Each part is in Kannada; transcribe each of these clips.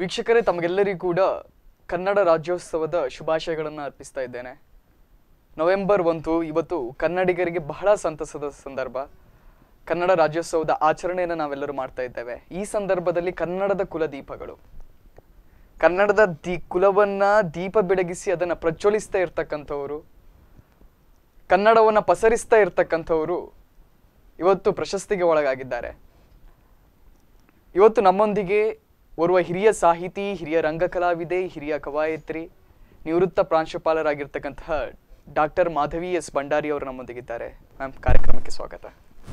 ವೀಕ್ಷಕರೇ ತಮಗೆಲ್ಲರಿಗೂ ಕೂಡ ಕನ್ನಡ ರಾಜ್ಯೋತ್ಸವದ ಶುಭಾಶಯಗಳನ್ನು ಅರ್ಪಿಸ್ತಾ ಇದ್ದೇನೆ ನವೆಂಬರ್ ಒಂದು ಇವತ್ತು ಕನ್ನಡಿಗರಿಗೆ ಬಹಳ ಸಂತಸದ ಸಂದರ್ಭ ಕನ್ನಡ ರಾಜ್ಯೋತ್ಸವದ ಆಚರಣೆಯನ್ನು ನಾವೆಲ್ಲರೂ ಮಾಡ್ತಾ ಇದ್ದೇವೆ ಈ ಸಂದರ್ಭದಲ್ಲಿ ಕನ್ನಡದ ಕುಲದೀಪಗಳು ಕನ್ನಡದ ದಿ ಕುಲವನ್ನ ದೀಪ ಬೆಳಗಿಸಿ ಅದನ್ನ ಪ್ರಜ್ವಲಿಸ್ತಾ ಇರ್ತಕ್ಕಂಥವ್ರು ಕನ್ನಡವನ್ನ ಪಸರಿಸ್ತಾ ಇರ್ತಕ್ಕಂಥವ್ರು ಇವತ್ತು ಪ್ರಶಸ್ತಿಗೆ ಒಳಗಾಗಿದ್ದಾರೆ ಇವತ್ತು ನಮ್ಮೊಂದಿಗೆ ಓರ್ವ ಹಿರಿಯ ಸಾಹಿತಿ ಹಿರಿಯ ರಂಗಕಲಾವಿದೆ ಹಿರಿಯ ಕವಾಯತ್ರಿ ನಿವೃತ್ತ ಪ್ರಾಂಶುಪಾಲರಾಗಿರ್ತಕ್ಕಂತಹ ಡಾಕ್ಟರ್ ಮಾಧವಿ ಎಸ್ ಭಂಡಾರಿ ಅವರು ನಮ್ಮೊಂದಿಗಿದ್ದಾರೆ ಮ್ಯಾಮ್ ಕಾರ್ಯಕ್ರಮಕ್ಕೆ ಸ್ವಾಗತ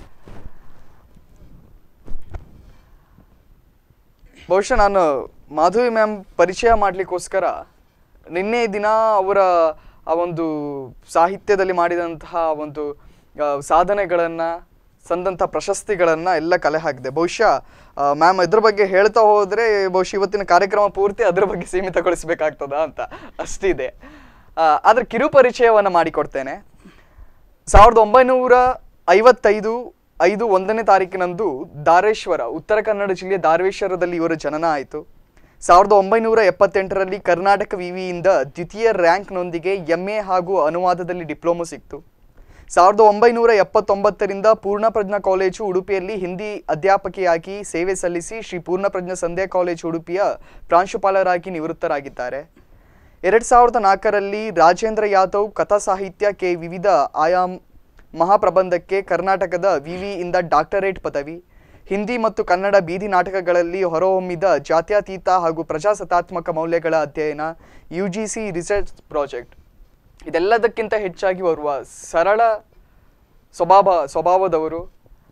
ಬಹುಶಃ ನಾನು ಮಾಧವಿ ಮ್ಯಾಮ್ ಪರಿಚಯ ಮಾಡಲಿಕ್ಕೋಸ್ಕರ ನಿನ್ನೆ ದಿನ ಅವರ ಆ ಒಂದು ಸಾಹಿತ್ಯದಲ್ಲಿ ಮಾಡಿದಂತಹ ಒಂದು ಆ, ಸಾಧನೆಗಳನ್ನ ಸಂದಂಥ ಪ್ರಶಸ್ತಿಗಳನ್ನ ಎಲ್ಲ ಕಲೆ ಹಾಕಿದೆ ಬಹುಶಃ ಮ್ಯಾಮ್ ಇದ್ರ ಬಗ್ಗೆ ಹೇಳ್ತಾ ಹೋದ್ರೆ ಬಹುಶಃ ಇವತ್ತಿನ ಕಾರ್ಯಕ್ರಮ ಪೂರ್ತಿ ಅದ್ರ ಬಗ್ಗೆ ಸೀಮಿತಗೊಳಿಸ್ಬೇಕಾಗ್ತದ ಅಂತ ಅಷ್ಟಿದೆ ಆ, ಆದ್ರೆ ಕಿರು ಪರಿಚಯವನ್ನ ಮಾಡಿಕೊಡ್ತೇನೆ ಸಾವಿರದ ಒಂಬೈನೂರ ಐವತ್ತೈದು ಐದು ಒಂದನೇ ತಾರೀಕಿನಂದು ದಾರೇಶ್ವರ ಉತ್ತರ ಕನ್ನಡ ಜಿಲ್ಲೆಯ ದಾರೇಶ್ವರದಲ್ಲಿ ಇವರ ಜನನ ಆಯಿತು ಸಾವಿರದ ಒಂಬೈನೂರ ಎಪ್ಪತ್ತೆಂಟರಲ್ಲಿ ಕರ್ನಾಟಕ ವಿವಿಯಿಂದ ದ್ವಿತೀಯ ರ್ಯಾಂಕ್ನೊಂದಿಗೆ ಎಂ ಎ ಹಾಗೂ ಅನುವಾದದಲ್ಲಿ ಡಿಪ್ಲೊಮೊ ಸಿಕ್ತು ಸಾವಿರದ ಒಂಬೈನೂರ ಎಪ್ಪತ್ತೊಂಬತ್ತರಿಂದ ಪೂರ್ಣಪ್ರಜ್ಞಾ ಕಾಲೇಜು ಉಡುಪಿಯಲ್ಲಿ ಹಿಂದಿ ಅಧ್ಯಾಪಕಿಯಾಗಿ ಸೇವೆ ಸಲ್ಲಿಸಿ ಶ್ರೀ ಪೂರ್ಣಪ್ರಜ್ಞಾ ಸಂಧ್ಯಾ ಕಾಲೇಜು ಉಡುಪಿಯ ಪ್ರಾಂಶುಪಾಲರಾಗಿ ನಿವೃತ್ತರಾಗಿದ್ದಾರೆ ಎರಡ್ ಸಾವಿರದ ನಾಲ್ಕರಲ್ಲಿ ರಾಜೇಂದ್ರ ಯಾದವ್ ಕಥಾ ಸಾಹಿತ್ಯ ಕೆ ವಿವಿಧ ಆಯಾಮ್ ಮಹಾಪ್ರಬಂಧಕ್ಕೆ ಕರ್ನಾಟಕದ ವಿವಿಯಿಂದ ಡಾಕ್ಟರೇಟ್ ಪದವಿ ಹಿಂದಿ ಮತ್ತು ಕನ್ನಡ ಬೀದಿ ನಾಟಕಗಳಲ್ಲಿ ಹೊರಹೊಮ್ಮಿದ ಜಾತ್ಯತೀತ ಹಾಗೂ ಪ್ರಜಾಸತ್ತಾತ್ಮಕ ಮೌಲ್ಯಗಳ ಅಧ್ಯಯನ U G C research project ಇದೆಲ್ಲದಕ್ಕಿಂತ ಹೆಚ್ಚಾಗಿ ಬರುವ ಸರಳ ಸ್ವಭಾವ ಸ್ವಭಾವದವರು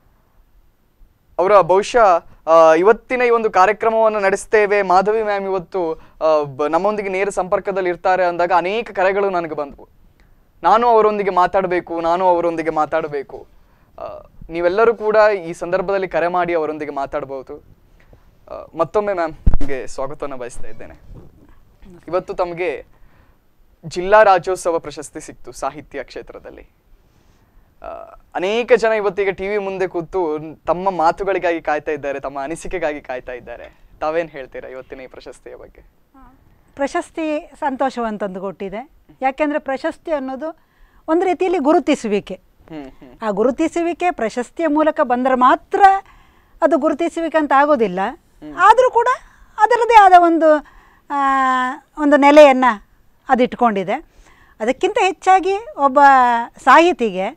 ಅವರ ಬಹುಶಃ ಆ, ಇವತ್ತಿನ ಈ ಒಂದು ಕಾರ್ಯಕ್ರಮವನ್ನು ನಡೆಸ್ತೇವೆ ಮಾಧವಿ ಮ್ಯಾಮ್ ಇವತ್ತು ಆ, ಬ- ನಮ್ಮೊಂದಿಗೆ ನೇರ ಸಂಪರ್ಕದಲ್ಲಿ ಇರ್ತಾರೆ ಅಂದಾಗ ಅನೇಕ ಕರೆಗಳು ನನಗೆ ಬಂದವು ನಾನು ಅವರೊಂದಿಗೆ ಮಾತಾಡಬೇಕು ನಾನು ಅವರೊಂದಿಗೆ ಮಾತಾಡಬೇಕು ಆ, ನೀವೆಲ್ಲರೂ ಕೂಡ ಈ ಸಂದರ್ಭದಲ್ಲಿ ಕರೆ ಮಾಡಿ ಅವರೊಂದಿಗೆ ಮಾತಾಡಬಹುದು ಆ, ಮತ್ತೊಮ್ಮೆ ಮ್ಯಾಮ್ ನಿಮಗೆ ಸ್ವಾಗತವನ್ನು ಬಯಸ್ತಾ ಇದ್ದೇನೆ ಇವತ್ತು ತಮಗೆ ಜಿಲ್ಲಾ ರಾಜ್ಯೋತ್ಸವ ಪ್ರಶಸ್ತಿ ಸಿಕ್ತು ಸಾಹಿತ್ಯ ಕ್ಷೇತ್ರದಲ್ಲಿ ಆ, ಅನೇಕ ಜನ ಇವತ್ತಿಗೆ ಟಿವಿ ಮುಂದೆ ಕೂತು ತಮ್ಮ ಮಾತುಗಳಿಗಾಗಿ ಕಾಯ್ತಾ ಇದ್ದಾರೆ ತಮ್ಮ ಅನಿಸಿಕೆಗಾಗಿ ಕಾಯ್ತಾ ಇದ್ದಾರೆ ತಾವೇನ್ ಹೇಳ್ತೀರಾ ಇವತ್ತಿನ ಈ ಪ್ರಶಸ್ತಿಯ ಬಗ್ಗೆ ಪ್ರಶಸ್ತಿ ಸಂತೋಷವನ್ನು ತಂದು ಕೊಟ್ಟಿದೆ ಯಾಕೆಂದರೆ ಪ್ರಶಸ್ತಿ ಅನ್ನೋದು ಒಂದು ರೀತಿಯಲ್ಲಿ ಗುರುತಿಸುವಿಕೆ ಹ್ಮ್ ಹ್ಮ್ ಆ ಗುರುತಿಸುವಿಕೆ ಪ್ರಶಸ್ತಿಯ ಮೂಲಕ ಬಂದರೆ ಮಾತ್ರ ಅದು ಗುರುತಿಸುವಿಕೆ ಅಂತ ಆಗೋದಿಲ್ಲ ಆದರೂ ಕೂಡ ಅದರದೇ ಆದ ಒಂದು ಆ, ಒಂದು ನೆಲೆಯನ್ನು ಅದು ಇಟ್ಕೊಂಡಿದೆ ಅದಕ್ಕಿಂತ ಹೆಚ್ಚಾಗಿ ಒಬ್ಬ ಸಾಹಿತಿಗೆ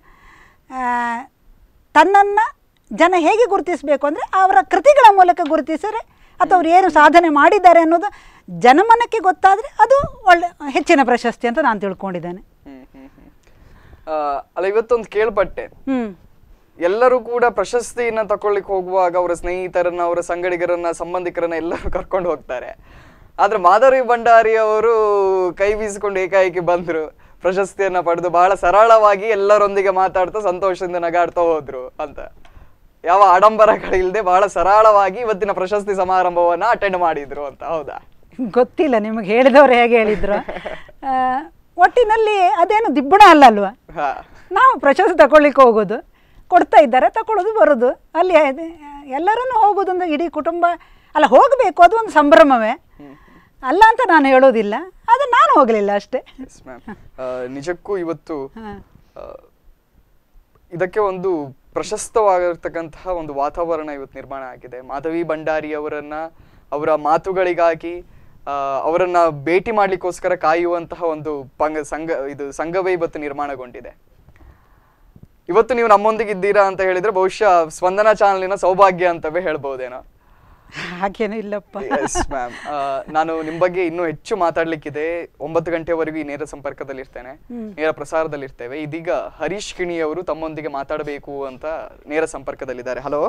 ತನ್ನನ್ನು ಜನ ಹೇಗೆ ಗುರುತಿಸಬೇಕು ಅಂದರೆ ಅವರ ಕೃತಿಗಳ ಮೂಲಕ ಗುರುತಿಸಿದರೆ ಅಥವಾ ಅವ್ರು ಏನು ಸಾಧನೆ ಮಾಡಿದ್ದಾರೆ ಅನ್ನೋದು ಜನಮನಕ್ಕೆ ಗೊತ್ತಾದರೆ ಅದು ಒಳ್ಳೆ ಹೆಚ್ಚಿನ ಪ್ರಶಸ್ತಿ ಅಂತ ನಾನು ತಿಳ್ಕೊಂಡಿದ್ದೇನೆ ಹ್ಮ್ ಹ್ಮ್ ಹ್ಮ್ ಆ, ಅಲ್ಲ ಇವತ್ತೊಂದು ಕೇಳ್ಪಟ್ಟೆ ಹ್ಞೂ ಎಲ್ಲರೂ ಕೂಡ ಪ್ರಶಸ್ತಿಯನ್ನ ತಕೊಳ್ಳಿಕ್ ಹೋಗುವಾಗ ಅವರ ಸ್ನೇಹಿತರನ್ನ ಅವರ ಸಂಗಡಿಗರನ್ನ ಸಂಬಂಧಿಕರನ್ನ ಎಲ್ಲರೂ ಕರ್ಕೊಂಡು ಹೋಗ್ತಾರೆ ಆದ್ರೆ ಮಾಧವಿ ಭಂಡಾರಿ ಅವರು ಕೈ ಬೀಸಿಕೊಂಡು ಏಕಾಏಕಿ ಬಂದ್ರು ಪ್ರಶಸ್ತಿಯನ್ನ ಪಡೆದು ಬಹಳ ಸರಳವಾಗಿ ಎಲ್ಲರೊಂದಿಗೆ ಮಾತಾಡ್ತಾ ಸಂತೋಷದಿಂದ ನಗಾಡ್ತಾ ಹೋದ್ರು ಅಂತ ಯಾವ ಆಡಂಬರಗಳಿಲ್ಲದೆ ಬಹಳ ಸರಳವಾಗಿ ಇವತ್ತಿನ ಪ್ರಶಸ್ತಿ ಸಮಾರಂಭವನ್ನ ಅಟೆಂಡ್ ಮಾಡಿದ್ರು ಅಂತ ಹೌದಾ ಗೊತ್ತಿಲ್ಲ ನಿಮಗೆ ಹೇಳಿದವರು ಹೇಗೆ ಹೇಳಿದ್ರು ಆ, ಒಟ್ಟಿನಲ್ಲಿ ಅದೇನು ದಿಬ್ಬಣ ಅಲ್ಲ ಅಲ್ವಾ ಹಾ ನಾವು ಪ್ರಶಸ್ತಿ ತಗೊಳ್ಳಿಕ್ಕೆ ಹೋಗೋದು ಕೊಡ್ತಾ ಇದ್ದಾರೆ ತಗೊಳ್ಳೋದು ಬರೋದು ಅಲ್ಲಿ ಅದೇ- ಎಲ್ಲರನ್ನು ಹೋಗೋದು ಅಂದ್ರೆ ಇಡೀ ಕುಟುಂಬ ಅಲ್ಲ ಹೋಗಬೇಕು ಅದು ಒಂದು ಸಂಭ್ರಮವೇ ಅಲ್ಲ ಅಂತ ನಾನು ಹೇಳೋದಿಲ್ಲ ಆದರೆ ನಾನು ಹೋಗಲಿಲ್ಲ ಅಷ್ಟೇ ಎಸ್ ಮ್ಯಾಮ್ ನಿಜಕ್ಕೂ ಇವತ್ತು ಹಾಂ ಆ, ಇದಕ್ಕೆ ಒಂದು ಪ್ರಶಸ್ತವಾಗಿರ್ತಕ್ಕಂತಹ ಒಂದು ವಾತಾವರಣ ಇವತ್ತು ನಿರ್ಮಾಣ ಆಗಿದೆ ಮಾಧವಿ ಭಂಡಾರಿ ಅವರನ್ನ ಅವರ ಮಾತುಗಳಿಗಾಗಿ ಆ, ಅವರನ್ನ ಭೇಟಿ ಮಾಡ್ಲಿಕ್ಕೋಸ್ಕರ ಕಾಯುವಂತಹ ಒಂದು ಪಂಗ ಸಂಘ ಇದು ಸಂಘವೇ ಇವತ್ತು ನಿರ್ಮಾಣಗೊಂಡಿದೆ ಇವತ್ತು ನೀವು ನಮ್ಮೊಂದಿಗೆ ಇದ್ದೀರಾ ಅಂತ ಹೇಳಿದ್ರೆ ಬಹುಶಃ ಸ್ಪಂದನ ಚಾನಲಿನ ಸೌಭಾಗ್ಯ ಅಂತವೇ ಹೇಳ್ಬಹುದೇನೋ ಹಾಗೇನೂ ಇಲ್ಲಪ್ಪ ಎಸ್ ಮ್ಯಾಮ್ ನಾನು ನಿಮ್ ಬಗ್ಗೆ ಇನ್ನೂ ಹೆಚ್ಚು ಮಾತಾಡ್ಲಿಕ್ಕಿದೆ ಒಂಬತ್ತು ಗಂಟೆವರೆಗೂ ಈ ನೇರ ಸಂಪರ್ಕದಲ್ಲಿ ಇರ್ತೇನೆ ನೇರ ಪ್ರಸಾರದಲ್ಲಿ ಇರ್ತೇವೆ ಇದೀಗ ಹರೀಶ್ ಕಿಣಿ ಅವರು ತಮ್ಮೊಂದಿಗೆ ಮಾತಾಡಬೇಕು ಅಂತ ನೇರ ಸಂಪರ್ಕದಲ್ಲಿದ್ದಾರೆ ಹಲೋ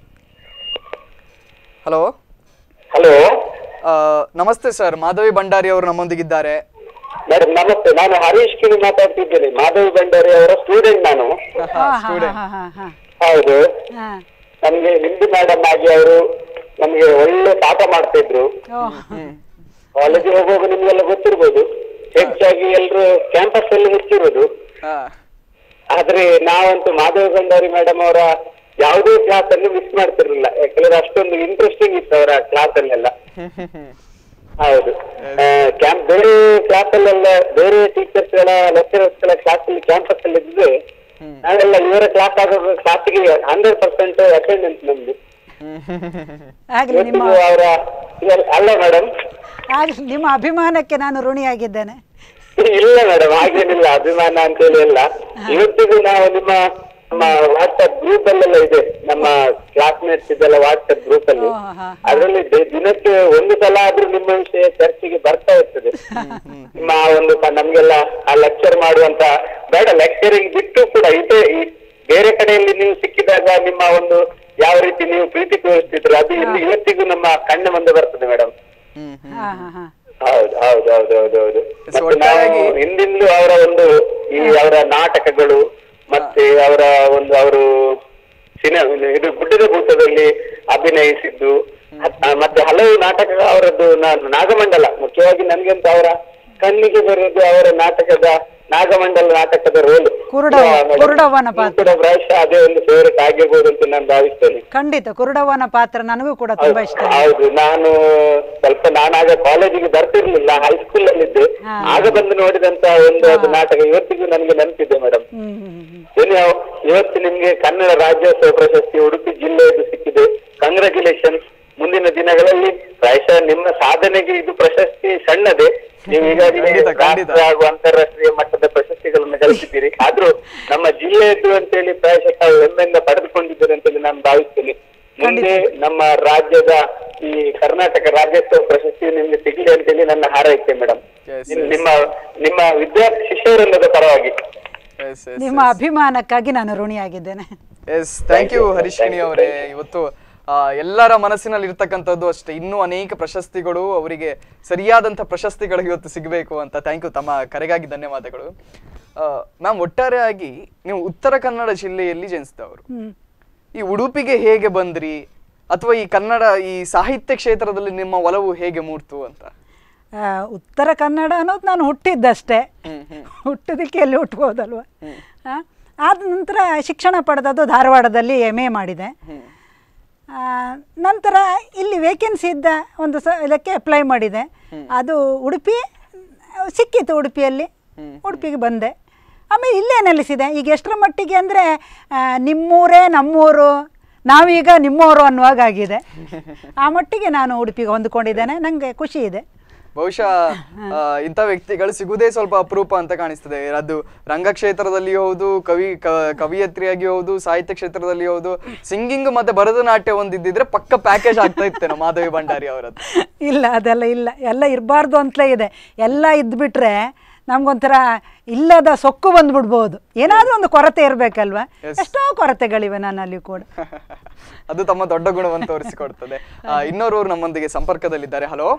ಹಲೋ ಹಲೋ ನಮಸ್ತೆ ಸರ್ ಮಾಧವಿ ಭಂಡಾರಿ ಅವರು ನಮ್ಮೊಂದಿಗಿದ್ದಾರೆ ಮೇಡಮ್ ನಮಸ್ತೆ ನಾನು ಹರೀಶ್ ಕಿಣಿ ಮಾತಾಡ್ತಿದ್ದೇನೆ ಮಾಧವಿ ಭಂಡಾರಿ ಅವರ ಸ್ಟೂಡೆಂಟ್ ನಾನು ಸ್ಟೂಡೆಂಟ್ ಹಾಂ ಹಾಂ ಹಾಂ ಹೌದು ಹಾಂ ನಮ್ಗೆ ಹಿಂದಿ ಮೇಡಮ್ ಆಗಿ ಅವರು ನಮ್ಗೆ ಒಳ್ಳೆ ಪಾಠ ಮಾಡ್ತಿದ್ರು ಓಹ್ ಕಾಲೇಜಿಗೆ ಹೋಗುವಾಗ ನಿಮ್ಗೆಲ್ಲ ಗೊತ್ತಿರ್ಬೋದು ಹೆಚ್ಚಾಗಿ ಎಲ್ರು ಕ್ಯಾಂಪಸ್ ಅಲ್ಲಿ ಹೆಚ್ಚಿರೋದು ಹಾ ಆದ್ರೆ ನಾವಂತೂ ಮಾಧವಿ ಭಂಡಾರಿ ಮೇಡಮ್ ಅವರ ಯಾವುದೇ ಕ್ಲಾಸ್ ಅನ್ನು ಮಿಸ್ ಮಾಡ್ತಿರ್ಲಿಲ್ಲ ಯಾಕಂದ್ರೆ ಅಷ್ಟೊಂದು ಇಂಟ್ರೆಸ್ಟಿಂಗ್ ಇತ್ತು ಅವರ ಕ್ಲಾಸ್ ಅಲ್ಲೆಲ್ಲ ಹೌದು ಕ್ಯಾಂಪ್ ಬೇರೆ ಕ್ಲಾಸ್ ಅಲ್ಲೆಲ್ಲ ಬೇರೆ ಟೀಚರ್ಸ್ ಗಳ ಲೆಕ್ಚರರ್ಸ್ ಗಳ ಕ್ಲಾಸ್ ಅಲ್ಲಿ ಕ್ಯಾಂಪಸ್ ಅಲ್ಲಿ ಇದ್ರೆ ನಾವೆಲ್ಲ ಇವರ ಕ್ಲಾಸ್ ಆಗೋ ಕ್ಲಾಸಿಗೆ ಹಂಡ್ರೆಡ್ ಪರ್ಸೆಂಟ್ ಅಟೆಂಡೆನ್ಸ್ ನಮ್ದು ಆಗಲಿ ನಿಮ್ಮ ಇವತ್ತಿಗೂ ಅವರ ಅಲ್ಲ ಮೇಡಮ್ ಆಗಲಿ ನಿಮ್ಮ ಅಭಿಮಾನಕ್ಕೆ ನಾನು ಋಣಿಯಾಗಿದ್ದೇನೆ ಇಲ್ಲ ಮೇಡಮ್ ಹಾಗೇನಿಲ್ಲ ಅಭಿಮಾನ ಅಂತೇಳಿ ಇಲ್ಲ ಇವತ್ತಿಗೂ ನಾವು ನಿಮ್ಮ ನಮ್ಮ ವಾಟ್ಸ್ಆಪ್ ಗ್ರೂಪ್ ಅಲ್ಲೆಲ್ಲ ಇದೆ ನಮ್ಮ ಕ್ಲಾಸ್ಮೇಟ್ಸ್ ಇದೆಲ್ಲ ವಾಟ್ಸ್ಆಪ್ ಗ್ರೂಪ್ ಅಲ್ಲಿ ಓ, ಹಾ. ಅದರಲ್ಲಿ ದಿ- ದಿನಕ್ಕೆ ಒಂದು ಸಲ ಆದ್ರೂ ನಿಮ್ಮ ವಿಷಯ ಚರ್ಚೆಗೆ ಬರ್ತಾ ಇರ್ತದೆ ನಿಮ್ಮ ಆ ಒಂದು ಕ- ನಮ್ಗೆಲ್ಲ ಆ ಲೆಕ್ಚರ್ ಮಾಡುವಂತ ಬೇಡ ಲೆಕ್ಚರಿಂಗ್ ಬಿಟ್ಟು ಕೂಡ ಇದೆ ಈ ಬೇರೆ ಕಡೆಯಲ್ಲಿ ನೀವು ಸಿಕ್ಕಿದಾಗ ನಿಮ್ಮ ಒಂದು ಯಾವ ರೀತಿ ನೀವು ಪ್ರೀತಿ ತೋರಿಸ್ತಿದ್ರು ಅದು ಇಲ್ಲಿ ಇವತ್ತಿಗೂ ನಮ್ಮ ಕಣ್ಣ ಮುಂದೆ ಬರ್ತದೆ ಮೇಡಮ್ ಹ್ಮ್ ಹ್ಮ್ ಹಾಂ ಹಾಂ ಹಾಂ ಹೌದು ಹೌದು ಹೌದು ಹೌದು ಹೌದು So, ಮತ್ತೆ ನಾವು ಒಟ್ಟಾರೆಯಾಗಿ- ಹಿಂದಿಂದಲೂ ಅವರ ಒಂದು ಈ ಅವರ ನಾಟಕಗಳು ಮತ್ತೆ ಅವರ ಒಂದು ಅವರು ಸಿನಿಮಾ ಇದು ಗುಡ್ಡದ ಭೂತದಲ್ಲಿ ಅಭಿನಯಿಸಿದ್ದು ಆ, ಮತ್ತೆ ಹಲವು ನಾಟಕ ಅವರದ್ದು ನಾನು ನಾಗಮಂಡಲ ಮುಖ್ಯವಾಗಿ ನನ್ಗೆಂತ ಅವರ ಕಣ್ಣಿಗೆ ಬರೋದು ಅವರ ನಾಟಕದ ನಾಗಮಂಡಲ ನಾಟಕದ ರೋಲ್ ಕುರುಡವ- ಕುರುಡವ್ವನ ಪಾತ್ರ. ಕೂಡ ಪ್ರಾಯಶಃ ಅದೇ ಒಂದು ಫೇವರೇಟ್ ಆಗಿರ್ಬೋದು ಅಂತ ನಾನು ಭಾವಿಸ್ತೇನೆ ಖಂಡಿತ ಕುರುಡವನ ಪಾತ್ರ ನನಗೂ ಕೂಡ ತುಂಬ ಇಷ್ಟ ಹೌದು ನಾನು ಸ್ವಲ್ಪ ನಾನಾಗ ಕಾಲೇಜಿಗೆ ಬರ್ತಿರ್ಲಿಲ್ಲ ಹೈಸ್ಕೂಲ್ ಅಲ್ಲಿ ಇದ್ದೆ ಹಾ. ಆಗ ಬಂದು ನೋಡಿದಂತ ಒಂದು ಅದು ನಾಟಕ ಇವತ್ತಿಗೂ ನನಗೆ ನೆನಪಿದೆ ಮೇಡಮ್ ಹ್ಮ್ ಹ್ಮ್, ಹ್ಮ್. ಏನು ಇವತ್ತು ನಿಮ್ಗೆ ಕನ್ನಡ ರಾಜ್ಯೋತ್ಸವ ಪ್ರಶಸ್ತಿ ಉಡುಪಿ ಜಿಲ್ಲೆಯದು ಸಿಕ್ಕಿದೆ ಕಂಗ್ರ್ಯಾಚುಲೇಷನ್ಸ್ ಮುಂದಿನ ದಿನಗಳಲ್ಲಿ ಪ್ರಾಯಶಃ ನಿಮ್ಮ ಸಾಧನೆಗೆ ಇದು ಪ್ರಶಸ್ತಿ ಸಣ್ಣದೇ ನೀವು ಈಗಾಗಲೇ ಖಂಡಿತ, ಖಂಡಿತ. ರಾಷ್ಟ್ರ ಹಾಗೂ ಅಂತಾರಾಷ್ಟ್ರೀಯ ಮಟ್ಟದ ಪ್ರಶಸ್ತಿಗಳನ್ನು ಗಳಿಸಿದ್ದೀರಿ ಆದ್ರೂ ನಮ್ಮ ಜಿಲ್ಲೆಯದ್ದು ಅಂತೇಳಿ ಪ್ರಾಯಶಃ ತಾವು ಹೆಮ್ಮೆಯಿಂದ ಪಡೆದುಕೊಂಡಿದ್ದೀರಿ ಅಂತೇಳಿ ನಾನು ಭಾವಿಸ್ತೇನೆ ಮುಂದೆ ನಮ್ಮ ರಾಜ್ಯದ ಈ ಕರ್ನಾಟಕ ರಾಜ್ಯೋತ್ಸವ ಪ್ರಶಸ್ತಿ ನಿಮ್ಗೆ ಸಿಗಲಿ ಅಂತೇಳಿ ನನ್ನ ಹಾರೈಕೆ ಮೇಡಮ್ Yes, ನಿಮ್ಮ ನಿಮ್ಮ ವಿದ್ಯಾರ್ಥಿ ಶಿಷ್ಯರಲ್ಲದ ಪರವಾಗಿ ಎಸ್ ಎಸ್ ನಿಮ್ಮ ಅಭಿಮಾನಕ್ಕಾಗಿ ನಾನು ಋಣಿಯಾಗಿದ್ದೇನೆ ಎಸ್ ಥ್ಯಾಂಕ್ ಯು ಹರೀಶ್ಕಿಣಿ ಅವರೇ ಇವತ್ತು ಆ, ಎಲ್ಲರ ಮನಸ್ಸಿನಲ್ಲಿ ಇರ್ತಕ್ಕಂಥದ್ದು ಅಷ್ಟೇ ಇನ್ನೂ ಅನೇಕ ಪ್ರಶಸ್ತಿಗಳು ಅವರಿಗೆ ಸರಿಯಾದಂಥ ಪ್ರಶಸ್ತಿಗಳು ಇವತ್ತು ಸಿಗಬೇಕು ಅಂತ ಥ್ಯಾಂಕ್ ಯು ತಮ್ಮ ಕರೆಗಾಗಿ ಧನ್ಯವಾದಗಳು ಮ್ಯಾಮ್ ಒಟ್ಟಾರೆಯಾಗಿ ನೀವು ಉತ್ತರ ಕನ್ನಡ ಜಿಲ್ಲೆಯಲ್ಲಿ ಜನಿಸಿದವರು ಹ್ಮ್. ಈ ಉಡುಪಿಗೆ ಹೇಗೆ ಬಂದ್ರಿ ಅಥವಾ ಈ ಕನ್ನಡ ಈ ಸಾಹಿತ್ಯ ಕ್ಷೇತ್ರದಲ್ಲಿ ನಿಮ್ಮ ಒಲವು ಹೇಗೆ ಮೂಡ್ತು ಅಂತ ಆ, ಉತ್ತರ ಕನ್ನಡ ಅನ್ನೋದು ನಾನು ಹುಟ್ಟಿದ್ದಷ್ಟೇ ಹ್ಮ್ ಹ್ಮ್ ಹುಟ್ಟೋದಕ್ಕೆ ಎಲ್ಲಿ ಹುಟ್ಬೋದಲ್ವ ಆ, ಆದ ನಂತರ ಶಿಕ್ಷಣ ಪಡೆದದ್ದು ಧಾರವಾಡದಲ್ಲಿ ಎಮ್ ಎ ಮಾಡಿದೆ ಹ್ಮ್ ಆ, ನಂತರ ಇಲ್ಲಿ ವೇಕೆನ್ಸಿ ಇದ್ದ ಒಂದು ಸ ಇದಕ್ಕೆ ಅಪ್ಲೈ ಮಾಡಿದೆ ಅದು ಉಡುಪಿ ಸಿಕ್ಕಿತ್ತು ಉಡುಪಿಯಲ್ಲಿ ಉಡುಪಿಗೆ ಬಂದೆ ಆಮೇಲೆ ಇಲ್ಲೇ ನೆಲೆಸಿದೆ ಈಗ ಎಷ್ಟರ ಮಟ್ಟಿಗೆ ಅಂದರೆ ನಿಮ್ಮೂರೇ ನಮ್ಮೂರು ನಾವೀಗ ನಿಮ್ಮೂರು ಅನ್ನುವಾಗ ಆಗಿದೆ ಆ ಮಟ್ಟಿಗೆ ನಾನು ಉಡುಪಿಗೆ ಹೊಂದಿಕೊಂಡಿದ್ದೇನೆ ನನಗೆ ಖುಷಿ ಇದೆ ಬಹುಶಃ ಆ, ಇಂಥ ವ್ಯಕ್ತಿಗಳು ಸಿಗುವುದೇ ಸ್ವಲ್ಪ ಅಪರೂಪ ಅಂತ ಕಾಣಿಸ್ತದೆ ಅದು ರಂಗಕ್ಷೇತ್ರದಲ್ಲಿ ಹೌದು ಕವಿ ಕ- ಕವಿಯತ್ರಿಯಾಗಿ ಹೌದು ಸಾಹಿತ್ಯ ಕ್ಷೇತ್ರದಲ್ಲಿ ಹೌದು ಸಿಂಗಿಂಗ್ ಮತ್ತೆ ಭರತನಾಟ್ಯ ಒಂದಿದ್ದಿದ್ರೆ ಪಕ್ಕ ಪ್ಯಾಕೇಜ್ ಆಗ್ತಾ ಇತ್ತೇನೋ ಮಾಧವಿ ಭಂಡಾರಿ ಅವರದ್ದು ಇಲ್ಲ ಅದೆಲ್ಲ ಇಲ್ಲ ಎಲ್ಲ ಇರಬಾರ್ದು ಅಂತಲೇ ಇದೆ ಎಲ್ಲ ಇದ್ಬಿಟ್ರೆ ನಮ್ಗೊಂಥರ ಇಲ್ಲದ ಸೊಕ್ಕು ಬಂದ್ಬಿಡ್ಬೋದು ಏನಾದರೂ ಒಂದು ಕೊರತೆ ಇರಬೇಕಲ್ವ ಎಷ್ಟೋ ಕೊರತೆಗಳಿವೆ ನನ್ನಲ್ಲಿ ಕೂಡ ಅದು ತಮ್ಮ ದೊಡ್ಡ ಗುಣವನ್ನು ತೋರಿಸಿಕೊಡ್ತದೆ ಆ, ಇನ್ನೋರ್ವರು ನಮ್ಮೊಂದಿಗೆ ಸಂಪರ್ಕದಲ್ಲಿದ್ದಾರೆ ಹಲೋ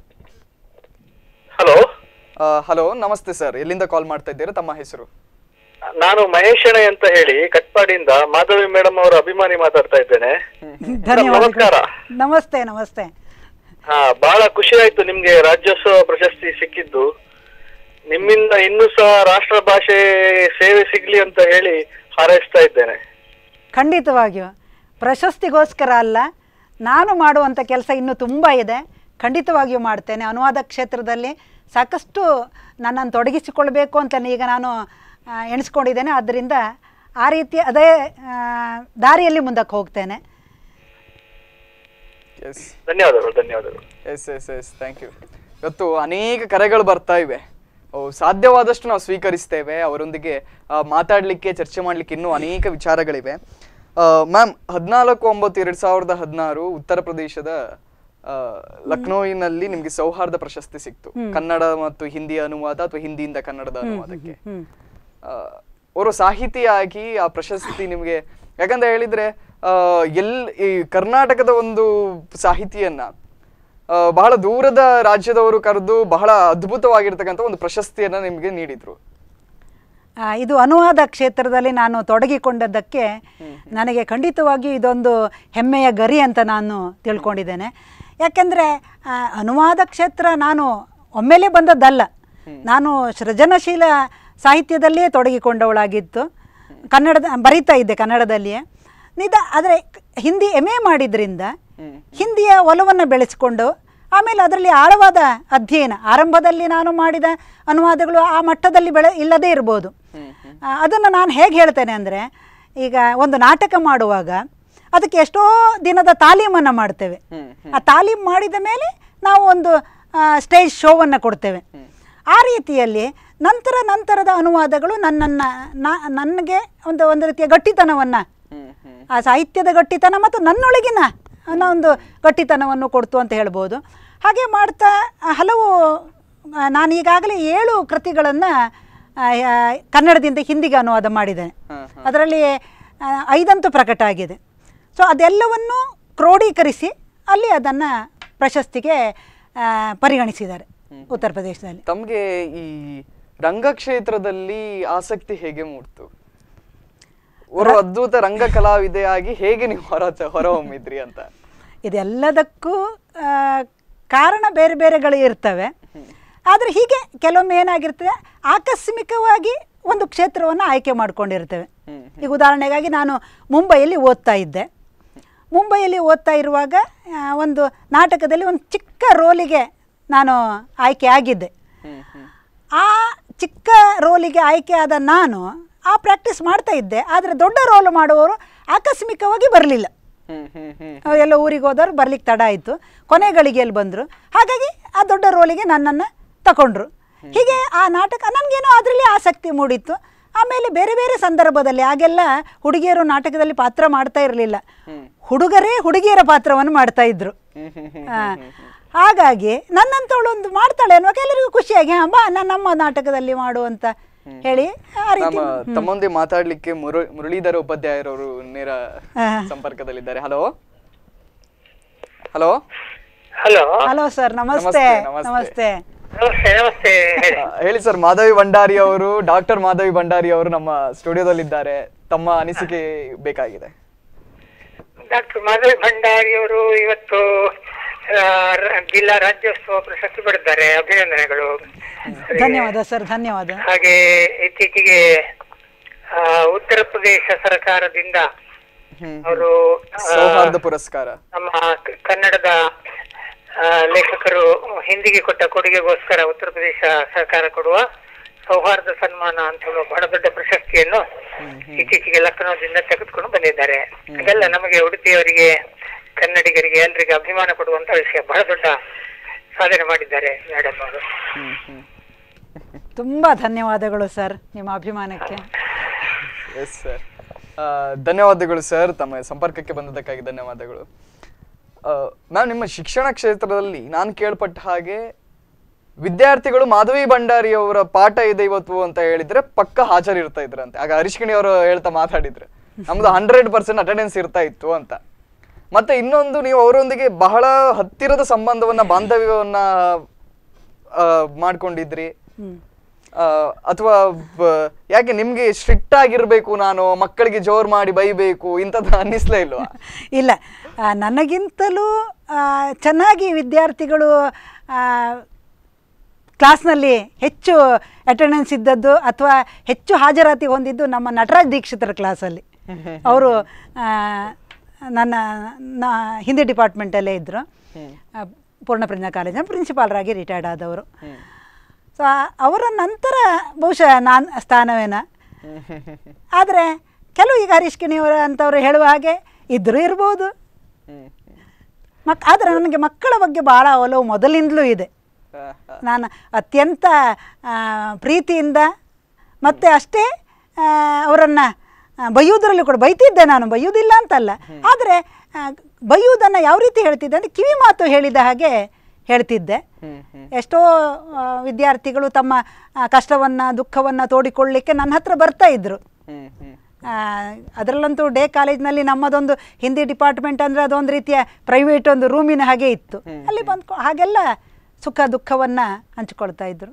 ಹಲೋ ಹಲೋ ನಮಸ್ತೆ ಸರ್ ಎಲ್ಲಿಂದ ಕಾಲ್ ಮಾಡ್ತಾ ಇದ್ದೀರಾ ತಮ್ಮ ಹೆಸರು ನಾನು ಮಹೇಶಣೆ ಅಂತ ಹೇಳಿ ಕಟ್ಪಾಡಿಯಿಂದ ಮಾಧವಿ ಮೇಡಮ್ ಅವರ ಅಭಿಮಾನಿ ಮಾತಾಡ್ತಾ ಇದ್ದೇನೆ ಧನ್ಯವಾದ ನಮಸ್ಕಾರ. ನಮಸ್ತೆ ನಮಸ್ತೆ ಹಾ ಬಹಳ ಖುಷಿ ಆಯ್ತು ನಿಮ್ಗೆ ರಾಜ್ಯೋತ್ಸವ ಪ್ರಶಸ್ತಿ ಸಿಕ್ಕಿದ್ದು ನಿಮ್ಮಿಂದ ಇನ್ನೂ ಸಹ ರಾಷ್ಟ್ರ ಭಾಷೆ ಸೇವೆ ಸಿಗ್ಲಿ ಅಂತ ಹೇಳಿ ಹಾರೈಸ್ತಾ ಇದ್ದೇನೆ ಖಂಡಿತವಾಗಿಯೂ ಪ್ರಶಸ್ತಿಗೋಸ್ಕರ ಅಲ್ಲ ನಾನು ಮಾಡುವಂಥ ಕೆಲಸ ಇನ್ನೂ ತುಂಬ ಇದೆ ಖಂಡಿತವಾಗಿಯೂ ಮಾಡ್ತೇನೆ ಅನುವಾದ ಕ್ಷೇತ್ರದಲ್ಲಿ ಸಾಕಷ್ಟು ನನ್ನನ್ನು ತೊಡಗಿಸಿಕೊಳ್ಬೇಕು ಅಂತ ಈಗ ನಾನು ಆ, ಎಣಿಸ್ಕೊಂಡಿದ್ದೇನೆ ಆದ್ದರಿಂದ ಆ ರೀತಿ ಅದೇ ಆ, ದಾರಿಯಲ್ಲಿ ಮುಂದಕ್ಕೆ ಹೋಗ್ತೇನೆ ಎಸ್ ಧನ್ಯವಾದಗಳು ಧನ್ಯವಾದಗಳು yes S yes thank you ಇವತ್ತು ಅನೇಕ ಕರೆಗಳು ಬರ್ತಾ ಇವೆ ಅವು ಸಾಧ್ಯವಾದಷ್ಟು ನಾವು ಸ್ವೀಕರಿಸ್ತೇವೆ ಅವರೊಂದಿಗೆ ಆ, ಮಾತಾಡ್ಲಿಕ್ಕೆ ಚರ್ಚೆ ಮಾಡಲಿಕ್ಕೆ ಇನ್ನೂ ಅನೇಕ ವಿಚಾರಗಳಿವೆ ಮ್ಯಾಮ್ ಹದಿನಾಲ್ಕು ಒಂಬತ್ತು ಎರಡು ಸಾವಿರದ ಹದಿನಾರು ಉತ್ತರ ಪ್ರದೇಶದ ಆ, ಲಕ್ನೋವಿನಲ್ಲಿ ನಿಮಗೆ ಸೌಹಾರ್ದ ಪ್ರಶಸ್ತಿ ಸಿಕ್ತು ಕನ್ನಡ ಮತ್ತು ಹಿಂದಿ ಅನುವಾದ ಅಥವಾ ಹಿಂದಿಯಿಂದ ಕನ್ನಡದ ಅನುವಾದಕ್ಕೆ ಹ್ಮ್. ಆ, ಅವರು ಸಾಹಿತಿಯಾಗಿ ಆ ಪ್ರಶಸ್ತಿ ನಿಮಗೆ ಯಾಕಂತ ಹೇಳಿದ್ರೆ ಆ, ಎಲ್ ಈ ಕರ್ನಾಟಕದ ಒಂದು ಸಾಹಿತಿಯನ್ನ ಆ, ಬಹಳ ದೂರದ ರಾಜ್ಯದವರು ಕರೆದು ಬಹಳ ಅದ್ಭುತವಾಗಿರ್ತಕ್ಕಂಥ ಒಂದು ಪ್ರಶಸ್ತಿಯನ್ನ ನಿಮಗೆ ನೀಡಿದ್ರು ಆ, ಇದು ಅನುವಾದ ಕ್ಷೇತ್ರದಲ್ಲಿ ನಾನು ತೊಡಗಿಕೊಂಡದ್ದಕ್ಕೆ ನನಗೆ ಖಂಡಿತವಾಗಿಯೂ ಇದೊಂದು ಹೆಮ್ಮೆಯ ಗರಿ ಅಂತ ನಾನು ತಿಳ್ಕೊಂಡಿದ್ದೇನೆ ಯಾಕೆಂದರೆ ಅನುವಾದ ಕ್ಷೇತ್ರ ನಾನು ಒಮ್ಮೆಲೇ ಬಂದದ್ದಲ್ಲ ನಾನು ಸೃಜನಶೀಲ ಸಾಹಿತ್ಯದಲ್ಲಿಯೇ ತೊಡಗಿಕೊಂಡವಳಾಗಿತ್ತು ಕನ್ನಡದ ಬರೀತಾ ಇದ್ದೆ ಕನ್ನಡದಲ್ಲಿಯೇ ನಿದ ಆದರೆ ಹಿಂದಿ ಎಮ್ ಎ ಮಾಡಿದ್ರಿಂದ ಹಿಂದಿಯ ಒಲವನ್ನು ಬೆಳೆಸಿಕೊಂಡು ಆಮೇಲೆ ಅದರಲ್ಲಿ ಆಳವಾದ ಅಧ್ಯಯನ ಆರಂಭದಲ್ಲಿ ನಾನು ಮಾಡಿದ ಅನುವಾದಗಳು ಆ ಮಟ್ಟದಲ್ಲಿ ಬೆಳೆ ಇಲ್ಲದೇ ಇರ್ಬೋದು ಆ, ಅದನ್ನು ನಾನು ಹೇಗೆ ಹೇಳ್ತೇನೆ ಅಂದರೆ ಈಗ ಒಂದು ನಾಟಕ ಮಾಡುವಾಗ ಅದಕ್ಕೆ ಎಷ್ಟೋ ದಿನದ ತಾಲೀಮನ್ನು ಮಾಡ್ತೇವೆ ಆ ತಾಲೀಮ್ ಮಾಡಿದ ಮೇಲೆ ನಾವು ಒಂದು ಸ್ಟೇಜ್ ಶೋವನ್ನು ಕೊಡ್ತೇವೆ ಆ ರೀತಿಯಲ್ಲಿ ನಂತರ ನಂತರದ ಅನುವಾದಗಳು ನನ್ನನ್ನು ನನಗೆ ಒಂದು ಒಂದು ರೀತಿಯ ಗಟ್ಟಿತನವನ್ನು ಆ ಸಾಹಿತ್ಯದ ಗಟ್ಟಿತನ ಮತ್ತು ನನ್ನೊಳಗಿನ ಅನ್ನೋ ಒಂದು ಗಟ್ಟಿತನವನ್ನು ಕೊಡ್ತು ಅಂತ ಹೇಳ್ಬೋದು ಹಾಗೆ ಮಾಡ್ತಾ ಆ, ಹಲವು ಆ, ನಾನು ಈಗಾಗಲೇ ಏಳು ಕೃತಿಗಳನ್ನು ಕನ್ನಡದಿಂದ ಹಿಂದಿಗೆ ಅನುವಾದ ಮಾಡಿದ್ದೇನೆ ಅದರಲ್ಲಿ ಆ, ಐದಂತೂ ಪ್ರಕಟ ಆಗಿದೆ ಸೊ ಅದೆಲ್ಲವನ್ನು ಕ್ರೋಢೀಕರಿಸಿ ಅಲ್ಲಿ ಅದನ್ನು ಪ್ರಶಸ್ತಿಗೆ ಆ, ಪರಿಗಣಿಸಿದ್ದಾರೆ ಉತ್ತರ ಪ್ರದೇಶದಲ್ಲಿ ತಮಗೆ ಈ ರಂಗಕ್ಷೇತ್ರದಲ್ಲಿ ಆಸಕ್ತಿ ಹೇಗೆ ಮೂಡ್ತು ಒಂದು ಅದ್ಭುತ ರಂಗ ಕಲಾವಿದೆಯಾಗಿ ಹೇಗೆ ನೀವು ಹೊರ ಹೊರಹೊಮ್ಮಿದ್ರಿ ಅಂತ ಇದೆಲ್ಲದಕ್ಕೂ ಆ, ಕಾರಣ ಬೇರೆ ಬೇರೆಗಳು ಇರ್ತವೆ ಆದರೆ ಹೀಗೆ ಕೆಲವೊಮ್ಮೆ ಏನಾಗಿರ್ತದೆ ಆಕಸ್ಮಿಕವಾಗಿ ಒಂದು ಕ್ಷೇತ್ರವನ್ನು ಆಯ್ಕೆ ಮಾಡ್ಕೊಂಡಿರ್ತೇವೆ ಈಗ ಉದಾಹರಣೆಗಾಗಿ ನಾನು ಮುಂಬೈಯಲ್ಲಿ ಓದ್ತಾ ಇದ್ದೆ ಮುಂಬೈಯಲ್ಲಿ ಓದ್ತಾ ಇರುವಾಗ ಆ, ಒಂದು ನಾಟಕದಲ್ಲಿ ಒಂದು ಚಿಕ್ಕ ರೋಲಿಗೆ ನಾನು ಆಯ್ಕೆ ಆಗಿದ್ದೆ ಆ ಚಿಕ್ಕ ರೋಲಿಗೆ ಆಯ್ಕೆ ಆದ ನಾನು ಆ ಪ್ರಾಕ್ಟೀಸ್ ಮಾಡ್ತಾ ಇದ್ದೆ ಆದರೆ ದೊಡ್ಡ ರೋಲ್ ಮಾಡುವವರು ಆಕಸ್ಮಿಕವಾಗಿ ಬರಲಿಲ್ಲ ಹ್ಮ್ ಹ್ಮ್ ಹ್ಮ್ ಎಲ್ಲ ಊರಿಗೆ ಹೋದವ್ರು ಬರ್ಲಿಕ್ಕೆ ತಡ ಆಯಿತು ಕೊನೆ ಗಳಿಗೆಯಲ್ಲಿ ಬಂದರು ಹಾಗಾಗಿ ಆ ದೊಡ್ಡ ರೋಲಿಗೆ ನನ್ನನ್ನು ತಗೊಂಡ್ರು ಹೀಗೆ ಆ ನಾಟಕ ನನಗೇನೋ ಅದರಲ್ಲಿ ಆಸಕ್ತಿ ಮೂಡಿತ್ತು ಆಮೇಲೆ ಬೇರೆ ಬೇರೆ ಸಂದರ್ಭದಲ್ಲಿ ಆಗೆಲ್ಲ ಹುಡುಗಿಯರು ನಾಟಕದಲ್ಲಿ ಪಾತ್ರ ಮಾಡ್ತಾ ಇರಲಿಲ್ಲ ಹುಡುಗರೇ ಹುಡುಗಿಯರ ಪಾತ್ರವನ್ನು ಮಾಡ್ತಾ ಇದ್ರು ಆ, ಹಾಗಾಗಿ ನನ್ನಂತವಳು ಒಂದು ಮಾಡ್ತಾಳೆ ಅನ್ನುವಾಗ ಎಲ್ಲರಿಗೂ ಖುಷಿಯಾಗಿ ಹಾಂ ಬಾ ನಾನು ನಮ್ಮ ನಾಟಕದಲ್ಲಿ ಮಾಡು ಅಂತ ಹೇಳಿ ಆ ರೀತಿ ನಮ್ಮ ತಮ್ಮೊಂದಿಗೆ ಮಾತಾಡ್ಲಿಕ್ಕೆ ಮುರು ಮುರಳೀಧರ ಉಪಾಧ್ಯಾಯರವರು ನೇರ ಹಾ. ಸಂಪರ್ಕದಲ್ಲಿದ್ದಾರೆ hello hello hello hello sir ನಮಸ್ತೆ ನಮಸ್ತೆ, ನಮಸ್ತೆ ನಮಸ್ತೆ ನಮಸ್ತೆ ಹೇಳಿ. ಹೇಳಿ ಸರ್ ಮಾಧವಿ ಭಂಡಾರಿ ಅವರು ಡಾಕ್ಟರ್ ಮಾಧವಿ ಭಂಡಾರಿ ಅವರು ನಮ್ಮ ಸ್ಟುಡಿಯೋದಲ್ಲಿದ್ದಾರೆ ತಮ್ಮ ಅನಿಸಿಕೆ ಬೇಕಾಗಿದೆ ಡಾಕ್ಟರ್ ಮಾಧವಿ ಭಂಡಾರಿ ಅವರು ಇವತ್ತು ಆ, ರ- ಜಿಲ್ಲಾ ರಾಜ್ಯೋತ್ಸವ ಪ್ರಶಸ್ತಿ ಪಡೆದಿದ್ದಾರೆ ಅಭಿನಂದನೆಗಳು ಧನ್ಯವಾದ ಸರ್ ಧನ್ಯವಾದ ಹಾಗೆ ಇತ್ತೀಚೆಗೆ ಆ, ಉತ್ತರ ಪ್ರದೇಶ ಸರ್ಕಾರದಿಂದ ಹ್ಮ್. ಅವರು ಸೌಹಾರ್ದ ಪುರಸ್ಕಾರ ನಮ್ಮ ಕ- ಕನ್ನಡದ ಆ, ಲೇಖಕರು ಹಿಂದಿಗೆ ಕೊಟ್ಟ ಕೊಡುಗೆಗೋಸ್ಕರ ಉತ್ತರ ಪ್ರದೇಶ ಸರ್ಕಾರ ಕೊಡುವ ಸೌಹಾರ್ದ ಸನ್ಮಾನ ಅಂತ ಹೇಳುವ ಬಹಳ ದೊಡ್ಡ ಪ್ರಶಸ್ತಿಯನ್ನು ಇತ್ತೀಚೆಗೆ ಲಖನೌದಿಂದ ತೆಗೆದುಕೊಂಡು ಬಂದಿದ್ದಾರೆ ಅದೆಲ್ಲ ನಮಗೆ ಉಡುಪಿಯವರಿಗೆ ಕನ್ನಡಿಗರಿಗೆ ಎಲ್ರಿಗೆ ಅಭಿಮಾನ ಪಡುವಂತ ವಿಷಯ ಬಹಳ ದೊಡ್ಡ ಸಾಧನೆ ಮಾಡಿದ್ದಾರೆ ಮೇಡಮ್ ಅವರು ಹ್ಮ್ ಹ್ಮ್ ತುಂಬಾ ಧನ್ಯವಾದಗಳು ಸರ್ ನಿಮ್ಮ ಅಭಿಮಾನಕ್ಕೆ ಎಸ್ ಸರ್ ಧನ್ಯವಾದಗಳು ಸರ್ ತಮ್ಮ ಸಂಪರ್ಕಕ್ಕೆ ಬಂದದಕ್ಕಾಗಿ ಧನ್ಯವಾದಗಳು ಮ್ಯಾಮ್ ನಿಮ್ಮ ಶಿಕ್ಷಣ ಕ್ಷೇತ್ರದಲ್ಲಿ ನಾನು ಕೇಳ್ಪಟ್ಟ ಹಾಗೆ ವಿದ್ಯಾರ್ಥಿಗಳು ಮಾಧವಿ ಭಂಡಾರಿ ಅವರ ಪಾಠ ಇದೆ ಇವತ್ತು ಅಂತ ಹೇಳಿದ್ರೆ ಪಕ್ಕ ಹಾಜರಿರ್ತಾ ಇದ್ರಂತೆ ಆಗ ಹರೀಶ್ಕಿಣಿ ಅವರು ಹೇಳ್ತಾ ಮಾತಾಡಿದ್ರು ನಮ್ದು ಹಂಡ್ರೆಡ್ ಪರ್ಸೆಂಟ್ ಅಟೆಂಡೆನ್ಸ್ ಇರ್ತಾ ಇತ್ತು ಅಂತ ಮತ್ತೆ ಇನ್ನೊಂದು ನೀವು ಅವರೊಂದಿಗೆ ಬಹಳ ಹತ್ತಿರದ ಸಂಬಂಧವನ್ನ ಬಾಂಧವ್ಯವನ್ನ ಆ, ಮಾಡ್ಕೊಂಡಿದ್ರಿ ಅಥವಾ ಯಾಕೆ ನಿಮ್ಗೆ ಸ್ಟ್ರಿಕ್ಟ್ ಆಗಿರ್ಬೇಕು ನಾನು ಮಕ್ಕಳಿಗೆ ಜೋರ್ ಮಾಡಿ ಬೈಬೇಕು ಇಂಥದ್ದು ಅನ್ನಿಸ್ಲೇ ಇಲ್ವಾ ಇಲ್ಲ ಆ, ನನಗಿಂತಲೂ ಆ, ಚೆನ್ನಾಗಿ ವಿದ್ಯಾರ್ಥಿಗಳು ಆ, ಕ್ಲಾಸ್ನಲ್ಲಿ ಹೆಚ್ಚು ಅಟೆಂಡೆನ್ಸ್ ಇದ್ದದ್ದು ಅಥವಾ ಹೆಚ್ಚು ಹಾಜರಾತಿ ಹೊಂದಿದ್ದು ನಮ್ಮ ನಟರಾಜ್ ದೀಕ್ಷಿತರ ಕ್ಲಾಸಲ್ಲಿ ಅವರು ನನ್ನ ನ ಹಿಂದಿ ಡಿಪಾರ್ಟ್ಮೆಂಟಲ್ಲೇ ಇದ್ದರು ಪೂರ್ಣಪ್ರಜ್ಞಾ ಕಾಲೇಜಿನ ಪ್ರಿನ್ಸಿಪಾಲರಾಗಿ ರಿಟೈರ್ಡ್ ಆದವರು ಸೊ ಅವರ ನಂತರ ಬಹುಶಃ ನಾನು ಸ್ಥಾನವೇನ ಆದರೆ ಕೆಲವು ಈಗ ಹರೀಶ್ ಕಿಣಿಯವರ ಅಂತವರು ಹೇಳುವ ಹಾಗೆ ಇದ್ದರೂ ಇರ್ಬೋದು ಮಕ್ ಆದರೆ ನನಗೆ ಮಕ್ಕಳ ಬಗ್ಗೆ ಭಾಳ ಒಲವು ಮೊದಲಿಂದಲೂ ಇದೆ ನಾನು ಅತ್ಯಂತ ಆ, ಪ್ರೀತಿಯಿಂದ ಮತ್ತು ಅಷ್ಟೇ ಅವರನ್ನು ಬೈಯುವುದರಲ್ಲೂ ಕೂಡ ಬೈತಿದ್ದೆ ನಾನು ಬೈಯುವುದಿಲ್ಲ ಅಂತಲ್ಲ ಆದರೆ ಆ, ಬೈಯುವುದನ್ನು ಯಾವ ರೀತಿ ಹೇಳ್ತಿದ್ದೆ ಅಂದರೆ ಕಿವಿ ಮಾತು ಹೇಳಿದ ಹಾಗೆ ಹೇಳ್ತಿದ್ದೆ ಎಷ್ಟೋ ಆ, ವಿದ್ಯಾರ್ಥಿಗಳು ತಮ್ಮ ಕಷ್ಟವನ್ನು ದುಃಖವನ್ನು ತೋಡಿಕೊಳ್ಳಲಿಕ್ಕೆ ನನ್ನ ಹತ್ರ ಬರ್ತಾ ಇದ್ದರು ಆ, ಅದರಲ್ಲಂತೂ ಡೇ ಕಾಲೇಜ್ನಲ್ಲಿ ನಮ್ಮದೊಂದು ಹಿಂದಿ ಡಿಪಾರ್ಟ್ಮೆಂಟ್ ಅಂದರೆ ಅದೊಂದು ರೀತಿಯ ಪ್ರೈವೇಟ್ ಒಂದು ರೂಮಿನ ಹಾಗೆ ಇತ್ತು ಅಲ್ಲಿ ಬಂದು ಹಾಗೆಲ್ಲ ಸುಖ ದುಃಖವನ್ನು ಹಂಚಿಕೊಳ್ತಾ ಇದ್ರು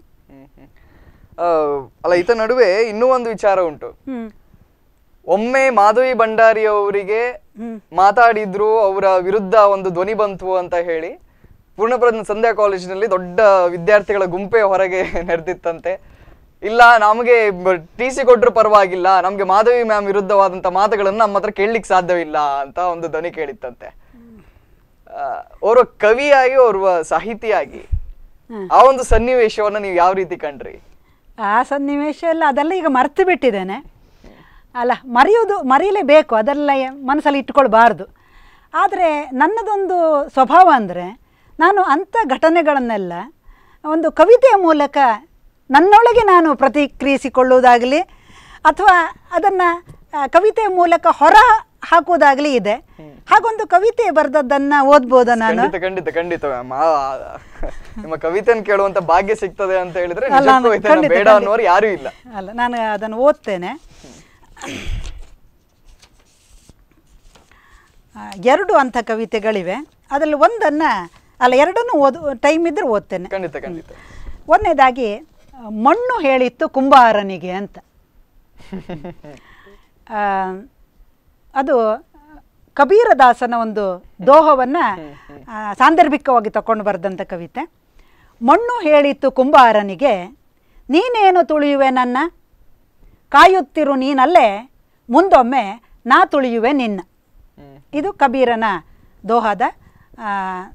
ಆ, ಅಲ್ಲ ಈತ ನಡುವೆ ಇನ್ನೂ ಒಂದು ವಿಚಾರ ಉಂಟು ಹ್ಮ್ ಒಮ್ಮೆ ಮಾಧವಿ ಭಂಡಾರಿ ಅವರಿಗೆ ಹ್ಮ್. ಮಾತಾಡಿದ್ರು ಅವರ ವಿರುದ್ಧ ಒಂದು ಧ್ವನಿ ಬಂತು ಅಂತ ಹೇಳಿ ಪೂರ್ಣಪ್ರಜ್ಞ ಸಂಧ್ಯಾ ಕಾಲೇಜಿನಲ್ಲಿ ದೊಡ್ಡ ವಿದ್ಯಾರ್ಥಿಗಳ ಗುಂಪೆ ಹೊರಗೆ ನಡೆದಿತ್ತಂತೆ ಇಲ್ಲ ನಮಗೆ ಟಿ ಸಿ ಕೊಟ್ಟರು ಪರವಾಗಿಲ್ಲ ನಮ್ಗೆ ಮಾಧವಿ ಮ್ಯಾಮ್ ವಿರುದ್ಧವಾದಂತ ಮಾತುಗಳನ್ನು ನಮ್ಮ ಹತ್ರ ಕೇಳಲಿಕ್ಕೆ ಸಾಧ್ಯವಿಲ್ಲ ಅಂತ ಒಂದು ಧ್ವನಿ ಕೇಳಿತ್ತಂತೆ ಆ, ಓರ್ವ ಕವಿಯಾಗಿ ಓರ್ವ ಸಾಹಿತಿಯಾಗಿ ಆ ಒಂದು ಸನ್ನಿವೇಶವನ್ನ ನೀವು ಯಾವ ರೀತಿ ಕಂಡ್ರಿ ಆ ಸನ್ನಿವೇಶ ಎಲ್ಲ ಅದೆಲ್ಲ ಈಗ ಮರ್ತು ಬಿಟ್ಟಿದ್ದೇನೆ ಅಲ್ಲ ಮರೆಯೋದು ಮರೀಲೇಬೇಕು ಅದೆಲ್ಲ ಯ- ಮನಸ್ಸಲ್ಲಿ ಇಟ್ಕೊಳ್ಬಾರ್ದು ಆದರೆ ನನ್ನದೊಂದು ಸ್ವಭಾವ ಅಂದರೆ ನಾನು ಅಂಥ ಘಟನೆಗಳನ್ನೆಲ್ಲ ಒಂದು ಕವಿತೆಯ ಮೂಲಕ ನನ್ನೊಳಗೆ ನಾನು ಪ್ರತಿಕ್ರಿಯಿಸಿಕೊಳ್ಳುವುದಾಗಲಿ ಅಥವಾ ಅದನ್ನು ಕವಿತೆಯ ಮೂಲಕ ಹೊರ ಹಾಕುವುದಾಗಲಿ ಇದೆ ಹಾಗೊಂದು ಕವಿತೆ ಬರೆದದ್ದನ್ನು ಓದ್ಬೋದಾ ನಾನು ಖಂಡಿತ ಖಂಡಿತ ಖಂಡಿತ ಮ್ಯಾಮ್ ನಿಮ್ಮ ಕವಿತೆಯನ್ನು ಕೇಳುವಂತ ಭಾಗ್ಯ ಸಿಗ್ತದೆ ಅಂತ ಹೇಳಿದ್ರೆ ಅಲ್ಲ, ನಿಜಕ್ಕೂ ನಾನು ಇದನ್ನ ಖಂಡಿತ, ಬೇಡ ಖಂಡಿತ. ಅನ್ನೋರು ಯಾರು ಇಲ್ಲ ಅಲ್ಲ ನಾನು ಅದನ್ನು ಓದ್ತೇನೆ ಆ, ಎರಡು ಅಂಥ ಕವಿತೆಗಳಿವೆ ಅದರಲ್ಲಿ ಒಂದನ್ನು ಅಲ್ಲ ಎರಡನ್ನೂ ಓದು ಟೈಮ್ ಇದ್ದರೆ ಓದ್ತೇನೆ ಖಂಡಿತ ಖಂಡಿತ ಒಂದನೇದಾಗಿ ಆ, ಮಣ್ಣು ಹೇಳಿತ್ತು ಕುಂಬಾರನಿಗೆ ಅಂತ ಆ, ಅದು ಕಬೀರದಾಸನ ಒಂದು ದೋಹವನ್ನು ಸಾಂದರ್ಭಿಕವಾಗಿ ತಗೊಂಡು ಬರೆದಂಥ ಕವಿತೆ ಮಣ್ಣು ಹೇಳಿತ್ತು ಕುಂಬಾರನಿಗೆ ನೀನೇನು ತುಳಿಯುವೆ ನನ್ನ ಕಾಯುತ್ತಿರು ನೀನಲ್ಲೇ ಮುಂದೊಮ್ಮೆ ನಾ ತುಳಿಯುವೆ ನಿನ್ನ ಹ್ಮ್. ಇದು ಕಬೀರನ ದೋಹದ ಆ,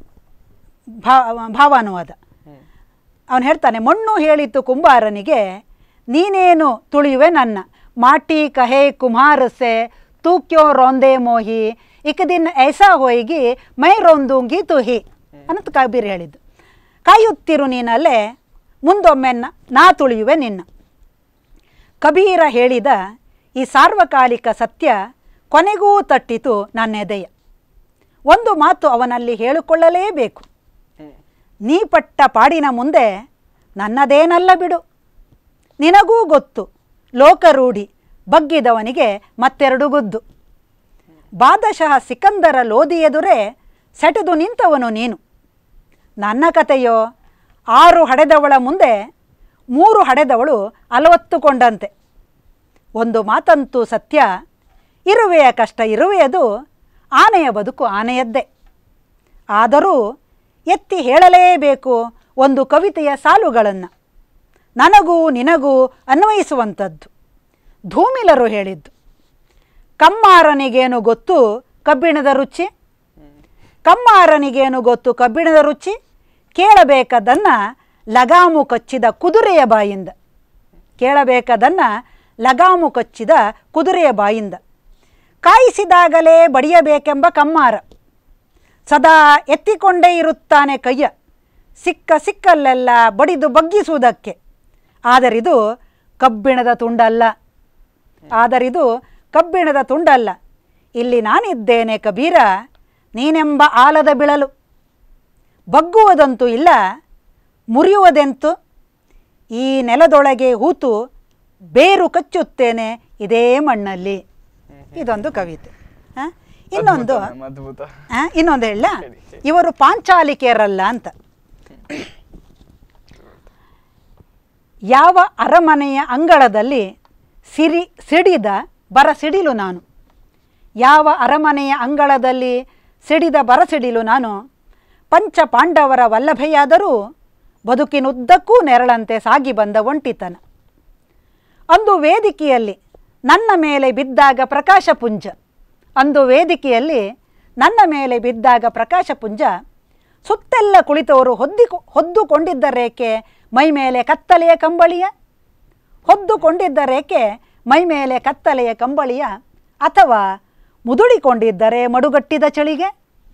ಭಾ ಭಾವಾನುವಾದ ಹ್ಮ್. ಅವನು ಹೇಳ್ತಾನೆ ಮಣ್ಣು ಹೇಳಿತು ಕುಂಬಾರನಿಗೆ ನೀನೇನು ತುಳಿಯುವೆ ನನ್ನ ಮಾಟಿ ಕಹೆ ಕುಮಾರಸೆ ತೂಕ್ಯೋ ರೊಂದೆ ಮೋಹಿ ಇಕ ದಿನ ಐಸಾ ಹೋಯಿಗಿ ಮೈ ರೊಂದುಂಗಿ ತುಹಿ ಅನ್ನೋದು ಕಬೀರ್ ಹೇಳಿದ್ದು ಕಾಯುತ್ತಿರು ನೀನಲ್ಲೇ ಮುಂದೊಮ್ಮೆ ನ- ನಾ ತುಳಿಯುವೆ ನಿನ್ನ ಕಬೀರ ಹೇಳಿದ ಈ ಸಾರ್ವಕಾಲಿಕ ಸತ್ಯ ಕೊನೆಗೂ ತಟ್ಟಿತು ನನ್ನೆದೆಯ ಒಂದು ಮಾತು ಅವನಲ್ಲಿ ಹೇಳಿಕೊಳ್ಳಲೇಬೇಕು ಹ್ಮ್. ನೀ ಪಟ್ಟ ಪಾಡಿನ ಮುಂದೆ ನನ್ನದೇನಲ್ಲ ಬಿಡು ನಿನಗೂ ಗೊತ್ತು ಲೋಕರೂಢಿ ಬಗ್ಗಿದವನಿಗೆ ಮತ್ತೆರಡು ಗುದ್ದು ಬಾದಶಃ ಸಿಕಂದರ ಲೋದಿ ಎದುರೇ ಸೆಟೆದು ನಿಂತವನು ನೀನು ನನ್ನ ಕತೆಯೋ ಆರು ಹಡೆದವಳ ಮುಂದೆ ಮೂರು ಹಡೆದವಳು ಅಲವತ್ತುಕೊಂಡಂತೆ ಒಂದು ಮಾತಂತೂ ಸತ್ಯ ಇರುವೆಯ ಕಷ್ಟ ಇರುವೆಯದು ಆನೆಯ ಬದುಕು ಆನೆಯದ್ದೇ ಆದರೂ ಎತ್ತಿ ಹೇಳಲೇಬೇಕು ಒಂದು ಕವಿತೆಯ ಸಾಲುಗಳನ್ನು ನನಗೂ ನಿನಗೂ ಅನ್ವಯಿಸುವಂಥದ್ದು ಧೂಮಿಲರು ಹೇಳಿದ್ದು ಕಮ್ಮಾರನಿಗೇನು ಗೊತ್ತು ಕಬ್ಬಿಣದ ರುಚಿ ಕಮ್ಮಾರನಿಗೇನು ಗೊತ್ತು ಕಬ್ಬಿಣದ ರುಚಿ ಕೇಳಬೇಕದನ್ನು ಲಗಾಮು ಕಚ್ಚಿದ ಕುದುರೆಯ ಬಾಯಿಂದ ಕೇಳಬೇಕದನ್ನು ಲಗಾಮು ಕಚ್ಚಿದ ಕುದುರೆಯ ಬಾಯಿಂದ ಕಾಯಿಸಿದಾಗಲೇ ಬಡಿಯಬೇಕೆಂಬ ಕಮ್ಮಾರ ಸದಾ ಎತ್ತಿಕೊಂಡೇ ಇರುತ್ತಾನೆ ಕೈಯ ಸಿಕ್ಕ ಸಿಕ್ಕಲ್ಲೆಲ್ಲ ಬಡಿದು ಬಗ್ಗಿಸುವುದಕ್ಕೆ ಆದರಿದು ಕಬ್ಬಿಣದ ತುಂಡಲ್ಲ ಆದರಿದು ಕಬ್ಬಿಣದ ತುಂಡಲ್ಲ ಇಲ್ಲಿ ನಾನಿದ್ದೇನೆ ಕಬೀರ ನೀನೆಂಬ ಆಲದ ಬಿಳಲು ಬಗ್ಗುವುದಂತೂ ಇಲ್ಲ ಮುರಿಯುವುದೆಂತು ಈ ನೆಲದೊಳಗೆ ಹೂತು ಬೇರು ಕಚ್ಚುತ್ತೇನೆ ಇದೇ ಮಣ್ಣಲ್ಲಿ ಇದೊಂದು ಕವಿತೆ ಆ? ಇನ್ನೊಂದು ಅದ್ಭುತ ma'am, ಅದ್ಭುತ ಆ, ಇನ್ನೊಂದು ಹೇಳ ಹೇಳಿ, ಹೇಳಿ. ಇವರು ಪಾಂಚಾಲಿಕೆಯರಲ್ಲ ಅಂತ ಯಾವ ಅರಮನೆಯ ಅಂಗಳದಲ್ಲಿ ಸಿರಿ ಸಿಡಿದ ಬರ ಸಿಡಿಲು ನಾನು ಯಾವ ಅರಮನೆಯ ಅಂಗಳದಲ್ಲಿ ಸಿಡಿದ ಬರ ಸಿಡಿಲು ನಾನು ಪಂಚ ಪಾಂಡವರ ವಲ್ಲಭೆಯಾದರೂ ಬದುಕಿನುದ್ದಕ್ಕೂ ನೆರಳಂತೆ ಸಾಗಿ ಬಂದ ಒಂಟಿತನ ಅಂದು ವೇದಿಕೆಯಲ್ಲಿ ನನ್ನ ಮೇಲೆ ಬಿದ್ದಾಗ ಪ್ರಕಾಶಪುಂಜ ಅಂದು ವೇದಿಕೆಯಲ್ಲಿ ನನ್ನ ಮೇಲೆ ಬಿದ್ದಾಗ ಪ್ರಕಾಶಪುಂಜ ಸುತ್ತೆಲ್ಲ ಕುಳಿತವರು ಹೊದ್ದಿ ಹೊದ್ದುಕೊಂಡಿದ್ದರೇಕೆ ಮೈ ಮೇಲೆ ಕತ್ತಲೆಯ ಕಂಬಳಿಯ ಹೊದ್ದುಕೊಂಡಿದ್ದರೇಕೆ ಮೈ ಮೇಲೆ ಕತ್ತಲೆಯ ಕಂಬಳಿಯ ಅಥವಾ ಮುದುಡಿಕೊಂಡಿದ್ದರೆ ಮಡುಗಟ್ಟಿದ ಚಳಿಗೆ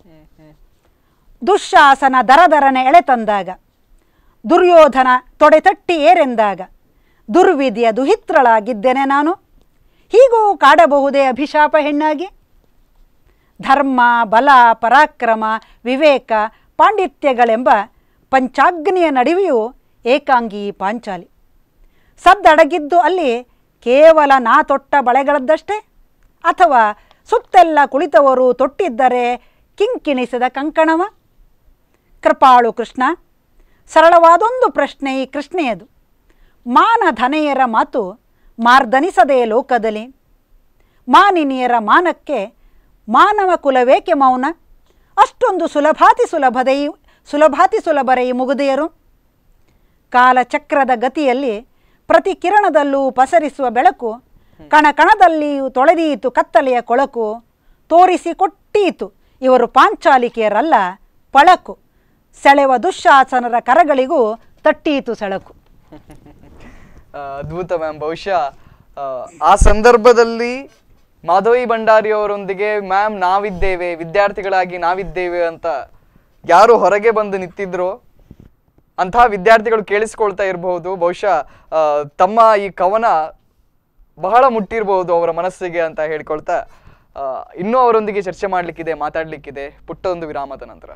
ದುಶ್ಯಾಸನ ದರದರನೆ ಎಳೆತಂದಾಗ ದುರ್ಯೋಧನ ತೊಡೆತಟ್ಟಿ ಏರೆಂದಾಗ ದುರ್ವಿಧಿಯ ದುಹಿತ್ರಳಾಗಿದ್ದೇನೆ ನಾನು ಹೀಗೂ ಕಾಡಬಹುದೇ ಅಭಿಶಾಪ ಹೆಣ್ಣಾಗಿ ಧರ್ಮ ಬಲ ಪರಾಕ್ರಮ ವಿವೇಕ ಪಾಂಡಿತ್ಯಗಳೆಂಬ ಪಂಚಾಗ್ನಿಯ ನಡುವೆಯೂ ಏಕಾಂಗಿ ಪಾಂಚಾಲಿ ಸದ್ದಡಗಿದ್ದು ಅಲ್ಲಿ ಕೇವಲ ನಾ ತೊಟ್ಟ ಬಳೆಗಳದ್ದಷ್ಟೇ ಅಥವಾ ಸುತ್ತೆಲ್ಲ ಕುಳಿತವರು ತೊಟ್ಟಿದ್ದರೆ ಕಿಂಕಿಣಿಸಿದ ಕಂಕಣವ ಕೃಪಾಳು ಕೃಷ್ಣ ಸರಳವಾದೊಂದು ಪ್ರಶ್ನೆ ಈ ಕೃಷ್ಣೆಯದು ಮಾನಧನೆಯರ ಮಾತು ಮಾರ್ದನಿಸದೆ ಲೋಕದಲ್ಲಿ ಮಾನಿನಿಯರ ಮಾನಕ್ಕೆ ಮಾನವ ಕುಲವೇಕೆ ಮೌನ ಅಷ್ಟೊಂದು ಸುಲಭಾತಿ ಸುಲಭದೈ ಸುಲಭಾತಿ ಸುಲಭರೈ ಮುಗುದೆಯರು ಕಾಲಚಕ್ರದ ಗತಿಯಲ್ಲಿ ಪ್ರತಿ ಕಿರಣದಲ್ಲೂ ಪಸರಿಸುವ ಬೆಳಕು ಕಣ ಕಣದಲ್ಲಿಯೂ ತೊಳೆದೀತು ಕತ್ತಲೆಯ ಕೊಳಕು ತೋರಿಸಿ ಕೊಟ್ಟೀತು ಇವರು ಪಾಂಚಾಲಿಕೆಯರಲ್ಲ ಪಳಕು ಸೆಳೆವ ದುಶ್ಯಾಸನರ ಕರಗಳಿಗೂ ತಟ್ಟೀತು ಸೆಳಕು ಆ, ಅದ್ಭುತ ಮ್ಯಾಮ್ ಬಹುಶಃ ಆ, ಆ ಸಂದರ್ಭದಲ್ಲಿ ಮಾಧವಿ ಭಂಡಾರಿ ಅವರೊಂದಿಗೆ ಮ್ಯಾಮ್ ನಾವಿದ್ದೇವೆ ವಿದ್ಯಾರ್ಥಿಗಳಾಗಿ ನಾವಿದ್ದೇವೆ ಅಂತ ಯಾರು ಹೊರಗೆ ಬಂದು ನಿಂತಿದ್ರೋ ಅಂತಹ ವಿದ್ಯಾರ್ಥಿಗಳು ಕೇಳಿಸ್ಕೊಳ್ತಾ ಇರಬಹುದು ಬಹುಶಃ ಆ, ತಮ್ಮ ಈ ಕವನ ಬಹಳ ಮುಟ್ಟಿರಬಹುದು ಅವರ ಮನಸ್ಸಿಗೆ ಅಂತ ಹೇಳ್ಕೊಳ್ತಾ ಆ, ಇನ್ನೂ ಅವರೊಂದಿಗೆ ಚರ್ಚೆ ಮಾಡ್ಲಿಕ್ಕಿದೆ ಮಾತಾಡ್ಲಿಕ್ಕಿದೆ ಪುಟ್ಟ ಒಂದು ವಿರಾಮದ ನಂತರ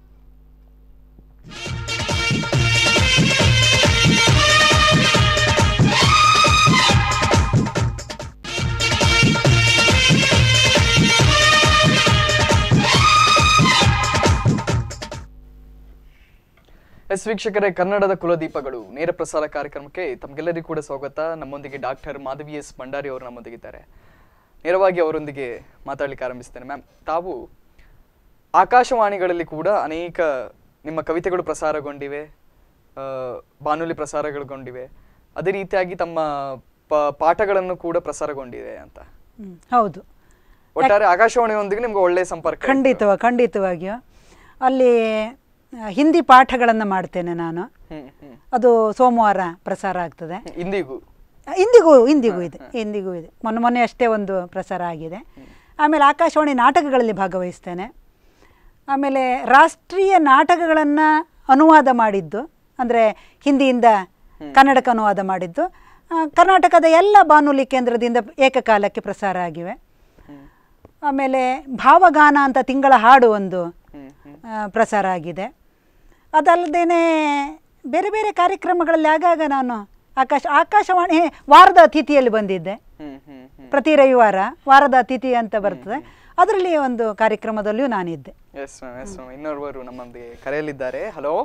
ಎಸ್ ವೀಕ್ಷಕರೇ ಕನ್ನಡದ ಕುಲದೀಪಗಳು ನೇರ ಪ್ರಸಾರ ಕಾರ್ಯಕ್ರಮಕ್ಕೆ ತಮಗೆಲ್ಲರಿಗೂ ಕೂಡ ಸ್ವಾಗತ ನಮ್ಮೊಂದಿಗೆ ಡಾಕ್ಟರ್ ಮಾಧವಿ ಎಸ್ ಭಂಡಾರಿ ಅವರು ನಮ್ಮೊಂದಿಗಿದ್ದಾರೆ ನೇರವಾಗಿ ಅವರೊಂದಿಗೆ ಮಾತಾಡ್ಲಿಕ್ಕೆ ಆರಂಭಿಸ್ತೇನೆ ಮ್ಯಾಮ್ ತಾವು ಆಕಾಶವಾಣಿಗಳಲ್ಲಿ ಕೂಡ ಅನೇಕ ನಿಮ್ಮ ಕವಿತೆಗಳು ಪ್ರಸಾರಗೊಂಡಿವೆ ಆ, ಬಾನುಲಿ ಪ್ರಸಾರಗಳಗೊಂಡಿವೆ ಅದೇ ರೀತಿಯಾಗಿ ತಮ್ಮ ಪ- ಪಾಠಗಳನ್ನು ಕೂಡ ಪ್ರಸಾರಗೊಂಡಿವೆ ಅಂತ ಹ್ಮ್, ಹೌದು ಒಟ್ಟಾರೆ ಆಕಾಶವಾಣಿಯೊಂದಿಗೆ ನಿಮ್ಗೆ ಒಳ್ಳೆ ಸಂಪರ್ಕ ಇತ್ತು. ಖಂಡಿತವ ಖಂಡಿತವಾಗಿಯೂ ಅಲ್ಲಿ ಆ, ಹಿಂದಿ ಪಾಠಗಳನ್ನು ಮಾಡ್ತೇನೆ ನಾನು ಹ್ಮ್ ಹ್ಮ್ ಅದು ಸೋಮವಾರ ಪ್ರಸಾರ ಆಗ್ತದೆ ಇಂದಿಗೂ ಇಂದಿಗೂ ಇಂದಿಗೂ ಇದೆ ಇಂದಿಗೂ ಇದೆ ಮೊನ್ನೆ ಮೊನ್ನೆ ಅಷ್ಟೇ ಒಂದು ಪ್ರಸಾರ ಆಗಿದೆ ಆಮೇಲೆ ಆಕಾಶವಾಣಿ ನಾಟಕಗಳಲ್ಲಿ ಭಾಗವಹಿಸ್ತೇನೆ ಆಮೇಲೆ ರಾಷ್ಟ್ರೀಯ ನಾಟಕಗಳನ್ನು ಅನುವಾದ ಮಾಡಿದ್ದು ಅಂದರೆ ಹಿಂದಿಯಿಂದ ಕನ್ನಡಕ್ಕೆ ಅನುವಾದ ಮಾಡಿದ್ದು ಆ, ಕರ್ನಾಟಕದ ಎಲ್ಲ ಬಾನುಲಿ ಕೇಂದ್ರದಿಂದ ಏಕಕಾಲಕ್ಕೆ ಪ್ರಸಾರ ಆಗಿವೆ ಆಮೇಲೆ ಭಾವಗಾನ ಅಂತ ತಿಂಗಳ ಹಾಡು ಒಂದು ಹ್ಮ್ ಹ್ಮ್ ಆ, ಪ್ರಸಾರ ಆಗಿದೆ ಅದಲ್ಲದೆ ಬೇರೆ ಬೇರೆ ಕಾರ್ಯಕ್ರಮಗಳಲ್ಲಿ ಆಗಾಗ ನಾನು ಆಕಾಶ ಆಕಾಶವಾಣಿ ವಾರದ ಅತಿಥಿಯಲ್ಲಿ ಬಂದಿದ್ದೆ ಹ್ಮ್ ಹ್ಮ್ ಹ್ಮ್ ಪ್ರತಿ ರವಿವಾರ ವಾರದ ಅತಿಥಿ ಅಂತ ಬರ್ತದೆ ಅದರಲ್ಲಿ ಒಂದು ಕಾರ್ಯಕ್ರಮದಲ್ಲಿಯೂ ನಾನಿದ್ದೆ ಎಸ್ ಮ್ಯಾಮ್ ಎಸ್ ಮ್ಯಾಮ್ ಇನ್ನೋರ್ವರು ನಮ್ಮೊಂದಿಗೆ ಕರೆಯಲಿದ್ದಾರೆ ಹಲೋ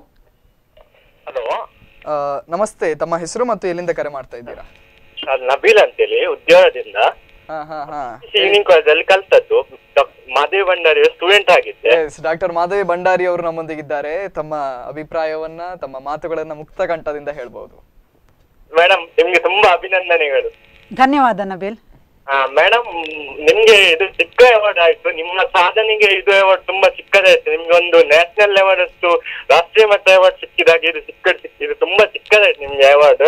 ಹಲೋ ನಮಸ್ತೆ ತಮ್ಮ ಹೆಸರು ಮತ್ತು ಎಲ್ಲಿಂದ ಕರೆ ಮಾಡ್ತಾ ಇದ್ದೀರಾ ನಬೀಲ್ ಅಂತೇಳಿ ಉದ್ಯೋಗದಿಂದ ಹಾ ಹಾ ಹಾ ಈವ್ನಿಂಗ್ ಕಾಲೇಜಲ್ಲಿ ಕಲ್ತದ್ದು ಡಾಕ್- ಮಾದೇವ್ ಭಂಡಾರಿ ಸ್ಟೂಡೆಂಟ್ ಆಗಿದ್ದೆ ಎಸ್ ಡಾಕ್ಟರ್ ಮಾಧವಿ ಭಂಡಾರಿ ಅವರು ನಮ್ಮೊಂದಿಗಿದ್ದಾರೆ ತಮ್ಮ ಅಭಿಪ್ರಾಯವನ್ನ ತಮ್ಮ ಮಾತುಗಳನ್ನ ಮುಕ್ತ ಕಂಠದಿಂದ ಹೇಳ್ಬೋದು ಮೇಡಮ್ ನಿಮ್ಗೆ ತುಂಬಾ ಅಭಿನಂದನೆಗಳು ಧನ್ಯವಾದ ನಬೀಲ್ ಮೇಡಮ್ ನಿಮ್ಗೆ ಇದು ಚಿಕ್ಕ ಅವಾರ್ಡ್ ಆಯ್ತು ನಿಮ್ಮ ಸಾಧನೆಗೆ ಇದು ಅವಾರ್ಡ್ ತುಂಬಾ ಚಿಕ್ಕದಾಯ್ತು ನಿಮ್ಗೆ ಒಂದು ನ್ಯಾಷನಲ್ ಅವಾರ್ಡ್ ಅಷ್ಟು ರಾಷ್ಟ್ರೀಯ ಮಟ್ಟ ಅವಾರ್ಡ್ ಸಿಕ್ಕಿದಾಗ ಇದು ಚಿಕ್ಕ ಇದು ತುಂಬಾ ಚಿಕ್ಕದಾಯ್ತು ನಿಮ್ಗೆ ಅವಾರ್ಡ್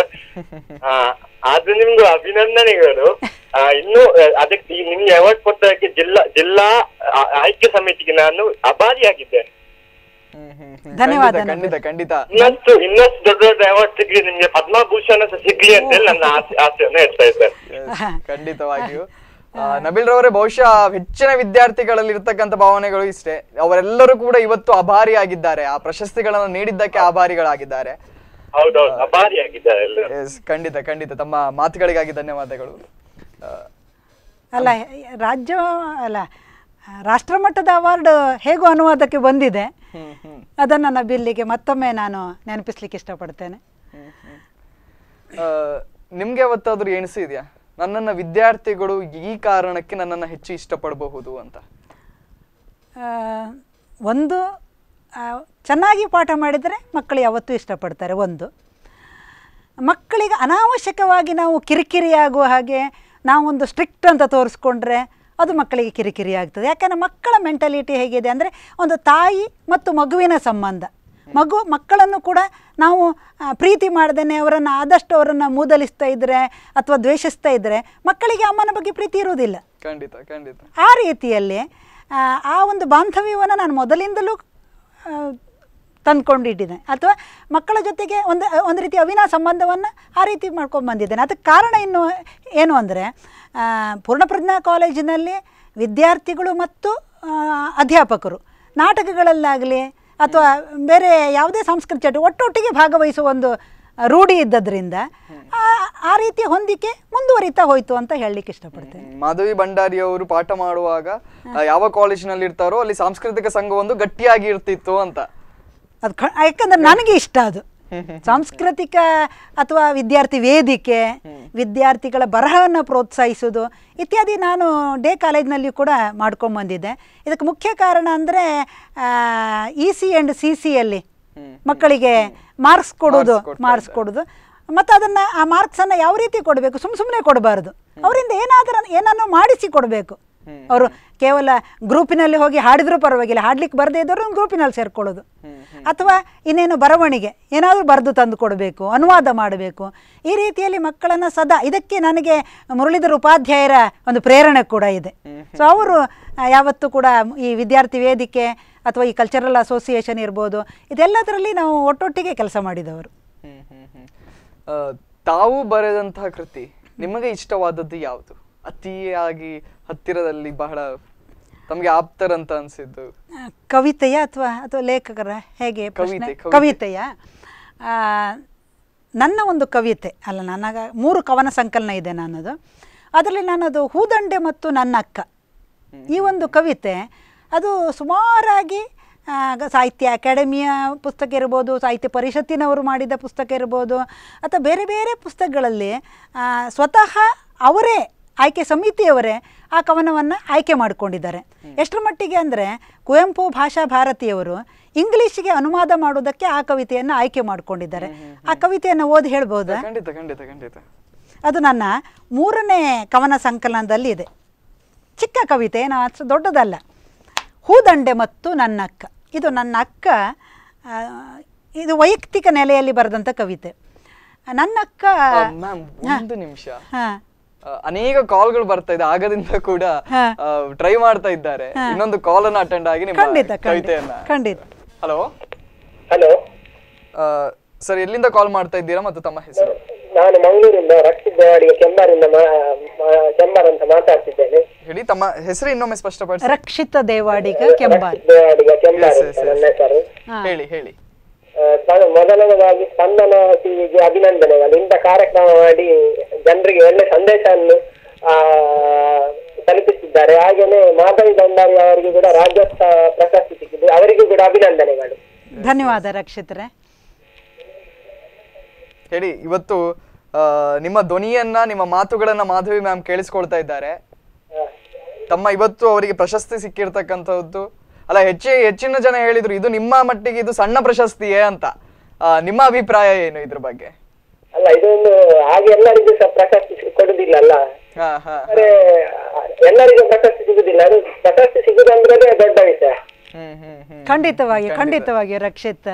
ಅದು ನಿಮ್ಗೆ ಅಭಿನಂದನೆಗಳು ಆ, ಇನ್ನು ಆ, ಅದಕ್ಕೆ ಈ ನಿಮ್ಗೆ ಅವಾರ್ಡ್ ಕೊಟ್ಟದಕ್ಕೆ ಜಿಲ್ಲಾ ಜಿಲ್ಲಾ ಆ, ಆಯ್ಕೆ ಸಮಿತಿಗೆ ನಾನು ಅಭಾರಿಯಾಗಿದ್ದೇನೆ ಹ್ಮ್, ಹ್ಮ್, ಹ್ಮ್. ಧನ್ಯವಾದ ಖಂಡಿತ, ಖಂಡಿತ ಖಂಡಿತ ಇನ್ನಷ್ಟು ಇನ್ನಷ್ಟು ದೊಡ್ಡ ದೊಡ್ಡ ಅವಾರ್ಡ್ ಸಿಗ್ಲಿ ನಿಮ್ಗೆ ಪದ್ಮಭೂಷಣ ಸಹ ಸಿಗ್ಲಿ ಅಂತೇಳಿ ನನ್ನ ಆಸೆ ಆಸೆಯನ್ನು ಹೇಳ್ತಾ ಇದ್ದೇನೆ Yes, ಖಂಡಿತವಾಗಿಯೂ ಆ, ನಬೀಲ್ ರವರೇ ಬಹುಶಃ ಹೆಚ್ಚಿನ ವಿದ್ಯಾರ್ಥಿಗಳಲ್ಲಿ ಇರ್ತಕ್ಕಂಥ ಭಾವನೆಗಳು ಇಷ್ಟೇ ಅವರೆಲ್ಲರೂ ಕೂಡ ಇವತ್ತು ಅಭಾರಿಯಾಗಿದ್ದಾರೆ ಆ ಪ್ರಶಸ್ತಿಗಳನ್ನು ನೀಡಿದ್ದಕ್ಕೆ ಆಭಾರಿಗಳಾಗಿದ್ದಾರೆ ಹೌದೌದು ಅಭಾರಿಯಾಗಿದ್ದಾರೆ ಎಲ್ಲರೂ ಎಸ್ ಖಂಡಿತ ಖಂಡಿತ ತಮ್ಮ ಮಾತುಗಳಿಗಾಗಿ ಧನ್ಯವಾದಗಳು ಆ, ಅಲ್ಲ ರಾಜ್ಯ ಅಲ್ಲ ರಾಷ್ಟ್ರಮಟ್ಟದ ಅವಾರ್ಡ್ ಹೇಗೂ ಅನುವಾದಕ್ಕೆ ಬಂದಿದೆ ಹ್ಮ್ ಹ್ಮ್ ಅದನ್ನು ನಬಿಲ್ಲಿಗೆ ಮತ್ತೊಮ್ಮೆ ನಾನು ನೆನಪಿಸ್ಲಿಕ್ಕೆ ಇಷ್ಟಪಡ್ತೇನೆ ಆ, ನಿಮ್ಗೆ ಯಾವತ್ತಾದ್ರೂ ಎಣಿಸಿದ್ಯಾ ನನ್ನನ್ನ ವಿದ್ಯಾರ್ಥಿಗಳು ಈ ಕಾರಣಕ್ಕೆ ನನ್ನನ್ನ ಹೆಚ್ಚು ಇಷ್ಟಪಡಬಹುದು ಅಂತ ಆ, ಒಂದು ಆ, ಚೆನ್ನಾಗಿ ಪಾಠ ಮಾಡಿದರೆ ಮಕ್ಕಳು ಯಾವತ್ತೂ ಇಷ್ಟಪಡ್ತಾರೆ ಒಂದು ಮಕ್ಕಳಿಗೆ ಅನಾವಶ್ಯಕವಾಗಿ ನಾವು ಕಿರಿಕಿರಿ ಆಗುವ ಹಾಗೆ ನಾವೊಂದು ಸ್ಟ್ರಿಕ್ಟ್ ಅಂತ ತೋರಿಸ್ಕೊಂಡ್ರೆ ಅದು ಮಕ್ಕಳಿಗೆ ಕಿರಿಕಿರಿ ಆಗ್ತದೆ ಯಾಕಂದರೆ ಮಕ್ಕಳ ಮೆಂಟಾಲಿಟಿ ಹೇಗಿದೆ ಅಂದರೆ ಒಂದು ತಾಯಿ ಮತ್ತು ಮಗುವಿನ ಸಂಬಂಧ ಮಗು ಮಕ್ಕಳನ್ನು ಕೂಡ ನಾವು ಆ, ಪ್ರೀತಿ ಮಾಡ್ದೇನೆ ಅವರನ್ನು ಆದಷ್ಟು ಅವರನ್ನು ಮೂದಲಿಸ್ತಾ ಇದ್ದರೆ ಅಥವಾ ದ್ವೇಷಿಸ್ತಾ ಇದ್ದರೆ ಮಕ್ಕಳಿಗೆ ಅಮ್ಮನ ಬಗ್ಗೆ ಪ್ರೀತಿ ಇರುವುದಿಲ್ಲ ಖಂಡಿತ ಖಂಡಿತ ಆ ರೀತಿಯಲ್ಲಿ ಆ, ಆ ಒಂದು ಬಾಂಧವ್ಯವನ್ನು ನಾನು ಮೊದಲಿಂದಲೂ ಆ, ತಂದ್ಕೊಂಡಿಟ್ಟಿದ್ದೇನೆ ಅಥವಾ ಮಕ್ಕಳ ಜೊತೆಗೆ ಒಂದು ಒಂದು ರೀತಿ ಅವಿನಾ ಸಂಬಂಧವನ್ನು ಆ ರೀತಿ ಮಾಡ್ಕೊಂಡು ಬಂದಿದ್ದೇನೆ ಅದಕ್ಕೆ ಕಾರಣ ಇನ್ನು ಏನು ಅಂದರೆ ಪೂರ್ಣಪ್ರಜ್ಞಾ ಕಾಲೇಜಿನಲ್ಲಿ ವಿದ್ಯಾರ್ಥಿಗಳು ಮತ್ತು ಆ, ಅಧ್ಯಾಪಕರು ನಾಟಕಗಳಲ್ಲಾಗಲಿ ಅಥವಾ ಬೇರೆ ಯಾವುದೇ ಸಾಂಸ್ಕೃತಿಕ ಚಟು ಒಟ್ಟೊಟ್ಟಿಗೆ ಭಾಗವಹಿಸುವ ಒಂದು ರೂಢಿ ಇದ್ದದ್ರಿಂದ ಆ- ಆ ರೀತಿಯ ಹೊಂದಿಕೆ ಮುಂದುವರಿತಾ ಹೋಯಿತು ಅಂತ ಹೇಳಲಿಕ್ಕೆ ಇಷ್ಟಪಡ್ತೇನೆ ಹ್ಮ್. ಮಾಧವಿ ಭಂಡಾರಿ ಅವರು ಪಾಠ ಮಾಡುವಾಗ ಆ, ಯಾವ ಕಾಲೇಜಿನಲ್ಲಿ ಇರ್ತಾರೋ ಅಲ್ಲಿ ಸಾಂಸ್ಕೃತಿಕ ಸಂಘ ಒಂದು ಗಟ್ಟಿಯಾಗಿ ಇರ್ತಿತ್ತು ಅಂತ ಅದು ಕ ಯಾಕಂದ್ರೆ ನನಗೆ ಇಷ್ಟ ಅದು ಸಾಂಸ್ಕೃತಿಕ ಅಥವಾ ವಿದ್ಯಾರ್ಥಿ ವೇದಿಕೆ ವಿದ್ಯಾರ್ಥಿಗಳ ಬರಹವನ್ನು ಪ್ರೋತ್ಸಾಹಿಸೋದು ಇತ್ಯಾದಿ ನಾನು ಡೇ ಕಾಲೇಜ್ನಲ್ಲಿ ಕೂಡ ಮಾಡ್ಕೊಂಬಂದಿದ್ದೆ ಇದಕ್ಕೆ ಮುಖ್ಯ ಕಾರಣ ಅಂದರೆ ಇ ಸಿ ಆ್ಯಂಡ್ ಸಿ ಸಿಯಲ್ಲಿ ಮಕ್ಕಳಿಗೆ ಮಾರ್ಕ್ಸ್ ಕೊಡೋದು Marks ಕೊಡ್ತಾ ಮಾರ್ಕ್ಸ್ ಕೊಡೋದು ಮತ್ತು ಅದನ್ನು ಆ ಮಾರ್ಕ್ಸನ್ನು ಯಾವ ರೀತಿ ಕೊಡಬೇಕು ಸುಮ್ಮ ಸುಮ್ಮನೆ ಕೊಡಬಾರ್ದು ಅವರಿಂದ ಏನಾದರೂ ಏನನ್ನು ಮಾಡಿಸಿ ಕೊಡಬೇಕು ಅವರು ಕೇವಲ ಗ್ರೂಪಿನಲ್ಲಿ ಹೋಗಿ ಹಾಡಿದ್ರೂ ಪರವಾಗಿಲ್ಲ ಹಾಡ್ಲಿಕ್ಕೆ ಬರದೇ ಇದ್ದವರು ಒಂದು ಗ್ರೂಪಿನಲ್ಲಿ ಸೇರ್ಕೊಳ್ಳೋದು ಅಥವಾ ಇನ್ನೇನು ಬರವಣಿಗೆ ಏನಾದರೂ ಬರೆದು ತಂದು ಕೊಡಬೇಕು ಅನುವಾದ ಮಾಡಬೇಕು ಈ ರೀತಿಯಲ್ಲಿ ಮಕ್ಕಳನ್ನು ಸದಾ ಇದಕ್ಕೆ ನನಗೆ ಮುರಳೀಧರ ಉಪಾಧ್ಯಾಯರ ಒಂದು ಪ್ರೇರಣೆ ಕೂಡ ಇದೆ ಸೊ ಅವರು ಆ, ಯಾವತ್ತೂ ಕೂಡ ಈ ವಿದ್ಯಾರ್ಥಿ ವೇದಿಕೆ ಅಥವಾ ಈ ಕಲ್ಚರಲ್ ಅಸೋಸಿಯೇಷನ್ ಇರ್ಬೋದು ಇದೆಲ್ಲದರಲ್ಲಿ ನಾವು ಒಟ್ಟೊಟ್ಟಿಗೆ ಕೆಲಸ ಮಾಡಿದವರು ಹ್ಮ್ ಹ್ಮ್ ಹ್ಮ್ ಆ, ತಾವು ಬರೆದಂತಹ ಕೃತಿ ನಿಮಗೆ ಇಷ್ಟವಾದದ್ದು ಯಾವುದು ಅತಿಯಾಗಿ ಹತ್ತಿರದಲ್ಲಿ ಬಹಳ ತಮಗೆ ಆಪ್ತರಂತ ಅನ್ಸಿದ್ದು ಆ, ಕವಿತೆಯ ಅಥವಾ ಅಥವಾ ಲೇಖಕರ ಹೇಗೆ ಪ್ರಶ್ನೆ ಕವಿತೆ, ಕವಿತೆ. ಕವಿತೆಯ ಆ, ನನ್ನ ಒಂದು ಕವಿತೆ ಅಲ್ಲ ನನಗ ಮೂರು ಕವನ ಸಂಕಲನ ಇದೆ ನನ್ನದು ಅದರಲ್ಲಿ ನನ್ನದು ಹೂದಂಡೆ ಮತ್ತು ನನ್ನ ಅಕ್ಕ ಈ ಒಂದು ಕವಿತೆ ಅದು ಸುಮಾರಾಗಿ ಆ, ಗ- ಸಾಹಿತ್ಯ ಅಕಾಡೆಮಿಯ ಪುಸ್ತಕ ಇರ್ಬೋದು ಸಾಹಿತ್ಯ ಪರಿಷತ್ತಿನವರು ಮಾಡಿದ ಪುಸ್ತಕ ಇರ್ಬೋದು ಅಥವಾ ಬೇರೆ ಬೇರೆ ಪುಸ್ತಕಗಳಲ್ಲಿ ಆ, ಸ್ವತಃ ಅವರೇ ಆಯ್ಕೆ ಸಮಿತಿಯವರೇ ಆ ಕವನವನ್ನು ಆಯ್ಕೆ ಮಾಡಿಕೊಂಡಿದ್ದಾರೆ ಎಷ್ಟರ ಮಟ್ಟಿಗೆ ಅಂದರೆ ಕುವೆಂಪು ಭಾಷಾ ಭಾರತಿಯವರು ಇಂಗ್ಲೀಷಿಗೆ ಅನುವಾದ ಮಾಡೋದಕ್ಕೆ ಆ ಕವಿತೆಯನ್ನು ಆಯ್ಕೆ ಮಾಡಿಕೊಂಡಿದ್ದಾರೆ ಆ ಕವಿತೆಯನ್ನು ಓದಿ ಹೇಳ್ಬೋದಾ ಖಂಡಿತ ಖಂಡಿತ ಖಂಡಿತ ಅದು ನನ್ನ ಮೂರನೇ ಕವನ ಸಂಕಲನದಲ್ಲಿ ಇದೆ ಚಿಕ್ಕ ಕವಿತೆ ಏನು ಅಷ್ಟು ದೊಡ್ಡದಲ್ಲ ಹೂದಂಡೆ ಮತ್ತು ನನ್ನ ಅಕ್ಕ ಇದು ನನ್ನ ಅಕ್ಕ ಆ, ಇದು ವೈಯಕ್ತಿಕ ನೆಲೆಯಲ್ಲಿ ಬರೆದಂಥ ಕವಿತೆ ನನ್ನ ಅಕ್ಕ ಮ್ಯಾಮ್ ಒಂದು ನಿಮಿಷ ಹಾಂ ಆ, ಅನೇಕ ಕಾಲ್ಗಳು ಬರ್ತಾ ಇದೆ ಆಗದಿಂದ ಕೂಡ ಹಾ. ಟ್ರೈ ಮಾಡ್ತಾ ಇದ್ದಾರೆ ಇನ್ನೊಂದು ಕಾಲ್ ಅನ್ನ ಅಟೆಂಡ್ ಆಗಿ ನಿಮ್ಮ ಖಂಡಿತ ಖಂಡಿತ ಕವಿತೆಯನ್ನ ಖಂಡಿತ ಹಲೋ ಹಲೋ ಸರ್ ಎಲ್ಲಿಂದ ಕಾಲ್ ಮಾಡ್ತಾ ಇದ್ದೀರಾ ಮತ್ತು ತಮ್ಮ ಹೆಸರು ನಾನು ಮಂಗಳೂರಿಂದ ರಕ್ಷಿತ್ ದೇವಾಡಿಗೆ ಕೆಂಬಾರಿಂದ ಕೆಂಬಾರ್ ಅಂತ ಮಾತಾಡ್ತಿದ್ದೇನೆ ಹೇಳಿ ತಮ್ಮ ಹೆಸರು ಇನ್ನೊಮ್ಮೆ ಸ್ಪಷ್ಟಪಡಿಸಿ ರಕ್ಷಿತ ದೇವಾಡಿಗ ಕೆಂಬಾರ್ ದೇವಾಡಿಗ ಕೆಂಬಾರ್ Yes, yes, ಅಂತ yes. ನನ್ನ ಹೆಸರು ಹೇಳಿ ಹೇಳಿ ಆ, ನಾನು ಮೊದಲನೇದಾಗಿ ಸ್ಪಂದನ ಟಿವಿಗೆ ಅಭಿನಂದನೆಗಳು ಇಂಥ ಕಾರ್ಯಕ್ರಮ ಮಾಡಿ ಜನರಿಗೆ ಒಳ್ಳೆ ಸಂದೇಶವನ್ನು ಆ ತಲುಪಿಸಿದ್ದಾರೆ ಹಾಗೇನೆ ಮಾಧವಿ ಭಂಡಾರಿ ಅವರಿಗೆ ಕೂಡ ರಾಜ್ಯೋತ್ಸವ ಪ್ರಶಸ್ತಿ ಸಿಕ್ಕಿದೆ ಅವರಿಗೂ ಕೂಡ ಅಭಿನಂದನೆಗಳು ಧನ್ಯವಾದ ರಕ್ಷಿತರೆ ಹೇಳಿ ಇವತ್ತು ಆ, ನಿಮ್ಮ ಧ್ವನಿಯನ್ನ ನಿಮ್ಮ ಮಾತುಗಳನ್ನ ಮಾಧವಿ ಮ್ಯಾಮ್ ಕೇಳಿಸ್ಕೊಳ್ತಾ ಇದ್ದಾರೆ ಆ, ತಮ್ಮ ಇವತ್ತು ಅವರಿಗೆ ಪ್ರಶಸ್ತಿ ಸಿಕ್ಕಿರ್ತಕ್ಕಂಥದ್ದು ಅಲ್ಲ ಹೆಚ್ಚಿ ಹೆಚ್ಚಿನ ಜನ ಹೇಳಿದ್ರು ಇದು ನಿಮ್ಮ ಮಟ್ಟಿಗೆ ಇದು ಸಣ್ಣ ಪ್ರಶಸ್ತಿಯೇ ಅಂತ ಆ, ನಿಮ್ಮ ಅಭಿಪ್ರಾಯ ಏನು ಇದ್ರ ಬಗ್ಗೆ ಅಲ್ಲ ಇದೊಂದು ಹಾಗೆ ಎಲ್ಲರಿಗೂ ಸಹ ಪ್ರಶಸ್ತಿ ಸಿ- ಕೊಡುದಿಲ್ಲಲ್ಲ ಹಾ ಹಾ ಅಂದ್ರೆ ಎಲ್ಲರಿಗೂ ಪ್ರಶಸ್ತಿ ಸಿಗುದಿಲ್ಲ ಅದು ಪ್ರಶಸ್ತಿ ಸಿಗುದಂದ್ರೆ ದೊಡ್ಡ ವಿಷಯ ಹ್ಮ್ ಹ್ಮ್ ಹ್ಮ್ ಖಂಡಿತವಾಗಿ ಖಂಡಿತವಾಗಿ ರಕ್ಷಿತ್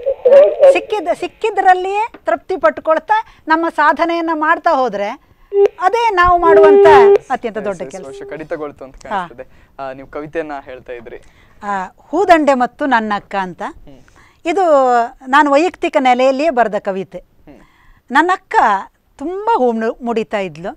ಸಿಕ್ಕಿದ ಸಿಕ್ಕಿದ್ರಲ್ಲಿಯೇ ತೃಪ್ತಿ ಪಟ್ಕೊಳ್ತಾ ನಮ್ಮ ಸಾಧನೆಯನ್ನ ಮಾಡ್ತಾ ಹೋದ್ರೆ ಅದೇ ನಾವು ಮಾಡುವಂತ ಅತ್ಯಂತ ದೊಡ್ಡ ಕೆಲಸ ವರ್ಷ ಕಡಿತಗೊಳ್ತು ಅಂತ ಕಾಣಿಸ್ತದೆ ಆ, ನೀವು ಕವಿತೆಯನ್ನ ಹೇಳ್ತಾ ಇದ್ರಿ ಆ, ಹೂದಂಡೆ ಮತ್ತು ನನ್ನ ಅಕ್ಕ ಅಂತ ಇದು ನಾನು ವೈಯಕ್ತಿಕ ನೆಲೆಯಲ್ಲಿಯೇ ಬರೆದ ಕವಿತೆ ನನ್ನ ಅಕ್ಕ ತುಂಬ ಹೂ ಮು- ಮುಡಿತಾ ಇದ್ಲು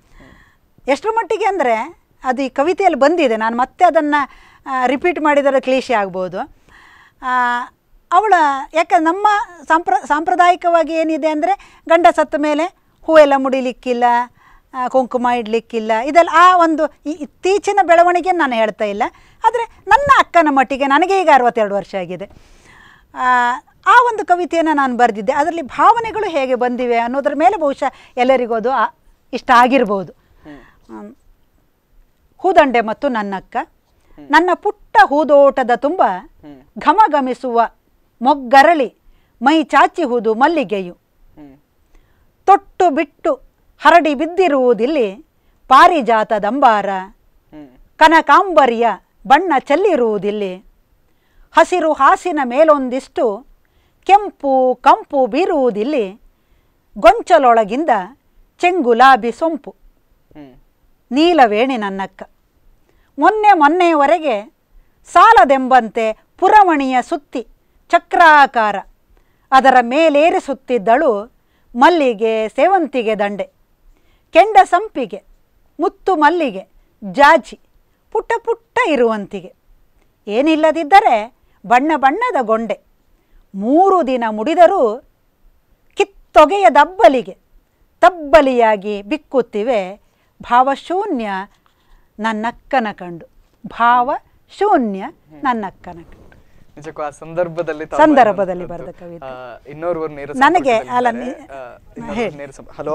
ಎಷ್ಟರ ಮಟ್ಟಿಗೆ ಅಂದರೆ ಅದು ಈ ಕವಿತೆಯಲ್ಲಿ ಬಂದಿದೆ ನಾನು ಮತ್ತೆ ಅದನ್ನು ರಿಪೀಟ್ ಮಾಡಿದರೆ ಕ್ಲೇಶಿ ಆಗ್ಬೋದು ಆ, ಅವಳ ಯಾಕೆ ನಮ್ಮ ಸಾಂಪ್ರ ಸಾಂಪ್ರದಾಯಿಕವಾಗಿ ಏನಿದೆ ಅಂದರೆ ಗಂಡ ಸತ್ತ ಮೇಲೆ ಹೂವೆಲ್ಲ ಮುಡಿಲಿಕ್ಕಿಲ್ಲ ಆ, ಕುಂಕುಮ ಇಡಲಿಕ್ಕಿಲ್ಲ ಇದೆಲ್ಲ ಆ ಒಂದು ಈ ಇತ್ತೀಚಿನ ಬೆಳವಣಿಗೆ ನಾನು ಹೇಳ್ತಾ ಇಲ್ಲ ಆದರೆ ನನ್ನ ಅಕ್ಕನ ಮಟ್ಟಿಗೆ ನನಗೆ ಈಗ ಅರವತ್ತೆರಡು ವರ್ಷ ಆಗಿದೆ ಆ, ಆ ಒಂದು ಕವಿತೆಯನ್ನು ನಾನು ಬರೆದಿದ್ದೆ ಅದರಲ್ಲಿ ಭಾವನೆಗಳು ಹೇಗೆ ಬಂದಿವೆ ಅನ್ನೋದ್ರ ಮೇಲೆ ಬಹುಶಃ ಎಲ್ಲರಿಗೂ ಅದು ಆ- ಇಷ್ಟ ಆಗಿರ್ಬೋದು ಹ್ಮ್. ಹೂದಂಡೆ ಮತ್ತು ನನ್ನಕ್ಕ ನನ್ನ ಪುಟ್ಟ ಹೂದೋಟದ ತುಂಬ ಘಮಘಮಿಸುವ ಮೊಗ್ಗರಳಿ ಮೈ ಚಾಚಿಹುದು ಮಲ್ಲಿಗೆಯು ಹ್ಮ್ ತೊಟ್ಟು ಬಿಟ್ಟು ಹರಡಿ ಬಿದ್ದಿರುವುದಿಲ್ಲಿ ಪಾರಿಜಾತದಂಬಾರ ಹ್ಮ್ ಕನಕಾಂಬರಿಯ ಬಣ್ಣ ಚೆಲ್ಲಿರುವುದಿಲ್ಲಿ ಹಸಿರು ಹಾಸಿನ ಮೇಲೊಂದಿಷ್ಟು ಕೆಂಪು ಕಂಪು ಬೀರುವುದಿಲ್ಲಿ ಗೊಂಚಲೊಳಗಿಂದ ಚೆಂಗುಲಾಬಿ ಸೊಂಪು ಹ್ಮ್ ನೀಲವೇಣಿ ನನ್ನಕ್ಕ ಮೊನ್ನೆ ಮೊನ್ನೆಯವರೆಗೆ ಸಾಲದೆಂಬಂತೆ ಪುರಮಣಿಯ ಸುತ್ತಿ ಚಕ್ರಾಕಾರ ಅದರ ಮೇಲೇರಿಸುತ್ತಿದ್ದಳು ಮಲ್ಲಿಗೆ ಸೇವಂತಿಗೆ ದಂಡೆ ಕೆಂಡ ಸಂಪಿಗೆ ಮುತ್ತು ಮಲ್ಲಿಗೆ ಜಾಜಿ ಪುಟ್ಟ ಪುಟ್ಟ ಇರುವಂತಿಗೆ ಏನಿಲ್ಲದಿದ್ದರೆ ಬಣ್ಣ ಬಣ್ಣದ ಗೊಂಡೆ ಮೂರು ದಿನ ಮುಡಿದರೂ ಕಿತ್ತೊಗೆಯ ದಬ್ಬಲಿಗೆ ತಬ್ಬಲಿಯಾಗಿ ಬಿಕ್ಕುತ್ತಿವೆ ಭಾವಶೂನ್ಯ ನನ್ನಕ್ಕನ ಕಂಡು ಭಾವ ಶೂನ್ಯ ನನ್ನಕ್ಕನ ಕಂಡು ನಿಜಕ್ಕೂ ಆ ಸಂದರ್ಭದಲ್ಲಿ ತಾವು ಸಂದರ್ಭದಲ್ಲಿ ಬರೆದಂಥದ್ದು. ಬರೆದ ಕವಿತೆ. ಆ, ಇನ್ನೋರ್ವರು ನೇರ ನನಗೆ ಅಲ್ಲ, ಸಂಪರ್ಕದಲ್ಲಿದ್ದಾರೆ. ನೀ- ಆ, ಇನ್ನೋರ್ವರು ಹೇಳಿ. ನೇರ ಸಂಪ- ಹಲೋ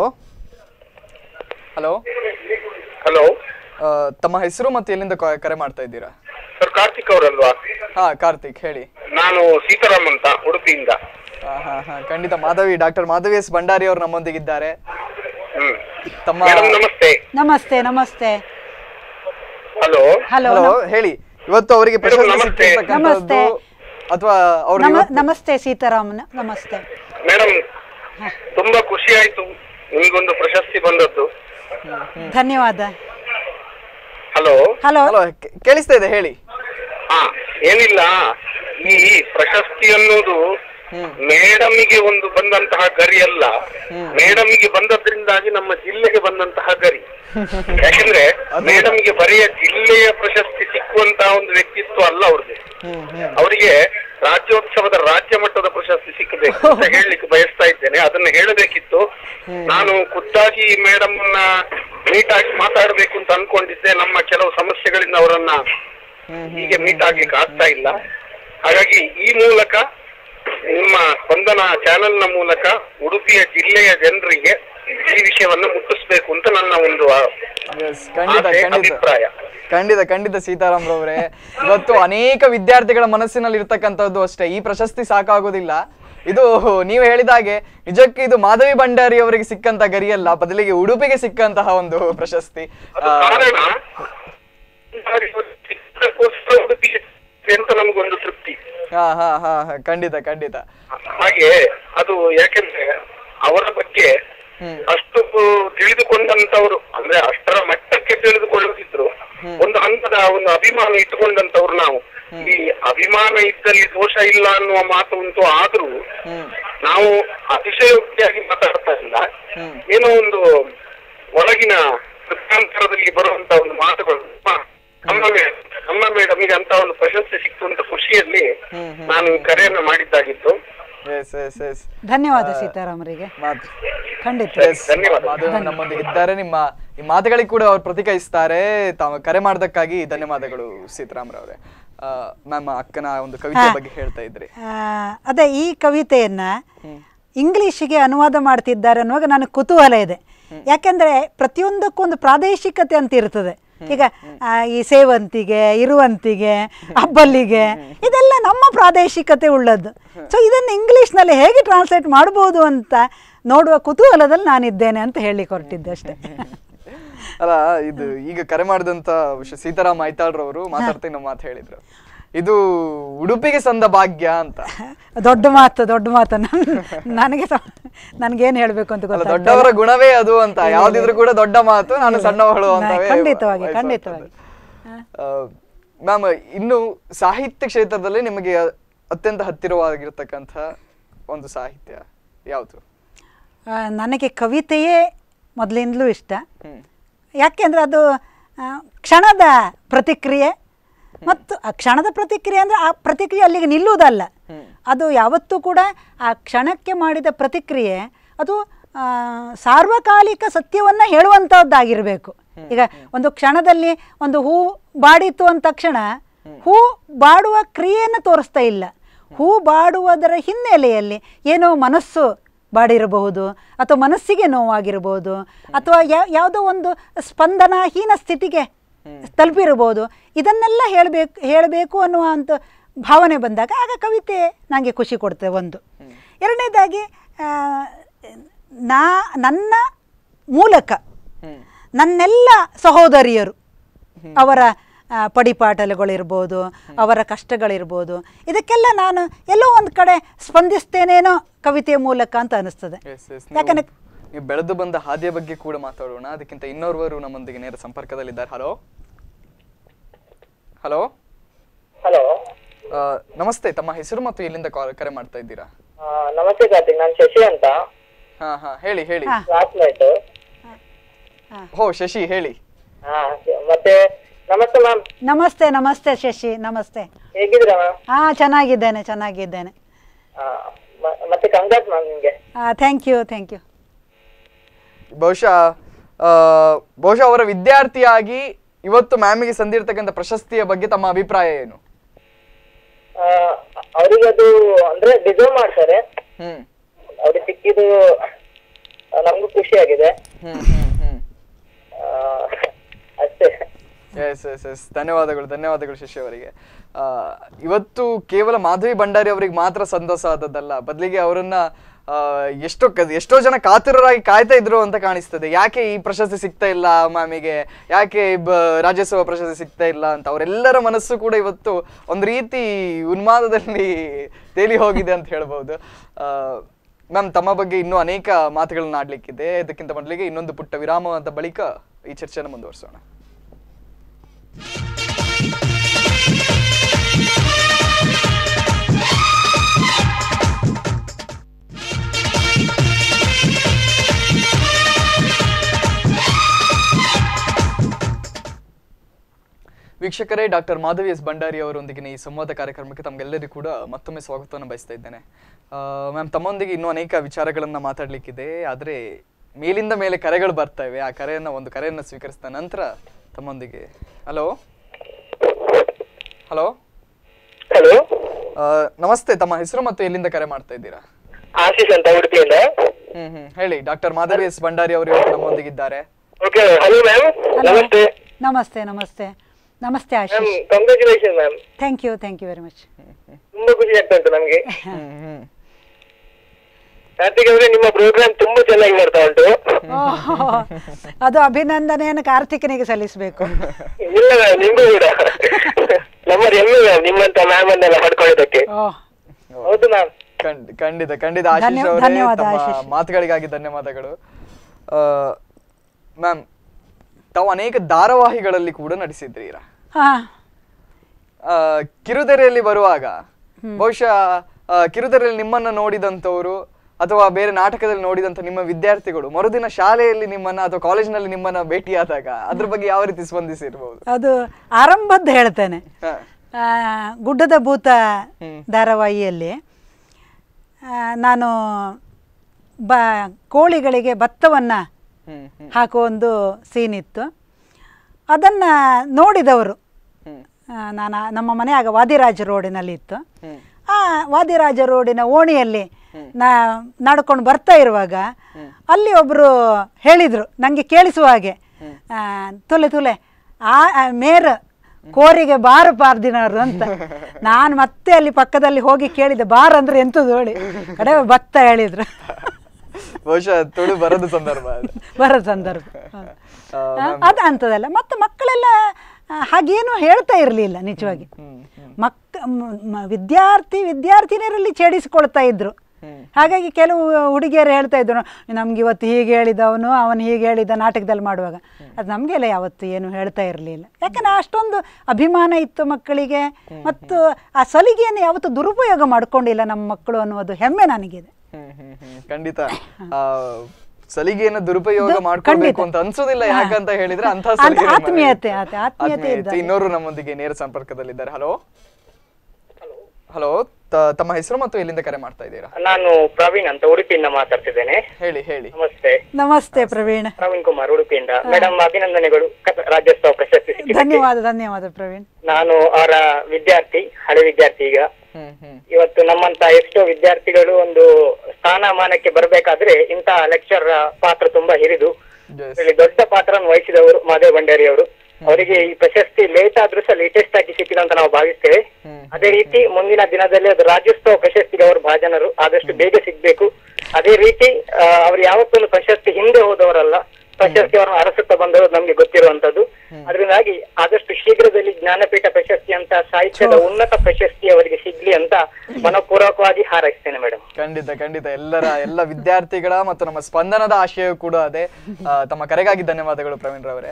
ಹಲೋ ಹಲೋ ಆ, ತಮ್ಮ ಹೆಸರು ಮತ್ತು ಎಲ್ಲಿಂದ ಕ- ಕರೆ ಮಾಡ್ತಾ ಇದ್ದೀರಾ ಸರ್ ಕಾರ್ತಿಕ್ ಅವರಲ್ವಾ ಹಾ ಕಾರ್ತಿಕ್ ಹೇಳಿ ನಾನು ಸೀತಾರಾಮ್ ಅಂತ ಉಡುಪಿಯಿಂದ ಹಾ ಹಾ ಹಾ ಖಂಡಿತ ಮಾಧವಿ ಡಾಕ್ಟರ್ ಮಾಧವಿ ಎಸ್ ಭಂಡಾರಿ ಅವರು ನಮ್ಮೊಂದಿಗಿದ್ದಾರೆ ಹ್ಮ್ ತಮ್ಮ ಮೇಡಮ್ ನಮಸ್ತೆ ನಮಸ್ತೆ ನಮಸ್ತೆ ಹಲೋ ಹಲೋ ಹಲೋ ಹೇಳಿ ಇವತ್ತು ಅವರಿಗೆ ಪ್ರಶಸ್ತಿ ನಮಸ್ತೆ. ಸಿಕ್ಕಿರ್ತಕ್ಕಂಥದ್ದು ನಮಸ್ತೆ. ಅಥವಾ ಅವ್ರು ನಮ ಇವತ್ತು- ನಮಸ್ತೆ ಸೀತಾರಾಮನ್ ನಮಸ್ತೆ ಮೇಡಮ್ ತುಂಬಾ ಖುಷಿ ಆಯ್ತು ನಿಮ್ಗೊಂದು ಪ್ರಶಸ್ತಿ ಬಂದದ್ದು ಧನ್ಯವಾದ ಹಲೋ ಹಲೋ ಹಲೋ ಕೇ- ಕೇಳಿಸ್ತಾ ಇದೆ ಹೇಳಿ ಹಾ ಏನಿಲ್ಲ ಈ ಪ್ರಶಸ್ತಿ ಅನ್ನೋದು ಮೇಡಮಿಗೆ ಒಂದು ಬಂದಂತಹ ಗರಿ ಅಲ್ಲ ಮೇಡಮಿಗೆ ಬಂದದ್ರಿಂದಾಗಿ ನಮ್ಮ ಜಿಲ್ಲೆಗೆ ಬಂದಂತಹ ಗರಿ ಯಾಕಂದ್ರೆ ಮೇಡಮ್ಗೆ ಬರೆಯ ಜಿಲ್ಲೆಯ ಪ್ರಶಸ್ತಿ ಸಿಕ್ಕುವಂತಹ ಒಂದು ವ್ಯಕ್ತಿತ್ವ ಅಲ್ಲ ಅವ್ರಿಗೆ ಅವರಿಗೆ ರಾಜ್ಯೋತ್ಸವದ ರಾಜ್ಯ ಮಟ್ಟದ ಪ್ರಶಸ್ತಿ ಸಿಕ್ಕಬೇಕು ಅಂತ ಹೇಳಲಿಕ್ಕೆ ಬಯಸ್ತಾ ಇದ್ದೇನೆ ಅದನ್ನ ಹೇಳಬೇಕಿತ್ತು ನಾನು ಖುದ್ದಾಗಿ ಮೇಡಮ್ ಮೀಟ್ ಆಗಿ ಮಾತಾಡಬೇಕು ಅಂತ ಅನ್ಕೊಂಡಿದ್ದೆ ನಮ್ಮ ಕೆಲವು ಸಮಸ್ಯೆಗಳಿಂದ ಅವರನ್ನ ಹೀಗೆ ಮೀಟ್ ಆಗ್ಲಿಕ್ಕೆ ಆಗ್ತಾ ಇಲ್ಲ ಹಾಗಾಗಿ ಈ ಮೂಲಕ ನಿಮ್ಮ ಸ್ಪಂದನ ಚಾನೆಲ್ ನ ಮೂಲಕ ಉಡುಪಿಯ ಜಿಲ್ಲೆಯ ಜನರಿಗೆ ಈ ವಿಷಯವನ್ನ ಮುಟ್ಟಿಸ್ಬೇಕು ಅಂತ ನನ್ನ ಒಂದು ಆ, Yes, ಖಂಡಿತ ಆಸೆ, ಖಂಡಿತ ಅಭಿಪ್ರಾಯ ಖಂಡಿತ ಖಂಡಿತ ಸೀತಾರಾಮ್ರವ್ರೆ ಇವತ್ತು ಅನೇಕ ವಿದ್ಯಾರ್ಥಿಗಳ ಮನಸ್ಸಿನಲ್ಲಿ ಇರ್ತಕ್ಕಂಥದ್ದು ಅಷ್ಟೇ ಈ ಪ್ರಶಸ್ತಿ ಸಾಕಾಗೋದಿಲ್ಲ ಇದು ನೀವು ಹೇಳಿದ ಹಾಗೆ ನಿಜಕ್ಕೆ ಇದು ಮಾಧವಿ ಭಂಡಾರಿ ಅವರಿಗೆ ಸಿಕ್ಕಂತ ಗರಿಯಲ್ಲ ಬದಲಿಗೆ ಉಡುಪಿಗೆ ಸಿಕ್ಕಂತಹ ಒಂದು ಪ್ರಶಸ್ತಿ ಅದು ಆ, ಕಾರಣ ಚಿತ್ರಕ್ಕೋಸ್ಕರ ಉಡುಪಿಗೆ ಅಂತ ನಮಗೊಂದು ತೃಪ್ತಿ ಹಾ ಹಾ ಹಾ ಹಾ, ಖಂಡಿತ ಖಂಡಿತ ಹಾಗೆ ಅದು ಯಾಕೆಂದ್ರೆ ಅವರ ಬಗ್ಗೆ ಹ್ಮ್. ಅಷ್ಟು ತಿಳಿದುಕೊಂಡಂತವ್ರು ಅಂದ್ರೆ ಅಷ್ಟರ ಮಟ್ಟಕ್ಕೆ ತಿಳಿದುಕೊಳ್ಳುತ್ತಿದ್ರು ಒಂದು ಹಂತದ ಒಂದು ಅಭಿಮಾನ ಇಟ್ಟುಕೊಂಡಂತವ್ರು ನಾವು ಈ ಅಭಿಮಾನ ಇದ್ದಲ್ಲಿ ದೋಷ ಇಲ್ಲ ಅನ್ನುವ ಮಾತು ಉಂಟು ಆದ್ರೂ ಹ್ಮ್ ನಾವು ಅತಿಶಯೋಕ್ತಿಯಾಗಿ ಮಾತಾಡ್ತಾ ಇಲ್ಲ ಏನೋ ಒಂದು ಒಳಗಿನ ಕೃತ್ಯಾಂತರದಲ್ಲಿ ಬರುವಂತ ಒಂದು ಮಾತುಗಳು ಮ- ನಮ್ಮ ಮೇ- ನಮ್ಮ ಮೇಡಮ್ಗೆ ಅಂತ ಒಂದು ಪ್ರಶಸ್ತಿ ಸಿಕ್ತು ಅಂತ ಖುಷಿಯಲ್ಲಿ ನಾನು ಈ ಕರೆಯನ್ನ ಮಾಡಿದ್ದಾಗಿತ್ತು ಎಸ್ ಎಸ್ ಎಸ್ ಧನ್ಯವಾದ ಸೀತಾರಾಮರಿಗೆ ಮಾತು ಖಂಡಿತ Yes, ಮಾಧವ್ ನಮ್ಮೊಂದಿಗೆ ಇದ್ದಾರೆ ನಿಮ್ಮ ಈ ಮಾತುಗಳಿಗೆ ಕೂಡ ಅವ್ರು ಪ್ರತಿಕ್ರಿಯಿಸ್ತಾರೆ ತಾವು ಕರೆ ಮಾಡೋದಕ್ಕಾಗಿ ಧನ್ಯವಾದಗಳು ಸೀತಾರಾಮ್ರವ್ರೆ ಮ್ಯಾಮ್ ಅಕ್ಕನ ಒಂದು ಕವಿತೆ ಹಾ. ಬಗ್ಗೆ ಹೇಳ್ತಾ ಇದ್ರಿ ಆ, ಅದೇ ಈ ಕವಿತೆಯನ್ನ ಇಂಗ್ಲಿಷಿಗೆ ಅನುವಾದ ಮಾಡ್ತಿದ್ದಾರೆ ಅನ್ನುವಾಗ ನನಗೆ ಕುತೂಹಲ ಇದೆ ಯಾಕೆಂದ್ರೆ ಪ್ರತಿಯೊಂದಕ್ಕೂ ಒಂದು ಪ್ರಾದೇಶಿಕತೆ ಅಂತ ಇರ್ತದೆ ಈಗ ಆ, ಈ ಸೇವಂತಿಗೆ ಇರುವಂತಿಗೆ ಹಬ್ಬಲ್ಲಿಗೆ ಇದೆಲ್ಲ ನಮ್ಮ ಪ್ರಾದೇಶಿಕತೆ ಉಳ್ಳದ್ದು ಸೊ ಇದನ್ನು ಇಂಗ್ಲಿಷ್ನಲ್ಲಿ ಹೇಗೆ ಟ್ರಾನ್ಸ್ಲೇಟ್ ಮಾಡ್ಬೋದು ಅಂತ ನೋಡುವ ಕುತೂಹಲದಲ್ಲಿ ನಾನಿದ್ದೇನೆ ಅಂತ ಹೇಳಲಿಕ್ಕೆ ಹೊರಟಿದ್ದೆ ಅಷ್ಟೇ ಅಲ್ಲ ಇದು ಈಗ ಕರೆ ಮಾಡಿದಂತ ವಿಷಯ ಸೀತಾರಾಮ್ ಐತಾಳ್ರವರು ಮಾತಾಡ್ತಾ ಇನ್ನೊಂದು ಮಾತು ಹೇಳಿದ್ರು ಇದು ಉಡುಪಿಗೆ ಸಂದ ಭಾಗ್ಯ ಅಂತ ದೊಡ್ಡ ಮಾತು ದೊಡ್ಡ ಮಾತು ನನ್- ನನಗೆ ಸ- ನನಗೇನು ಹೇಳಬೇಕು ಅಂತ ಅಲ್ಲ ಗೊತ್ತಾಗ್ತಾ ಇಲ್ಲ. ದೊಡ್ಡವರ ಗುಣವೇ ಅದು ಅಂತ ಯಾವ್ದಿದ್ರು ಕೂಡ ದೊಡ್ಡ ಮಾತು ನಾನು ಸಣ್ಣವಳು ಅಂತ ಖಂಡಿತವಾಗಿ, ಖಂಡಿತವಾಗಿ. ಮ್ಯಾಮ್ ಇನ್ನು ಸಾಹಿತ್ಯ ಕ್ಷೇತ್ರದಲ್ಲಿ ನಿಮಗೆ ಅತ್ಯಂತ ಹತ್ತಿರವಾಗಿರ್ತಕ್ಕಂಥ ಒಂದು ಸಾಹಿತ್ಯ ಯಾವುದು ಆ, ನನಗೆ ಕವಿತೆಯೇ ಮೊದಲಿಂದಲೂ ಇಷ್ಟ ಹ್ಮ್ ಯಾಕೆಂದರೆ ಅದು ಆ, ಕ್ಷಣದ ಪ್ರತಿಕ್ರಿಯೆ ಮತ್ತು ಆ ಕ್ಷಣದ ಪ್ರತಿಕ್ರಿಯೆ ಅಂದರೆ ಆ ಪ್ರತಿಕ್ರಿಯೆ ಅಲ್ಲಿಗೆ ನಿಲ್ಲುವುದಲ್ಲ ಅದು ಯಾವತ್ತೂ ಕೂಡ ಆ ಕ್ಷಣಕ್ಕೆ ಮಾಡಿದ ಪ್ರತಿಕ್ರಿಯೆ ಅದು ಆ, ಸಾರ್ವಕಾಲಿಕ ಸತ್ಯವನ್ನು ಹೇಳುವಂಥದ್ದಾಗಿರಬೇಕು ಈಗ ಒಂದು ಕ್ಷಣದಲ್ಲಿ ಒಂದು ಹೂ ಬಾಡಿತು ಅಂದ ತಕ್ಷಣ ಹೂ ಬಾಡುವ ಕ್ರಿಯೆಯನ್ನು ತೋರಿಸ್ತಾ ಇಲ್ಲ ಹೂ ಬಾಡುವುದರ ಹಿನ್ನೆಲೆಯಲ್ಲಿ ಏನೋ ಮನಸ್ಸು ಬಾಡಿರಬಹುದು ಅಥವಾ ಮನಸ್ಸಿಗೆ ನೋವಾಗಿರಬಹುದು ಅಥವಾ ಯಾ- ಯಾವುದೋ ಒಂದು ಸ್ಪಂದನಾಹೀನ ಸ್ಥಿತಿಗೆ ತಲುಪಿರಬಹುದು ಇದನ್ನೆಲ್ಲ ಹೇಳಬೇಕು ಹೇಳಬೇಕು ಅನ್ನುವ ಅಂತ ಭಾವನೆ ಬಂದಾಗ ಆಗ ಕವಿತೆ ನನಗೆ ಖುಷಿ ಕೊಡ್ತದೆ ಒಂದು ಎರಡನೇದಾಗಿ ಆ, ನಾ ನನ್ನ ಮೂಲಕ ನನ್ನೆಲ್ಲ ಸಹೋದರಿಯರು ಅವರ ಆ, ಪಡಿಪಾಟಲುಗಳಿರ್ಬೋದು ಅವರ ಕಷ್ಟಗಳಿರ್ಬೋದು ಇದಕ್ಕೆಲ್ಲ ನಾನು ಎಲ್ಲೋ ಒಂದು ಕಡೆ ಸ್ಪಂದಿಸ್ತೇನೇನೋ ಕವಿತೆಯ ಮೂಲಕ ಅಂತ ಅನಿಸ್ತದೆ ಎಸ್ ಎಸ್ ಯಾಕಂದ್ರೆ ನೀವು ಬೆಳೆದು ಬಂದ ಹಾದಿಯ ಬಗ್ಗೆ ಕೂಡ ಮಾತಾಡೋಣ ಅದಕ್ಕಿಂತ ಇನ್ನೋರ್ವರು ನಮ್ಮೊಂದಿಗೆ ನೇರ ಸಂಪರ್ಕದಲ್ಲಿದ್ದಾರೆ ಹಲೋ ಹಲೋ ಹಲೋ ನಮಸ್ತೆ ತಮ್ಮ ಹೆಸರು ಮತ್ತು ಎಲ್ಲಿಂದ ಕಾಲ್ ಕರೆ ಮಾಡ್ತಾ ಇದ್ದೀರಾ ನಮಸ್ತೆ ಕಾರ್ತಿಕ್ ನಾನು ಶಶಿ ಅಂತ ಹಾ ಹಾ ಹೇಳಿ ಹೇಳಿ ಹಾ. ಕ್ಲಾಸ್ಮೇಟ್ ಹೋ ಶಶಿ ಹೇಳಿ ಹಾ ಮತ್ತೆ ನಮಸ್ತೆ ಮ್ಯಾಮ್ ನಮಸ್ತೆ ನಮಸ್ತೆ ಶಶಿ ನಮಸ್ತೆ ಹೇಗಿದ್ದೀರಾ ಮ್ಯಾಮ್ ಹಾಂ ಚೆನ್ನಾಗಿದ್ದೇನೆ ಚೆನ್ನಾಗಿದ್ದೇನೆ ಮತ್ತೆ ಕಂಗ್ರಾಟ್ ಮ್ಯಾಮ್ ನಿಮ್ಗೆ ಥ್ಯಾಂಕ್ ಯು ಥ್ಯಾಂಕ್ ಯು ಬಹುಶಃ ಆ, ಬಹುಶಃ ಅವರ ವಿದ್ಯಾರ್ಥಿಯಾಗಿ ಇವತ್ತು ಮ್ಯಾಮಿಗೆ ಸಂದಿರ್ತಕ್ಕಂಥ ಪ್ರಶಸ್ತಿಯ ಬಗ್ಗೆ ತಮ್ಮ ಅಭಿಪ್ರಾಯ ಏನು ಅವ್ರಿಗೆ ಅದು ಅಂದ್ರೆ ಡಿಸರ್ವ್ ಮಾಡ್ತಾರೆ ಹ್ಮ್ ಅವ್ರಿಗೆ ಸಿಕ್ಕಿದ್ದು ಆ, ನಮ್ಗೂ ಖುಷಿ ಆಗಿದೆ ಹ್ಮ್ ಹ್ಮ್ ಹ್ಮ್ ಆ, ಅಷ್ಟೇ ಎಸ್ ಎಸ್ ಎಸ್ ಧನ್ಯವಾದಗಳು ಧನ್ಯವಾದಗಳು ಶಶಿ ಅವರಿಗೆ ಆ, ಇವತ್ತು ಕೇವಲ ಮಾಧವಿ ಭಂಡಾರಿ ಅವರಿಗೆ ಮಾತ್ರ ಸಂತೋಷ ಆದದ್ದಲ್ಲ ಬದಲಿಗೆ ಅವರನ್ನ ಆ, ಎಷ್ಟೋ ಕ- ಎಷ್ಟೋ ಜನ ಕಾತುರರಾಗಿ ಕಾಯ್ತಾ ಇದ್ರು ಅಂತ ಕಾಣಿಸ್ತದೆ ಯಾಕೆ ಈ ಪ್ರಶಸ್ತಿ ಸಿಗ್ತಾ ಇಲ್ಲ ಮ್ಯಾಮಿಗೆ ಯಾಕೆ ಬ- ರಾಜ್ಯೋತ್ಸವ ಪ್ರಶಸ್ತಿ ಸಿಗ್ತಾ ಇಲ್ಲ ಅಂತ ಅವರೆಲ್ಲರ ಮನಸ್ಸು ಕೂಡ ಇವತ್ತು ಒಂದು ರೀತಿ ಉನ್ಮಾದದಲ್ಲಿ ತೇಲಿ ಹೋಗಿದೆ ಅಂತ ಹೇಳ್ಬೋದು ಮ್ಯಾಮ್ ತಮ್ಮ ಬಗ್ಗೆ ಇನ್ನೂ ಅನೇಕ ಮಾತುಗಳನ್ನ ಆಡ್ಲಿಕ್ಕಿದೆ ಇದಕ್ಕಿಂತ ಮೊದಲಿಗೆ ಇನ್ನೊಂದು ಪುಟ್ಟ ವಿರಾಮದ ಬಳಿಕ ಈ ಚರ್ಚೆಯನ್ನು ಮುಂದುವರಿಸೋಣ ವೀಕ್ಷಕರೇ ಡಾಕ್ಟರ್ ಮಾಧವಿ ಎಸ್ ಭಂಡಾರಿ ಅವರೊಂದಿಗಿನ ಈ ಸಂವಾದ ಕಾರ್ಯಕ್ರಮಕ್ಕೆ ತಮಗೆಲ್ಲರಿಗೂ ಕೂಡ ಮತ್ತೊಮ್ಮೆ ಸ್ವಾಗತವನ್ನು ಬಯಸ್ತಾ ಇದ್ದೇನೆ ಮ್ಯಾಮ್ ತಮ್ಮೊಂದಿಗೆ ಇನ್ನೂ ಅನೇಕ ವಿಚಾರಗಳನ್ನ ಮಾತಾಡ್ಲಿಕ್ಕಿದೆ ಆದರೆ ಮೇಲಿಂದ ಮೇಲೆ ಕರೆಗಳು ಬರ್ತಾ ಇವೆ ಆ ಕರೆಯನ್ನ ಒಂದು ಕರೆಯನ್ನ ಸ್ವೀಕರಿಸಿದ ನಂತರ ತಮ್ಮೊಂದಿಗೆ ಹಲೋ ಹಲೋ ಹಲೋ ನಮಸ್ತೆ ತಮ್ಮ ಹೆಸರು ಮತ್ತು ಎಲ್ಲಿಂದ ಕರೆ ಮಾಡ್ತಾ ಇದ್ದೀರಾ ಆಶೀಶ್ ಅಂತ ಉಡುಪಿಯಿಂದ ಹ್ಮ್ ಹ್ಮ್ ಹೇಳಿ ಡಾಕ್ಟರ್ ಮಾಧವಿ ಎಸ್ ಭಂಡಾರಿ ಅವರು ಇವತ್ತು ನಮ್ಮೊಂದಿಗಿದ್ದಾರೆ ಓಕೆ ಹಲೋ ಮ್ಯಾಮ್ ನಮಸ್ತೆ ನಮಸ್ತೆ ನಮಸ್ತೆ ನಮಸ್ತೆ ma'am Ashish congratulation ma'am thank you thank you very much ತುಂಬಾ ಖುಷಿ ಆಗ್ತಾ ಉಂಟು ನಮ್ಗೆ ಹ್ಮ್ ಹ್ಮ್ ಕಾರ್ತಿಕ್ ಅವರೇ ನಿಮ್ಮ ಪ್ರೋಗ್ರಾಮ್ ತುಂಬಾ ಚೆನ್ನಾಗಿ ಬರ್ತಾ ಉಂಟು ಅದು ಅಭಿನಂದನೆಯನ್ನು ಕಾರ್ತಿಕನಿಗೆ ಸಲ್ಲಿಸಬೇಕು ಇಲ್ಲ ಮ್ಯಾಮ್ ನಿಮ್ಗೂ ಕೂಡ ನಮ್ಮ ಹೆಮ್ಮೆ ಮ್ಯಾಮ್ ನಿಮ್ಮಂತ ಮ್ಯಾಮ್ ಅನ್ನೆಲ್ಲ ಪಡ್ಕೊಳ್ಳೋದಕ್ಕೆ ಓಹ್ ಹೌದು ಮ್ಯಾಮ್ ಖಂಡ್- ಖಂಡಿತ ಖಂಡಿತ ಆಶೀಶ್ ಧನ್ಯ- ಅವರೇ ಧನ್ಯವಾದ, ತಮ್ಮ ಆಶೀಶ್. ಮಾತುಗಳಿಗಾಗಿ ಧನ್ಯವಾದಗಳು ಮ್ಯಾಮ್ ತಾವು ಅನೇಕ ಧಾರಾವಾಹಿಗಳಲ್ಲಿ ಕೂಡ ನಟಿಸಿದ್ರೀರಾ ಹಾಂ ಆ, ಕಿರುತೆರೆಯಲ್ಲಿ ಬರುವಾಗ ಬಹುಶಃ ಆ, ಕಿರುತೆರೆಯಲ್ಲಿ ನಿಮ್ಮನ್ನ ನೋಡಿದಂಥವ್ರು ಅಥವಾ ಬೇರೆ ನಾಟಕದಲ್ಲಿ ನೋಡಿದಂಥ ನಿಮ್ಮ ವಿದ್ಯಾರ್ಥಿಗಳು ಮರುದಿನ ಶಾಲೆಯಲ್ಲಿ ನಿಮ್ಮನ್ನ ಅಥವಾ ಕಾಲೇಜಿನಲ್ಲಿ ನಿಮ್ಮನ್ನ ಭೇಟಿಯಾದಾಗ ಅದ್ರ ಬಗ್ಗೆ ಯಾವ ರೀತಿ ಸ್ಪಂದಿಸಿರ್ಬೋದು ಅದು ಆರಂಭದ್ದು ಹೇಳ್ತೇನೆ ಹ. ಆ, ಗುಡ್ಡದ ಭೂತ ಧಾರಾವಾಹಿಯಲ್ಲಿ ಆ, ನಾನು ಬ ಕೋಳಿಗಳಿಗೆ ಭತ್ತವನ್ನು ಹ್ಮ್ ಹ್ಮ್ ಹಾಕುವ ಒಂದು ಸೀನ್ ಇತ್ತು ಅದನ್ನು ನೋಡಿದವರು ಹ್ಮ್ ಆ, ನಾನು ನಮ್ಮ ಮನೆ ಆಗ ವಾದಿರಾಜ ರೋಡಿನಲ್ಲಿ ಇತ್ತು ಹ್ಮ್ ಆ ವಾದಿರಾಜ ರೋಡಿನ ಓಣಿಯಲ್ಲಿ ನಾ ನಡ್ಕೊಂಡು ಬರ್ತಾ ಇರುವಾಗ ಅಲ್ಲಿ ಒಬ್ಬರು ಹೇಳಿದರು ನನಗೆ ಕೇಳಿಸುವ ಹಾಗೆ ಆ, ತುಲೆ ತುಲೆ ಆ ಆ, ಮೇರ್ ಕೋರಿಗೆ ಬಾರು ಪಾರ್ದಿನವರು ಅಂತ ನಾನು ಮತ್ತೆ ಅಲ್ಲಿ ಪಕ್ಕದಲ್ಲಿ ಹೋಗಿ ಕೇಳಿದೆ ಬಾರ್ ಅಂದ್ರೆ ಎಂಥದ್ದು ಹೇಳಿ ಕಡೆ ಭತ್ತ ಹೇಳಿದ್ರು ಬಹುಶಃ ತುಳು ಬರದ ಸಂದರ್ಭ ಅದು ಬರೋ ಸಂದರ್ಭ ಹ. ಆ, ಆ, ಅದು ಅಂಥದ್ದಲ್ಲ ಮತ್ತು ಮಕ್ಕಳೆಲ್ಲ ಆ, ಹಾಗೇನು ಹೇಳ್ತಾ ಇರಲಿಲ್ಲ ನಿಜವಾಗಿ ಹ್ಮ್ ಹ್ಮ್ ಮಕ್ ಮ್- ಮ- ವಿದ್ಯಾರ್ಥಿ ವಿದ್ಯಾರ್ಥಿನಿಯರಲ್ಲಿ ಛೇಡಿಸಿಕೊಳ್ತಾ ಇದ್ರು ಹ್ಮ್. ಹಾಗಾಗಿ ಕೆಲವು ಹುಡುಗಿಯರು ಹೇಳ್ತಾ ಇದ್ರು ನಮ್ಗೆ ಇವತ್ತು ಹೀಗೆ ಹೇಳಿದವನು ಅವನು ಹೀಗೆ ಹೇಳಿದ ನಾಟಕದಲ್ಲಿ ಮಾಡುವಾಗ ಅದು ನಮಗೆಲ್ಲ ಯಾವತ್ತು ಏನು ಹೇಳ್ತಾ ಇರಲಿಲ್ಲ ಯಾಕಂದ್ರೆ ಅಷ್ಟೊಂದು ಅಭಿಮಾನ ಇತ್ತು ಮಕ್ಕಳಿಗೆ ಮತ್ತು ಆ ಸಲಿಗೆಯನ್ನು ಯಾವತ್ತು ದುರುಪಯೋಗ ಮಾಡ್ಕೊಂಡಿಲ್ಲ ನಮ್ಮ ಮಕ್ಕಳು ಅನ್ನುವುದು ಹೆಮ್ಮೆ ನನಗಿದೆ ಹ್ಮ್ ಹ್ಮ್ ಹ್ಮ್ ಖಂಡಿತ ಆ, ಸಲಿಗೆಯನ್ನ ದುರುಪಯೋಗ ದು- ಮಾಡ್ಕೊಳ್ಬೇಕು ಖಂಡಿತ. ಅಂತ ಅನ್ಸೋದಿಲ್ಲ ಹಾ. ಯಾಕಂತ ಹೇಳಿದ್ರೆ ಅಂತ ಅಂತ ಸಲಿಗೆ ನಮ್ಮ ಆತ್ಮೀಯತೆ, ಇದೆ. ಆತ- ಆತ್ಮೀಯತೆ ಆತ್ಮೀಯತೆ. ಇದ್ದಾಗ. ಇನ್ನೋರು ನಮ್ಮೊಂದಿಗೆ ನೇರ ಸಂಪರ್ಕದಲ್ಲಿದ್ದಾರೆ ಹಲೋ ಹಲೋ ತಮ್ಮ ಹೆಸರು ಮತ್ತು ಎಲ್ಲಿಂದ ಕರೆ ಮಾಡ್ತಾ ಇದ್ದೀರಾ ನಾನು ಪ್ರವೀಣ್ ಅಂತ ಉಡುಪಿಯಿಂದ ಮಾತಾಡ್ತಿದ್ದೇನೆ ಹೇಳಿ ಹೇಳಿ ನಮಸ್ತೆ ನಮಸ್ತೆ ಪ್ರವೀಣ್ ಪ್ರವೀಣ್ ಕುಮಾರ್ ಉಡುಪಿಯಿಂದ ಮೇಡಮ್ ಅಭಿನಂದನೆಗಳು ಕ- ರಾಜ್ಯೋತ್ಸವ ಪ್ರಶಸ್ತಿ ಸಿಕ್ಕಿದ್ದಕ್ಕೆ ಧನ್ಯವಾದ ಧನ್ಯವಾದ ಪ್ರವೀಣ್ ನಾನು ಅವರ ವಿದ್ಯಾರ್ಥಿ ಹಳೆ ವಿದ್ಯಾರ್ಥಿ ಈಗ ಹ್ಮ್ ಹ್ಮ್ ಇವತ್ತು ನಮ್ಮಂತ ಎಷ್ಟೋ ವಿದ್ಯಾರ್ಥಿಗಳು ಒಂದು ಸ್ಥಾನಮಾನಕ್ಕೆ ಬರಬೇಕಾದ್ರೆ ಇಂತಹ ಲೆಕ್ಚರ್ ಪಾತ್ರ ತುಂಬಾ ಹಿರಿದು Yes. ಇಲ್ಲಿ ದೊಡ್ಡ ಪಾತ್ರವನ್ನು ವಹಿಸಿದವರು ಮಾದೇವ್ ಭಂಡಾರಿ ಅವರು ಅವರಿಗೆ ಈ ಪ್ರಶಸ್ತಿ ಲೇಟ್ ಆದ್ರೂ ಸಹ ಲೇಟೆಸ್ಟ್ ಆಗಿ ಸಿಕ್ಕಿದೆ ಅಂತ ನಾವು ಭಾವಿಸ್ತೇವೆ ಹ್ಮ್. ಅದೇ ರೀತಿ ಮುಂದಿನ ದಿನದಲ್ಲಿ ಅದು ರಾಜ್ಯೋತ್ಸವ ಪ್ರಶಸ್ತಿಗೆ ಅವರು ಭಾಜನರು ಆದಷ್ಟು ಬೇಗ ಸಿಗ್ಬೇಕು ಅದೇ ರೀತಿ ಆ, ಅವರು ಯಾವತ್ತೊಂದು ಪ್ರಶಸ್ತಿ ಹಿಂದೆ ಹೋದವರಲ್ಲ ಪ್ರಶಸ್ತಿ ಅವರನ್ನು ಅರಸುತ್ತಾ ಬಂದವರು ನಮ್ಗೆ ಗೊತ್ತಿರುವಂತದ್ದು ಅದರಿಂದಾಗಿ ಆದಷ್ಟು ಶೀಘ್ರದಲ್ಲಿ ಜ್ಞಾನಪೀಠ ಪ್ರಶಸ್ತಿ ಅಂತ ಸಾಹಿತ್ಯದ ಉನ್ನತ ಪ್ರಶಸ್ತಿ ಅವರಿಗೆ ಸಿಗ್ಲಿ ಅಂತ ಮನಪೂರ್ವಕವಾಗಿ ಹಾರೈಸ್ತೇನೆ ಮೇಡಮ್ ಖಂಡಿತ ಖಂಡಿತ ಎಲ್ಲರ ಎಲ್ಲ ವಿದ್ಯಾರ್ಥಿಗಳ ಮತ್ತು ನಮ್ಮ ಸ್ಪಂದನದ ಆಶಯ ಕೂಡ ಅದೇ ಆ, ತಮ್ಮ ಕರೆಗಾಗಿ ಧನ್ಯವಾದಗಳು ಪ್ರವೀಣ್ ರವರೇ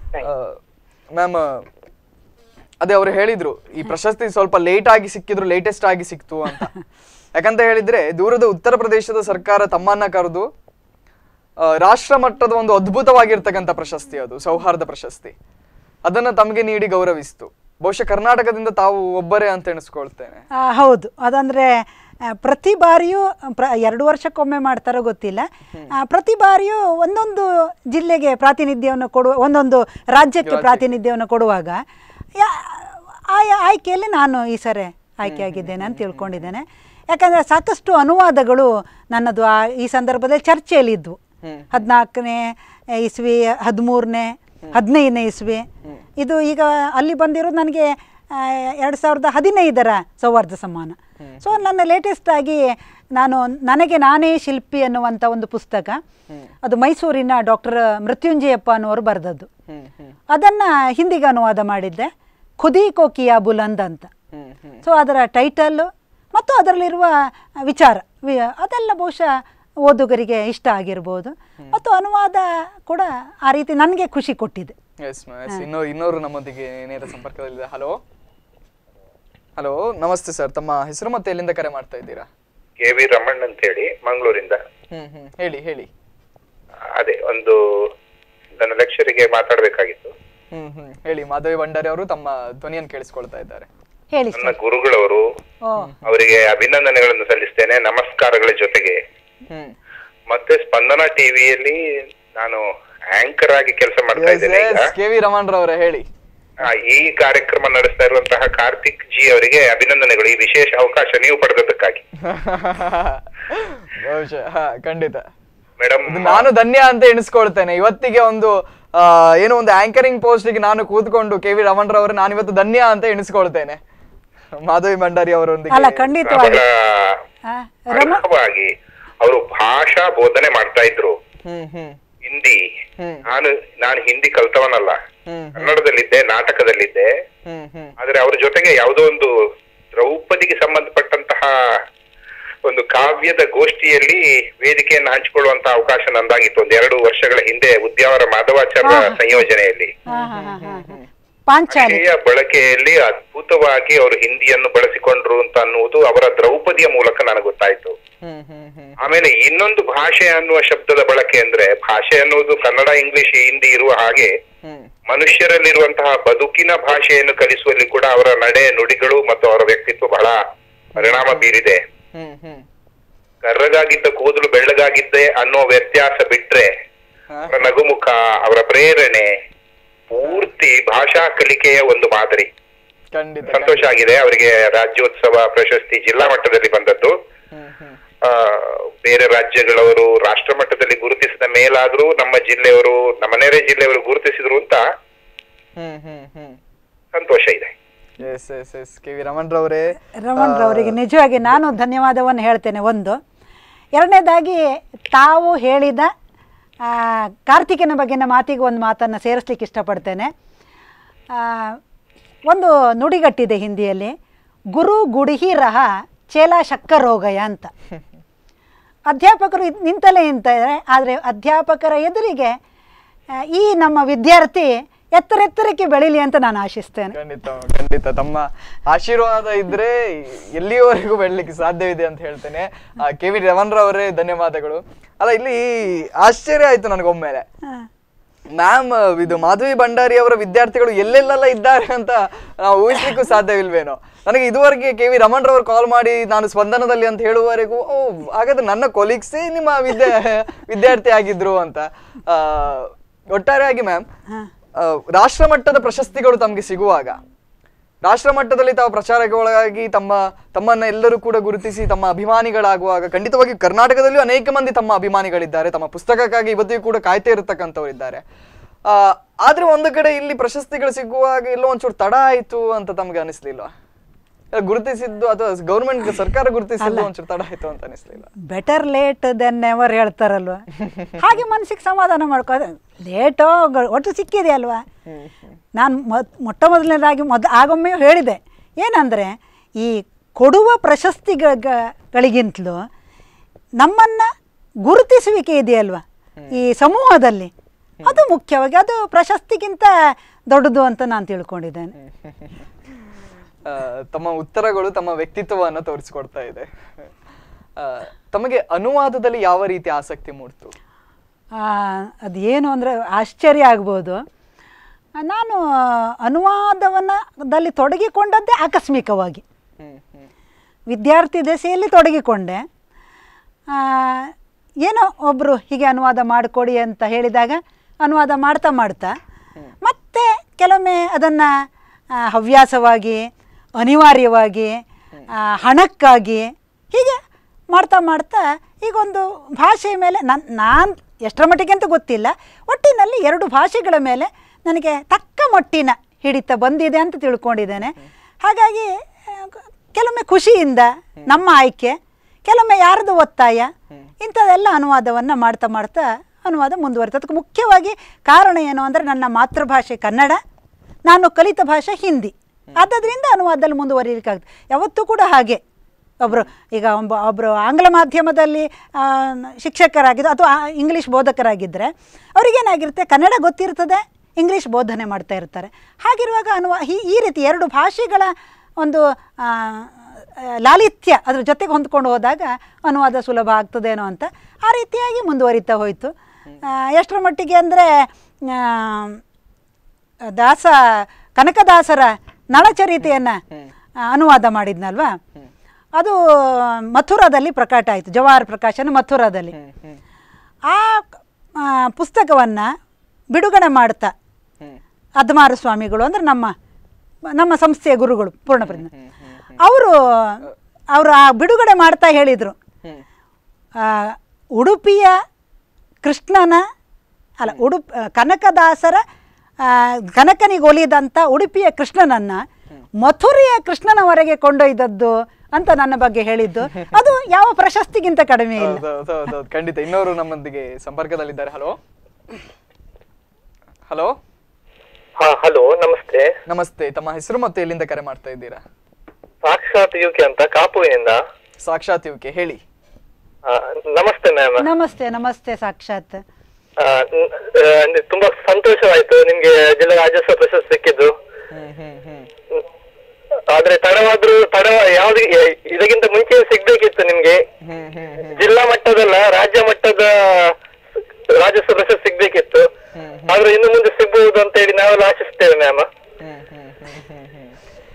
ಮ್ಯಾಮ್ ಅದೇ ಅವರು ಹೇಳಿದ್ರು ಈ ಪ್ರಶಸ್ತಿ ಸ್ವಲ್ಪ ಲೇಟ್ ಆಗಿ ಸಿಕ್ಕಿದ್ರು ಲೇಟೆಸ್ಟ್ ಆಗಿ ಸಿಕ್ತು ಅಂತ ಯಾಕಂತ ಹೇಳಿದ್ರೆ ದೂರದ ಉತ್ತರ ಪ್ರದೇಶದ ಸರ್ಕಾರ ತಮ್ಮನ್ನ ಕರೆದು ಆ, ರಾಷ್ಟ್ರ ಮಟ್ಟದ ಒಂದು ಅದ್ಭುತವಾಗಿರ್ತಕ್ಕಂಥ ಪ್ರಶಸ್ತಿ ಅದು ಸೌಹಾರ್ದ ಪ್ರಶಸ್ತಿ ಅದನ್ನ ತಮಗೆ ನೀಡಿ ಗೌರವಿಸ್ತು ಬಹುಶಃ ಕರ್ನಾಟಕದಿಂದ ತಾವು ಒಬ್ಬರೇ ಅಂತ ಎಣಿಸ್ಕೊಳ್ತೇನೆ ಆ, ಹೌದು ಅದಂದರೆ ಪ್ರತಿ ಬಾರಿಯೂ ಪ್ರ ಎರಡು ವರ್ಷಕ್ಕೊಮ್ಮೆ ಮಾಡ್ತಾರೋ ಗೊತ್ತಿಲ್ಲ ಆ, ಪ್ರತಿ ಬಾರಿಯೂ ಒಂದೊಂದು ಜಿಲ್ಲೆಗೆ ಪ್ರಾತಿನಿಧ್ಯವನ್ನು ಕೊಡುವ ಒಂದೊಂದು ರಾಜ್ಯಕ್ಕೆ ಪ್ರಾತಿನಿಧ್ಯವನ್ನು ಕೊಡುವಾಗ ಯಾ- ಆಯಾ ಆಯ್ಕೆಯಲ್ಲಿ ನಾನು ಈ ಸರಿ ಆಯ್ಕೆಯಾಗಿದ್ದೇನೆ ಅಂತ ತಿಳ್ಕೊಂಡಿದ್ದೇನೆ ಯಾಕಂದರೆ ಸಾಕಷ್ಟು ಅನುವಾದಗಳು ನನ್ನದು ಆ ಈ ಸಂದರ್ಭದಲ್ಲಿ ಚರ್ಚೆಯಲ್ಲಿ ಇದ್ವು ಹದಿನಾಲ್ಕನೇ ಇಸ್ವಿ ಹದಿಮೂರನೇ ಹದಿನೈದನೇ ಇಸ್ವಿ ಇದು ಈಗ ಅಲ್ಲಿ ಬಂದಿರೋದು ನನಗೆ ಎರಡು ಸಾವಿರದ ಹದಿನೈದರ ಸೌಹಾರ್ದ ಸಮ್ಮಾನ ಸೊ ನನ್ನ ಲೇಟೆಸ್ಟ್ ಆಗಿ ನಾನು ನನಗೆ ನಾನೇ ಶಿಲ್ಪಿ ಅನ್ನುವಂಥ ಒಂದು ಪುಸ್ತಕ ಅದು ಮೈಸೂರಿನ ಡಾಕ್ಟರ್ ಮೃತ್ಯುಂಜಯಪ್ಪ ಅನ್ನುವರು ಬರೆದದ್ದು ಹ್ಮ್ ಹ್ಮ್ ಅದನ್ನು ಹಿಂದಿಗೆ ಅನುವಾದ ಮಾಡಿದ್ದೆ ಖುದಿ ಕೋಕಿಯಾ ಬುಲಂದ್ ಅಂತ ಹ್ಮ್ ಹ್ಮ್ ಸೊ ಅದರ ಟೈಟಲ್ಲು ಮತ್ತು ಅದರಲ್ಲಿರುವ ವಿಚಾರ ವಿ- ಅದೆಲ್ಲ ಬಹುಶಃ ಓದುಗರಿಗೆ ಇಷ್ಟ ಆಗಿರ್ಬೋದು ಮತ್ತು ಅನುವಾದ ಕೂಡ ಆ ರೀತಿ ನನಗೆ ಖುಷಿ ಕೊಟ್ಟಿದೆ ಎಸ್ ಎಸ್ ಇನ್ನೂ ಇನ್ನೋರು ನಮ್ಮೊಂದಿಗೆ ನೇರ ಸಂಪರ್ಕದಲ್ಲಿದೆ ಹಲೋ ಹಲೋ ನಮಸ್ತೆ ಸರ್ ತಮ್ಮ ಹೆಸರು ಮತ್ತೆ ಎಲ್ಲಿಂದ ಕರೆ ಮಾಡ್ತಾ ಇದ್ದೀರಾ ಕೆ ವಿ ರಮಣ್ ಅಂತ ಹೇಳಿ ಮಂಗಳೂರಿಂದ ಹ್ಮ್ ಹ್ಮ್ ಹೇಳಿ ಹೇಳಿ ಅದೇ ಒಂದು ನನ್ನ ಲೆಕ್ಚರಿಗೆ ಮಾತಾಡಬೇಕಾಗಿತ್ತು ಹ್ಮ್ ಹ್ಮ್ ಹೇಳಿ ಮಾಧವಿ ಭಂಡಾರಿ ಅವರು ತಮ್ಮ ಧ್ವನಿಯನ್ನು ಕೇಳಿಸ್ಕೊಳ್ತಾ ಇದ್ದಾರೆ ಹೇಳಿ ನನ್ನ ಸರ್ ಗುರುಗಳವರು ಓ ಅವರಿಗೆ ಅಭಿನಂದನೆಗಳನ್ನು ಸಲ್ಲಿಸ್ತೇನೆ ನಮಸ್ಕಾರಗಳ ಜೊತೆಗೆ ಹ್ಮ್ ಮತ್ತೆ ಸ್ಪಂದನ ಟಿವಿಯಲ್ಲಿ ನಾನು ಆಂಕರ್ ಆಗಿ ಕೆಲಸ ಮಾಡ್ತಾ ಇದ್ದೇನೆ ಈಗ ಕೆ ವಿ ರಮಣ್ರವರೇ ಹೇಳಿ ಆ, ಈ ಕಾರ್ಯಕ್ರಮ ನಡೆಸ್ತಾ ಇರುವಂತಹ ಕಾರ್ತಿಕ್ ಜಿ ಅವರಿಗೆ ಅಭಿನಂದನೆಗಳು ಈ ವಿಶೇಷ ಅವಕಾಶ ನೀವು ಪಡೆದದ್ದಕ್ಕಾಗಿ ಬಹುಶಃ ಹಾ, ಖಂಡಿತ ಮೇಡಮ್ ಇದು ನಾನು ಧನ್ಯ ಅಂತ ಎಣಿಸ್ಕೊಳ್ತೇನೆ ಇವತ್ತಿಗೆ ಒಂದು ಆ, ಏನೋ ಒಂದು ಆಂಕರಿಂಗ್ ಪೋಸ್ಟ್ಗೆ ನಾನು ಕೂತ್ಕೊಂಡು ಕೆ ವಿ ರಮಣ್ರವರು ನಾನು ಇವತ್ತು ಧನ್ಯ ಅಂತ ಎಣಿಸ್ಕೊಳ್ತೇನೆ ಮಾಧವಿ ಭಂಡಾರಿ ಅವರೊಂದಿಗೆ ಅಲ್ಲ ಖಂಡಿತವಾಗಿ ಬಹಳ ಆ, ರಮ ಅರ್ಹವಾಗಿ ಅವರು ಭಾಷಾ ಬೋಧನೆ ಮಾಡ್ತಾ ಇದ್ರು ಹ್ಮ್ ಹ್ಮ್ ಹಿಂದಿ ಹ್ಮ್. ನಾನು ನಾನು ಹಿಂದಿ ಕಲ್ತವನಲ್ಲ ಹ್ಮ್ ಕನ್ನಡದಲ್ಲಿದ್ದೆ ನಾಟಕದಲ್ಲಿದ್ದೆ ಹ್ಮ್ ಹ್ಮ್ ಆದ್ರೆ ಅವ್ರ ಜೊತೆಗೆ ಯಾವುದೋ ಒಂದು ದ್ರೌಪದಿಗೆ ಸಂಬಂಧಪಟ್ಟಂತಹ ಒಂದು ಕಾವ್ಯದ ಗೋಷ್ಠಿಯಲ್ಲಿ ವೇದಿಕೆಯನ್ನು ಹಂಚಿಕೊಳ್ಳುವಂತಹ ಅವಕಾಶ ನಂದಾಗಿತ್ತು ಒಂದು ಎರಡು ವರ್ಷಗಳ ಹಿಂದೆ ಉದ್ಯಾವರ ಮಾಧವಾಚಾರ್ಯ ಸಂಯೋಜನೆಯಲ್ಲಿ ಹಾ, ಹಾ, ಹಾ, ಹಾ, ಹಾ. ಪಾಂಚಾಲಿ ಭಾಷೆಯ ಬಳಕೆಯಲ್ಲಿ ಅದ್ಭುತವಾಗಿ ಅವರು ಹಿಂದಿಯನ್ನು ಬಳಸಿಕೊಂಡ್ರು ಅಂತ ಅನ್ನುವುದು ಅವರ ದ್ರೌಪದಿಯ ಮೂಲಕ ನನಗೆ ಗೊತ್ತಾಯ್ತು ಹ್ಮ್ ಹ್ಮ್ ಹ್ಮ್ ಆಮೇಲೆ ಇನ್ನೊಂದು ಭಾಷೆ ಅನ್ನುವ ಶಬ್ದದ ಬಳಕೆ ಅಂದ್ರೆ ಭಾಷೆ ಅನ್ನುವುದು ಕನ್ನಡ ಇಂಗ್ಲಿಷ್ ಹಿಂದಿ ಇರುವ ಹಾಗೆ ಹ್ಮ್ ಮನುಷ್ಯರಲ್ಲಿರುವಂತಹ ಬದುಕಿನ ಭಾಷೆಯನ್ನು ಕಲಿಸುವಲ್ಲಿ ಕೂಡ ಅವರ ನಡೆ ನುಡಿಗಳು ಮತ್ತು ಅವರ ವ್ಯಕ್ತಿತ್ವ ಬಹಳ ಪರಿಣಾಮ ಬೀರಿದೆ ಹ್ಮ್ ಹ್ಮ್ ಕರ್ರಗಾಗಿದ್ದ ಕೂದಲು ಬೆಳ್ಳಗಾಗಿದ್ದೆ ಅನ್ನೋ ವ್ಯತ್ಯಾಸ ಬಿಟ್ರೆ ಹಾ. ಅವರ ನಗುಮುಖ ಅವರ ಪ್ರೇರಣೆ ಪೂರ್ತಿ ಭಾಷಾ ಕಲಿಕೆಯ ಒಂದು ಮಾದರಿ ಖಂಡಿತ ಸಂತೋಷ ಆಗಿದೆ ಅವರಿಗೆ ರಾಜ್ಯೋತ್ಸವ ಪ್ರಶಸ್ತಿ ಜಿಲ್ಲಾ ಮಟ್ಟದಲ್ಲಿ ಬಂದದ್ದು ಹ್ಮ್ ಹ್ಮ್ ಆ, ಬೇರೆ ರಾಜ್ಯಗಳವರು ರಾಷ್ಟ್ರ ಮಟ್ಟದಲ್ಲಿ ಗುರುತಿಸಿದ ಮೇಲಾದ್ರೂ ನಮ್ಮ ಜಿಲ್ಲೆಯವರು ನಮ್ಮ ನೆರೆ ಜಿಲ್ಲೆಯವರು ಗುರುತಿಸಿದ್ರು ಅಂತ ಹ್ಮ್ ಹ್ಮ್ ಹ್ಮ್ ಸಂತೋಷ ಇದೆ S S S K V ರಮಣ್ರವರೇ ರಮಣ್ ರವರಿಗೆ ನಿಜವಾಗಿ ನಾನು ಧನ್ಯವಾದವನ್ನು ಹೇಳ್ತೇನೆ ಒಂದು ಎರಡನೇದಾಗಿ ತಾವು ಹೇಳಿದ ಆ, ಕಾರ್ತಿಕನ ಬಗ್ಗೆನ ಮಾತಿಗೆ ಒಂದು ಮಾತನ್ನು ಸೇರಿಸ್ಲಿಕ್ಕೆ ಇಷ್ಟಪಡ್ತೇನೆ ಆ, ಒಂದು ನುಡಿಗಟ್ಟಿದೆ ಹಿಂದಿಯಲ್ಲಿ ಗುರು ಗುಡಿಹಿ ರಹ ಚೇಲ ಶಕ್ಕರೋಗಯ ಅಂತ ಅಧ್ಯಾಪಕರು ಇದ್- ನಿಂತಲೇ ನಿಂತಾರೆ ಆದರೆ ಅಧ್ಯಾಪಕರ ಎದುರಿಗೆ ಆ, ಈ ನಮ್ಮ ವಿದ್ಯಾರ್ಥಿ ಎತ್ತರ ಎತ್ತರಕ್ಕೆ ಬೆಳೀಲಿ ಅಂತ ನಾನು ಆಶಿಸ್ತೇನೆ ಖಂಡಿತ ಖಂಡಿತ ತಮ್ಮ ಆಶೀರ್ವಾದ ಇದ್ರೆ ಎಲ್ಲಿಯವರೆಗೂ ಬೆಳಲಿಕ್ಕೆ ಸಾಧ್ಯವಿದೆ ಅಂತ ಹೇಳ್ತೇನೆ ಕೆ ವಿ ರಮಣ್ರವರೇ ಧನ್ಯವಾದಗಳು ಅಲ್ಲ ಇಲ್ಲಿ ಆಶ್ಚರ್ಯ ಆಯ್ತು ನನಗೊಮ್ಮೆಲೆ ಹಾ. ಮ್ಯಾಮ್ ಇದು ಮಾಧವಿ ಭಂಡಾರಿ ಅವರ ವಿದ್ಯಾರ್ಥಿಗಳು ಎಲ್ಲೆಲ್ಲೆಲ್ಲ ಇದ್ದಾರೆ ಅಂತ ನಾವು ಊಹಿಸ್ಲಿಕ್ಕೂ ಸಾಧ್ಯವಿಲ್ವೇನೋ ನನಗೆ ಇದುವರೆಗೆ ಕೆ ವಿ ರಮಣ್ರವರು ಕಾಲ್ ಮಾಡಿ ನಾನು ಸ್ಪಂದನದಲ್ಲಿ ಅಂತ ಹೇಳುವವರೆಗೂ ಓ ಹಾಗಾದ್ರೆ ನನ್ನ ಕೊಲೀಗ್ಸೇ ನಿಮ್ಮ ವಿದ್ಯಾ ವಿದ್ಯಾರ್ಥಿ ಆಗಿದ್ರು ಅಂತ ಆ, ಒಟ್ಟಾರೆಯಾಗಿ ಮ್ಯಾಮ್ ರಾಷ್ಟ್ರ ಮಟ್ಟದ ಪ್ರಶಸ್ತಿಗಳು ತಮಗೆ ಸಿಗುವಾಗ ರಾಷ್ಟ್ರ ಮಟ್ಟದಲ್ಲಿ ತಾವು ಪ್ರಚಾರಕ್ಕೆ ಒಳಗಾಗಿ ತಮ್ಮ ತಮ್ಮನ್ನ ಎಲ್ಲರೂ ಕೂಡ ಗುರುತಿಸಿ ತಮ್ಮ ಅಭಿಮಾನಿಗಳಾಗುವಾಗ ಖಂಡಿತವಾಗಿ ಕರ್ನಾಟಕದಲ್ಲಿಯೂ ಅನೇಕ ಮಂದಿ ತಮ್ಮ ಅಭಿಮಾನಿಗಳಿದ್ದಾರೆ ತಮ್ಮ ಪುಸ್ತಕಕ್ಕಾಗಿ ಇವತ್ತಿಗೂ ಕೂಡ ಕಾಯ್ತಾ ಇರತಕ್ಕಂಥವ್ರು ಇದ್ದಾರೆ ಆ, ಆದ್ರೆ ಒಂದು ಕಡೆ ಇಲ್ಲಿ ಪ್ರಶಸ್ತಿಗಳು ಸಿಗುವಾಗ ಎಲ್ಲೋ ಒಂಚೂರು ತಡ ಆಯ್ತು ಅಂತ ತಮ್ಗೆ ಅನಿಸ್ಲಿಲ್ವಾ ಇಲ್ಲ ಗುರುತಿಸಿದ್ದು ಅಥವಾ ಗೌರ್ಮೆಂಟ್ ಸರ್ಕಾರ ಗುರುತಿಸಿದ್ದು ಒಂಚೂರು ತಡ ಆಯ್ತು ಅಂತ ಅನಿಸ್ಲಿಲ್ಲ ಬೆಟರ್ ಲೇಟ್ ದೆನ್ ನೆವರ್ ಹೇಳ್ತಾರಲ್ವ ಹಾಗೆ ಮನಸ್ಸಿಗೆ ಸಮಾಧಾನ ಮಾಡ್ಕೋ ಲೇಟೋ ಗ- ಒಟ್ಟು ಸಿಕ್ಕಿದೆ ಅಲ್ವಾ ನಾನು ಮೊಟ್ಟ ಮೊದಲನೇದಾಗಿ ಮೊದ ಆಗೊಮ್ಮೆ ಹೇಳಿದೆ ಏನಂದರೆ ಈ ಕೊಡುವ ಪ್ರಶಸ್ತಿಗಳಿಗಿಂತಲೂ ನಮ್ಮನ್ನು ಗುರುತಿಸುವಿಕೆ ಇದೆಯಲ್ವ ಈ ಸಮೂಹದಲ್ಲಿ ಅದು ಮುಖ್ಯವಾಗಿ ಅದು ಪ್ರಶಸ್ತಿಗಿಂತ ದೊಡ್ಡದು ಅಂತ ನಾನು ತಿಳ್ಕೊಂಡಿದ್ದೇನೆ ಆ, ತಮ್ಮ ಉತ್ತರಗಳು ತಮ್ಮ ವ್ಯಕ್ತಿತ್ವವನ್ನು ತೋರಿಸಿಕೊಡ್ತಾ ಇದೆ ಆ, ತಮಗೆ ಅನುವಾದದಲ್ಲಿ ಯಾವ ರೀತಿ ಆಸಕ್ತಿ ಮೂಡ್ತು ಅದು ಏನು ಅಂದರೆ ಆಶ್ಚರ್ಯ ಆಗ್ಬೋದು ಆ, ನಾನು ಅನುವಾದವನ್ನು ದಲ್ಲಿ ತೊಡಗಿಕೊಂಡದ್ದೇ ಆಕಸ್ಮಿಕವಾಗಿ ಹ್ಮ್ ಹ್ಮ್ ವಿದ್ಯಾರ್ಥಿ ದೆಸೆಯಲ್ಲಿ ತೊಡಗಿಕೊಂಡೆ ಆ, ಏನೋ ಒಬ್ಬರು ಹೀಗೆ ಅನುವಾದ ಮಾಡಿಕೊಡಿ ಅಂತ ಹೇಳಿದಾಗ ಅನುವಾದ ಮಾಡ್ತಾ ಮಾಡ್ತಾ ಮತ್ತೆ ಕೆಲವೊಮ್ಮೆ ಅದನ್ನು ಹವ್ಯಾಸವಾಗಿ ಅನಿವಾರ್ಯವಾಗಿ ಆ, ಹಣಕ್ಕಾಗಿ ಹೀಗೆ ಮಾಡ್ತಾ ಮಾಡ್ತಾ ಈಗ ಒಂದು ಭಾಷೆಯ ಮೇಲೆ ನನ್ನ ನಾನು ಎಷ್ಟರ ಮಟ್ಟಿಗೆ ಅಂತ ಗೊತ್ತಿಲ್ಲ ಒಟ್ಟಿನಲ್ಲಿ ಎರಡು ಭಾಷೆಗಳ ಮೇಲೆ ನನಗೆ ತಕ್ಕ ಮಟ್ಟಿನ ಹಿಡಿತ ಬಂದಿದೆ ಅಂತ ತಿಳ್ಕೊಂಡಿದ್ದೇನೆ ಹಾಗಾಗಿ ಆ, ಕೆಲವೊಮ್ಮೆ ಖುಷಿಯಿಂದ ನಮ್ಮ ಆಯ್ಕೆ ಕೆಲವೊಮ್ಮೆ ಯಾರ್ದು ಒತ್ತಾಯ ಇಂಥದ್ದೆಲ್ಲ ಅನುವಾದವನ್ನು ಮಾಡ್ತಾ ಮಾಡ್ತಾ ಅನುವಾದ ಮುಂದುವರಿತು ಅದಕ್ಕೆ ಮುಖ್ಯವಾಗಿ ಕಾರಣ ಏನು ಅಂದರೆ ನನ್ನ ಮಾತೃಭಾಷೆ ಕನ್ನಡ ನಾನು ಕಲಿತ ಭಾಷೆ ಹಿಂದಿ ಆದ್ದರಿಂದ ಅನುವಾದದಲ್ಲಿ ಮುಂದುವರಿಲಿಕ್ಕಾಗ್ತದೆ ಯಾವತ್ತೂ ಕೂಡ ಹಾಗೆ ಒಬ್ಬರು ಈಗ ಒಬ್ಬ ಒಬ್ಬರು ಆಂಗ್ಲ ಮಾಧ್ಯಮದಲ್ಲಿ ಆ, ಶಿಕ್ಷಕರಾಗಿದ್ದು ಅಥವಾ ಆ- ಇಂಗ್ಲೀಷ್ ಬೋಧಕರಾಗಿದ್ದರೆ ಅವರಿಗೇನಾಗಿರುತ್ತೆ ಕನ್ನಡ ಗೊತ್ತಿರ್ತದೆ ಇಂಗ್ಲೀಷ್ ಬೋಧನೆ ಮಾಡ್ತಾ ಇರ್ತಾರೆ ಹಾಗಿರುವಾಗ ಅನುವಾ ಈ ಈ ರೀತಿ ಎರಡು ಭಾಷೆಗಳ ಒಂದು ಆ, ಆ, ಲಾಲಿತ್ಯ ಅದ್ರ ಜೊತೆಗೆ ಹೊಂದ್ಕೊಂಡು ಹೋದಾಗ ಅನುವಾದ ಸುಲಭ ಆಗ್ತದೇನೋ ಅಂತ ಆ ರೀತಿಯಾಗಿ ಮುಂದುವರಿತಾ ಹೋಯಿತು ಆ, ಎಷ್ಟರ ಮಟ್ಟಿಗೆ ಅಂದರೆ ದಾಸ ಕನಕದಾಸರ ನಳಚರಿತೆಯನ್ನು ಅನುವಾದ ಮಾಡಿದ್ನಲ್ವಾ ಅದು ಮಥುರಾದಲ್ಲಿ ಪ್ರಕಟ ಆಯಿತು ಜವಾಹರ್ ಪ್ರಕಾಶನ ಮಥುರಾದಲ್ಲಿ ಆ ಪುಸ್ತಕವನ್ನು ಬಿಡುಗಡೆ ಮಾಡ್ತಾ ಅದ್ಮಾರ ಸ್ವಾಮಿಗಳು ಅಂದರೆ ನಮ್ಮ ನಮ್ಮ ಸಂಸ್ಥೆಯ ಗುರುಗಳು ಪೂರ್ಣಪ್ರಜ್ಞ ಅವರು ಅವರು ಆ ಬಿಡುಗಡೆ ಮಾಡ್ತಾ ಹೇಳಿದರು ಆ, ಉಡುಪಿಯ ಕೃಷ್ಣನ ಅಲ್ಲ ಉಡುಪ್ ಆ, ಕನಕದಾಸರ ಆ, ಕನಕನಿಗೆ ಒಲಿದಂಥ ಉಡುಪಿಯ ಕೃಷ್ಣನನ್ನು ಮಥುರೆಯ ಕೃಷ್ಣನವರೆಗೆ ಕೊಂಡೊಯ್ದದ್ದು ಅಂತ ನನ್ನ ಬಗ್ಗೆ ಹೇಳಿದ್ದು ಅದು ಯಾವ ಪ್ರಶಸ್ತಿಗಿಂತ ಕಡಿಮೆ ಇಲ್ಲ ಹೌದು, ಹೌದು, ಹೌದು, ಹೌದು, ಖಂಡಿತ ಇನ್ನೋರು ನಮ್ಮೊಂದಿಗೆ ಸಂಪರ್ಕದಲ್ಲಿದ್ದಾರೆ ಹಲೋ ಹಲೋ ಹಾ ಹಲೋ ನಮಸ್ತೆ ನಮಸ್ತೆ ತಮ್ಮ ಹೆಸರು ಮತ್ತು ಎಲ್ಲಿಂದ ಕರೆ ಮಾಡ್ತಾ ಇದ್ದೀರಾ ಸಾಕ್ಷಾತ್ ಯುಕೆ ಅಂತ ಕಾಪುವಿನಿಂದ ಸಾಕ್ಷಾತ್ ಯುಕೆ ಹೇಳಿ ಆ, ನಮಸ್ತೆ ಮ್ಯಾಮ್ ನಮಸ್ತೆ ನಮಸ್ತೆ ಸಾಕ್ಷಾತ್ ತುಂಬಾ ಸಂತೋಷವಾಯ್ತು ನಿಮ್ಗೆ ಜಿಲ್ಲಾ ರಾಜ್ಯೋತ್ಸವ ಪ್ರಶಸ್ತಿ ಸಿಕ್ಕಿದ್ದು ಹ್ಮ್ ಹ್ಮ್ ಹ್ಮ್ ಹ್ಮ್. ಆದ್ರೆ ತಡವಾದ್ರೂ ತಡ ಯಾವ್ದು ಇದಕ್ಕಿಂತ ಮುಂಚೆ ಸಿಗ್ಬೇಕಿತ್ತು ನಿಮ್ಗೆ ಹ್ಮ್ ಹ್ಮ್ ಹ್ಮ್ ಜಿಲ್ಲಾ ಮಟ್ಟದಲ್ಲ ರಾಜ್ಯ ಮಟ್ಟದ ರಾಜ್ಯೋತ್ಸವ ಪ್ರಶಸ್ತಿ ಸಿಗ್ಬೇಕಿತ್ತು ಆದ್ರೆ ಇನ್ನು ಮುಂದೆ ಸಿಗ್ಬಹುದು ಅಂತ ಹೇಳಿ ನಾವೆಲ್ಲ ಆಶಿಸ್ತೇವೆ ಮ್ಯಾಮ್ ಹ್ಮ್ ಹ್ಮ್ ಹ್ಮ್ ಹ್ಮ್ ಹ್ಮ್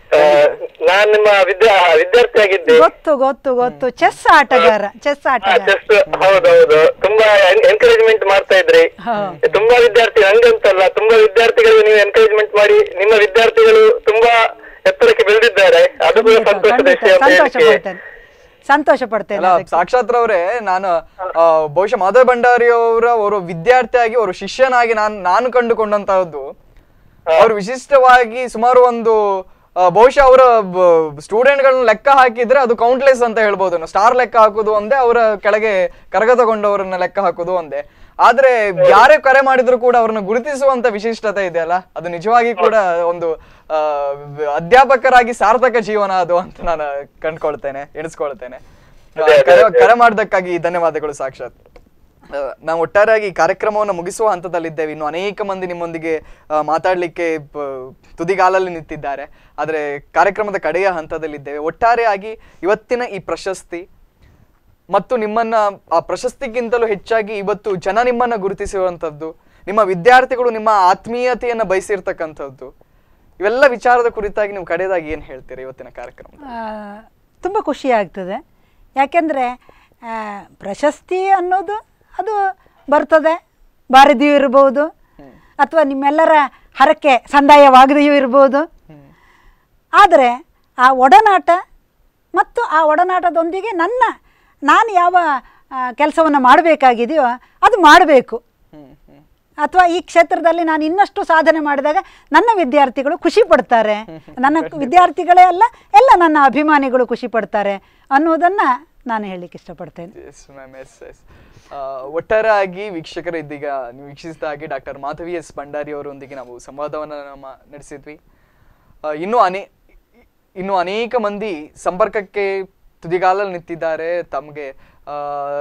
ನಾನ್ ನಿಮ್ಮ ವಿದ್ಯಾ ವಿದ್ಯಾರ್ಥಿ ಆಗಿದ್ದೆ ಗೊತ್ತು ಗೊತ್ತು ಗೊತ್ತು ಚೆಸ್ ಆಟಗಾರ ಚೆಸ್ ಆಟಗಾರ ಜಸ್ಟ್ ಹೌದೌದು ತುಂಬಾ ಎನ್ಕರೇಜ್ಮೆಂಟ್ ಮಾಡ್ತಾ ಇದ್ರಿ ಹಾ. ತುಂಬಾ ವಿದ್ಯಾರ್ಥಿ ಹಂಗಂತಲ್ಲ ತುಂಬಾ ವಿದ್ಯಾರ್ಥಿಗಳಿಗೆ ನೀವು ಎನ್ಕರೇಜ್ಮೆಂಟ್ ಮಾಡಿ ನಿಮ್ಮ ವಿದ್ಯಾರ್ಥಿಗಳು ತುಂಬಾ ಎತ್ತರಕ್ಕೆ ಬೆಳೆದಿದ್ದಾರೆ ಅದು ಕೂಡ ಖಂಡಿತ, ಸಂತೋಷದ ಖಂಡಿತ, ವಿಷಯ ಅಂತ ಸಂತೋಷ ಹೇಳಿಕ್ಕೆ ಪಡ್ತೇನೆ ಸಂತೋಷ ಪಡ್ತೇನೆ ಅಲ್ಲ ಅದಕ್ಕೆ. ಸಾಕ್ಷಾತ್ರವ್ರೆ ನಾನು ಆ, ಬಹುಶಃ ಮಾಧವ ಭಂಡಾರಿ ಅವರ ಅವರು ವಿದ್ಯಾರ್ಥಿಯಾಗಿ ಅವರು ಶಿಷ್ಯನಾಗಿ ನಾನು ನಾನು ಕಂಡುಕೊಂಡಂತಹದ್ದು ಅವರು ವಿಶಿಷ್ಟವಾಗಿ ಸುಮಾರು ಒಂದು ಆ, ಬಹುಶಃ ಅವರ ಸ್ಟೂಡೆಂಟ್ಗಳನ್ನ ಲೆಕ್ಕ ಹಾಕಿದ್ರೆ ಅದು ಕೌಂಟ್ಲೆಸ್ ಅಂತ ಹೇಳ್ಬೋದು ಸ್ಟಾರ್ ಲೆಕ್ಕ ಹಾಕೋದು ಒಂದೇ ಅವರ ಕೆಳಗೆ ಕರಗ ತಗೊಂಡವರನ್ನ ಲೆಕ್ಕ ಹಾಕೋದು ಒಂದೇ ಆದ್ರೆ ಯಾರೇ ಕರೆ ಮಾಡಿದ್ರು ಕೂಡ ಅವ್ರನ್ನ ಗುರುತಿಸುವಂತ ವಿಶಿಷ್ಟತೆ ಇದೆಯಲ್ಲ ಅದು ನಿಜವಾಗಿ ಕೂಡ ಒಂದು ಆ, ಅಧ್ಯಾಪಕರಾಗಿ ಸಾರ್ಥಕ ಜೀವನ ಅದು ಅಂತ ನಾನು ಕಂಡ್ಕೊಳ್ತೇನೆ ಎಣಿಸ್ಕೊಳ್ತೇನೆ ಆ, ಕರೆ ಕರೆ ಮಾಡಿದ್ದಕ್ಕಾಗಿ ಧನ್ಯವಾದಗಳು ಸಾಕ್ಷಾತ್ ಆ, ನಾವು ಒಟ್ಟಾರೆಯಾಗಿ ಈ ಕಾರ್ಯಕ್ರಮವನ್ನು ಮುಗಿಸುವ ಹಂತದಲ್ಲಿದ್ದೇವೆ ಇನ್ನು ಅನೇಕ ಮಂದಿ ನಿಮ್ಮೊಂದಿಗೆ ಆ, ಮಾತಾಡ್ಲಿಕ್ಕೆ ಪ- ತುದಿಗಾಲಲ್ಲಿ ನಿಂತಿದ್ದಾರೆ ಆದರೆ ಕಾರ್ಯಕ್ರಮದ ಕಡೆಯ ಹಂತದಲ್ಲಿದ್ದೇವೆ ಒಟ್ಟಾರೆಯಾಗಿ ಇವತ್ತಿನ ಈ ಪ್ರಶಸ್ತಿ ಮತ್ತು ನಿಮ್ಮನ್ನ ಆ ಪ್ರಶಸ್ತಿಗಿಂತಲೂ ಹೆಚ್ಚಾಗಿ ಇವತ್ತು ಜನ ನಿಮ್ಮನ್ನ ಗುರುತಿಸುವಂಥದ್ದು ನಿಮ್ಮ ವಿದ್ಯಾರ್ಥಿಗಳು ನಿಮ್ಮ ಆತ್ಮೀಯತೆಯನ್ನ ಬಯಸಿರ್ತಕ್ಕಂಥದ್ದು ಇವೆಲ್ಲ ವಿಚಾರದ ಕುರಿತಾಗಿ ನೀವು ಕಡೆಯದಾಗಿ ಏನು ಹೇಳ್ತೀರಿ ಇವತ್ತಿನ ಕಾರ್ಯಕ್ರಮ ತುಂಬ ಖುಷಿ ಆಗ್ತದೆ ಯಾಕೆಂದರೆ ಪ್ರಶಸ್ತಿ ಅನ್ನೋದು ಅದು ಬರ್ತದೆ ಬಾರದೆಯೂ ಇರ್ಬೋದು ಅಥವಾ ನಿಮ್ಮೆಲ್ಲರ ಹರಕೆ ಸಂದಾಯವಾಗದೆಯೂ ಇರ್ಬೋದು ಆದರೆ ಆ ಒಡನಾಟ ಮತ್ತು ಆ ಒಡನಾಟದೊಂದಿಗೆ ನನ್ನ ನಾನು ಯಾವ ಕೆಲಸವನ್ನು ಮಾಡಬೇಕಾಗಿದೆಯೋ ಅದು ಮಾಡಬೇಕು ಅಥವಾ ಈ ಕ್ಷೇತ್ರದಲ್ಲಿ ನಾನು ಇನ್ನಷ್ಟು ಸಾಧನೆ ಮಾಡಿದಾಗ ನನ್ನ ವಿದ್ಯಾರ್ಥಿಗಳು ಖುಷಿ ಪಡ್ತಾರೆ ನನ್ನ ವಿದ್ಯಾರ್ಥಿಗಳೇ ಅಲ್ಲ ಎಲ್ಲ ನನ್ನ ಅಭಿಮಾನಿಗಳು ಖುಷಿ ಪಡ್ತಾರೆ ಅನ್ನೋದನ್ನು ನಾನು ಹೇಳಲಿಕ್ಕೆ ಇಷ್ಟಪಡ್ತೇನೆ ಎಸ್ ಮ್ಯಾಮ್ ಎಸ್ ಎಸ್ ಒಟ್ಟಾರೆಯಾಗಿ ವೀಕ್ಷಕರು ಇದೀಗ ನೀವು ವೀಕ್ಷಿಸಿದ ಹಾಗೆ ಡಾಕ್ಟರ್ ಮಾಧವಿ ಎಸ್ ಭಂಡಾರಿ ಅವರೊಂದಿಗೆ ನಾವು ಸಂವಾದವನ್ನು ನಮ್ಮ ನಡೆಸಿದ್ವಿ ಆ, ಇನ್ನೂ ಅನೇ ಇನ್ನು ಅನೇಕ ಮಂದಿ ಸಂಪರ್ಕಕ್ಕೆ ತುದಿಗಾಲಲ್ಲಿ ನಿಂತಿದ್ದಾರೆ ತಮಗೆ ಆ,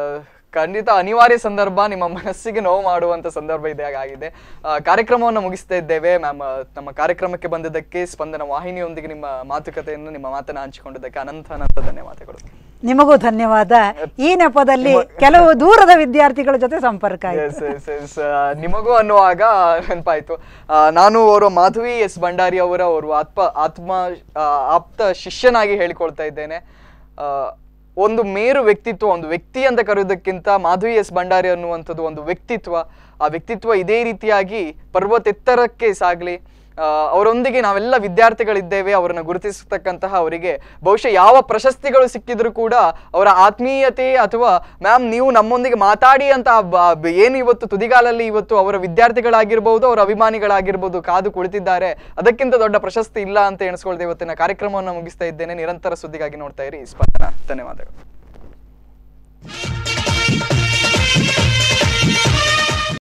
ಖಂಡಿತ ಅನಿವಾರ್ಯ ಸಂದರ್ಭ ನಿಮ್ಮ ಮನಸ್ಸಿಗೆ ನೋವು ಮಾಡುವಂತ ಸಂದರ್ಭ ಇದೆ ಆಗಿದೆ ಆ, ಕಾರ್ಯಕ್ರಮವನ್ನು ಮುಗಿಸ್ತಾ ಇದ್ದೇವೆ ಮ್ಯಾಮ್ ನಮ್ಮ ಕಾರ್ಯಕ್ರಮಕ್ಕೆ ಬಂದಿದ್ದಕ್ಕೆ ಸ್ಪಂದನ ವಾಹಿನಿಯೊಂದಿಗೆ ನಿಮ್ಮ ಮಾತುಕತೆಯನ್ನು ನಿಮ್ಮ ಮಾತನ್ನು ಹಂಚಿಕೊಂಡಿದ್ದಕ್ಕೆ ಅನಂತ ಅನಂತ ಧನ್ಯವಾದಗಳು ನಿಮಗೂ ಧನ್ಯವಾದ ಈ ನೆಪದಲ್ಲಿ ಕೆಲವು ದೂರದ ವಿದ್ಯಾರ್ಥಿಗಳ ಜೊತೆ ಸಂಪರ್ಕ ಆಯಿತು ಎಸ್ ಎಸ್ ಎಸ್ ನಿಮಗೂ ಅನ್ನುವಾಗ ನೆನಪಾಯ್ತು ಆ, ನಾನು ಅವರು ಮಾಧವಿ ಎಸ್ ಭಂಡಾರಿ ಅವರ ಅವರು ಆತ್ಮ ಆತ್ಮ ಆ, ಆಪ್ತ ಶಿಷ್ಯನಾಗಿ ಹೇಳಿಕೊಳ್ತಾ ಇದ್ದೇನೆ ಆ, ಒಂದು ಮೇರು ವ್ಯಕ್ತಿತ್ವ ಒಂದು ವ್ಯಕ್ತಿ ಅಂತ ಕರೆಯೋದಕ್ಕಿಂತ ಮಾಧವಿ ಎಸ್ ಭಂಡಾರಿ ಅನ್ನುವಂಥದ್ದು ಒಂದು ವ್ಯಕ್ತಿತ್ವ ಆ ವ್ಯಕ್ತಿತ್ವ ಇದೇ ರೀತಿಯಾಗಿ ಪರ್ವತೆತ್ತರಕ್ಕೆ ಸಾಗಲಿ ಅವರೊಂದಿಗೆ ನಾವೆಲ್ಲ ವಿದ್ಯಾರ್ಥಿಗಳಿದ್ದೇವೆ ಅವರನ್ನು ಗುರುತಿಸತಕ್ಕಂತಹ ಅವರಿಗೆ ಬಹುಶಃ ಯಾವ ಪ್ರಶಸ್ತಿಗಳು ಸಿಕ್ಕಿದ್ರು ಕೂಡ ಅವರ ಆತ್ಮೀಯತೆ ಅಥವಾ ಮ್ಯಾಮ್ ನೀವು ನಮ್ಮೊಂದಿಗೆ ಮಾತಾಡಿ ಅಂತ ಬ- ಬ- ಏನು ಇವತ್ತು ತುದಿಗಾಲಲ್ಲಿ ಇವತ್ತು ಅವರ ವಿದ್ಯಾರ್ಥಿಗಳಾಗಿರ್ಬೋದು ಅವರ ಅಭಿಮಾನಿಗಳಾಗಿರ್ಬೋದು ಕಾದು ಕುಳಿತಿದ್ದಾರೆ ಅದಕ್ಕಿಂತ ದೊಡ್ಡ ಪ್ರಶಸ್ತಿ ಇಲ್ಲ ಅಂತ ಎಣಿಸ್ಕೊಳ್ದೆ ಇವತ್ತಿನ ಕಾರ್ಯಕ್ರಮವನ್ನು ಮುಗಿಸ್ತಾ ಇದ್ದೇನೆ ನಿರಂತರ ಸುದ್ದಿಗಾಗಿ ನೋಡ್ತಾ ಇರಿ ಸ್ಪಂದನ ಧನ್ಯವಾದಗಳು ಧನ್ಯವಾದ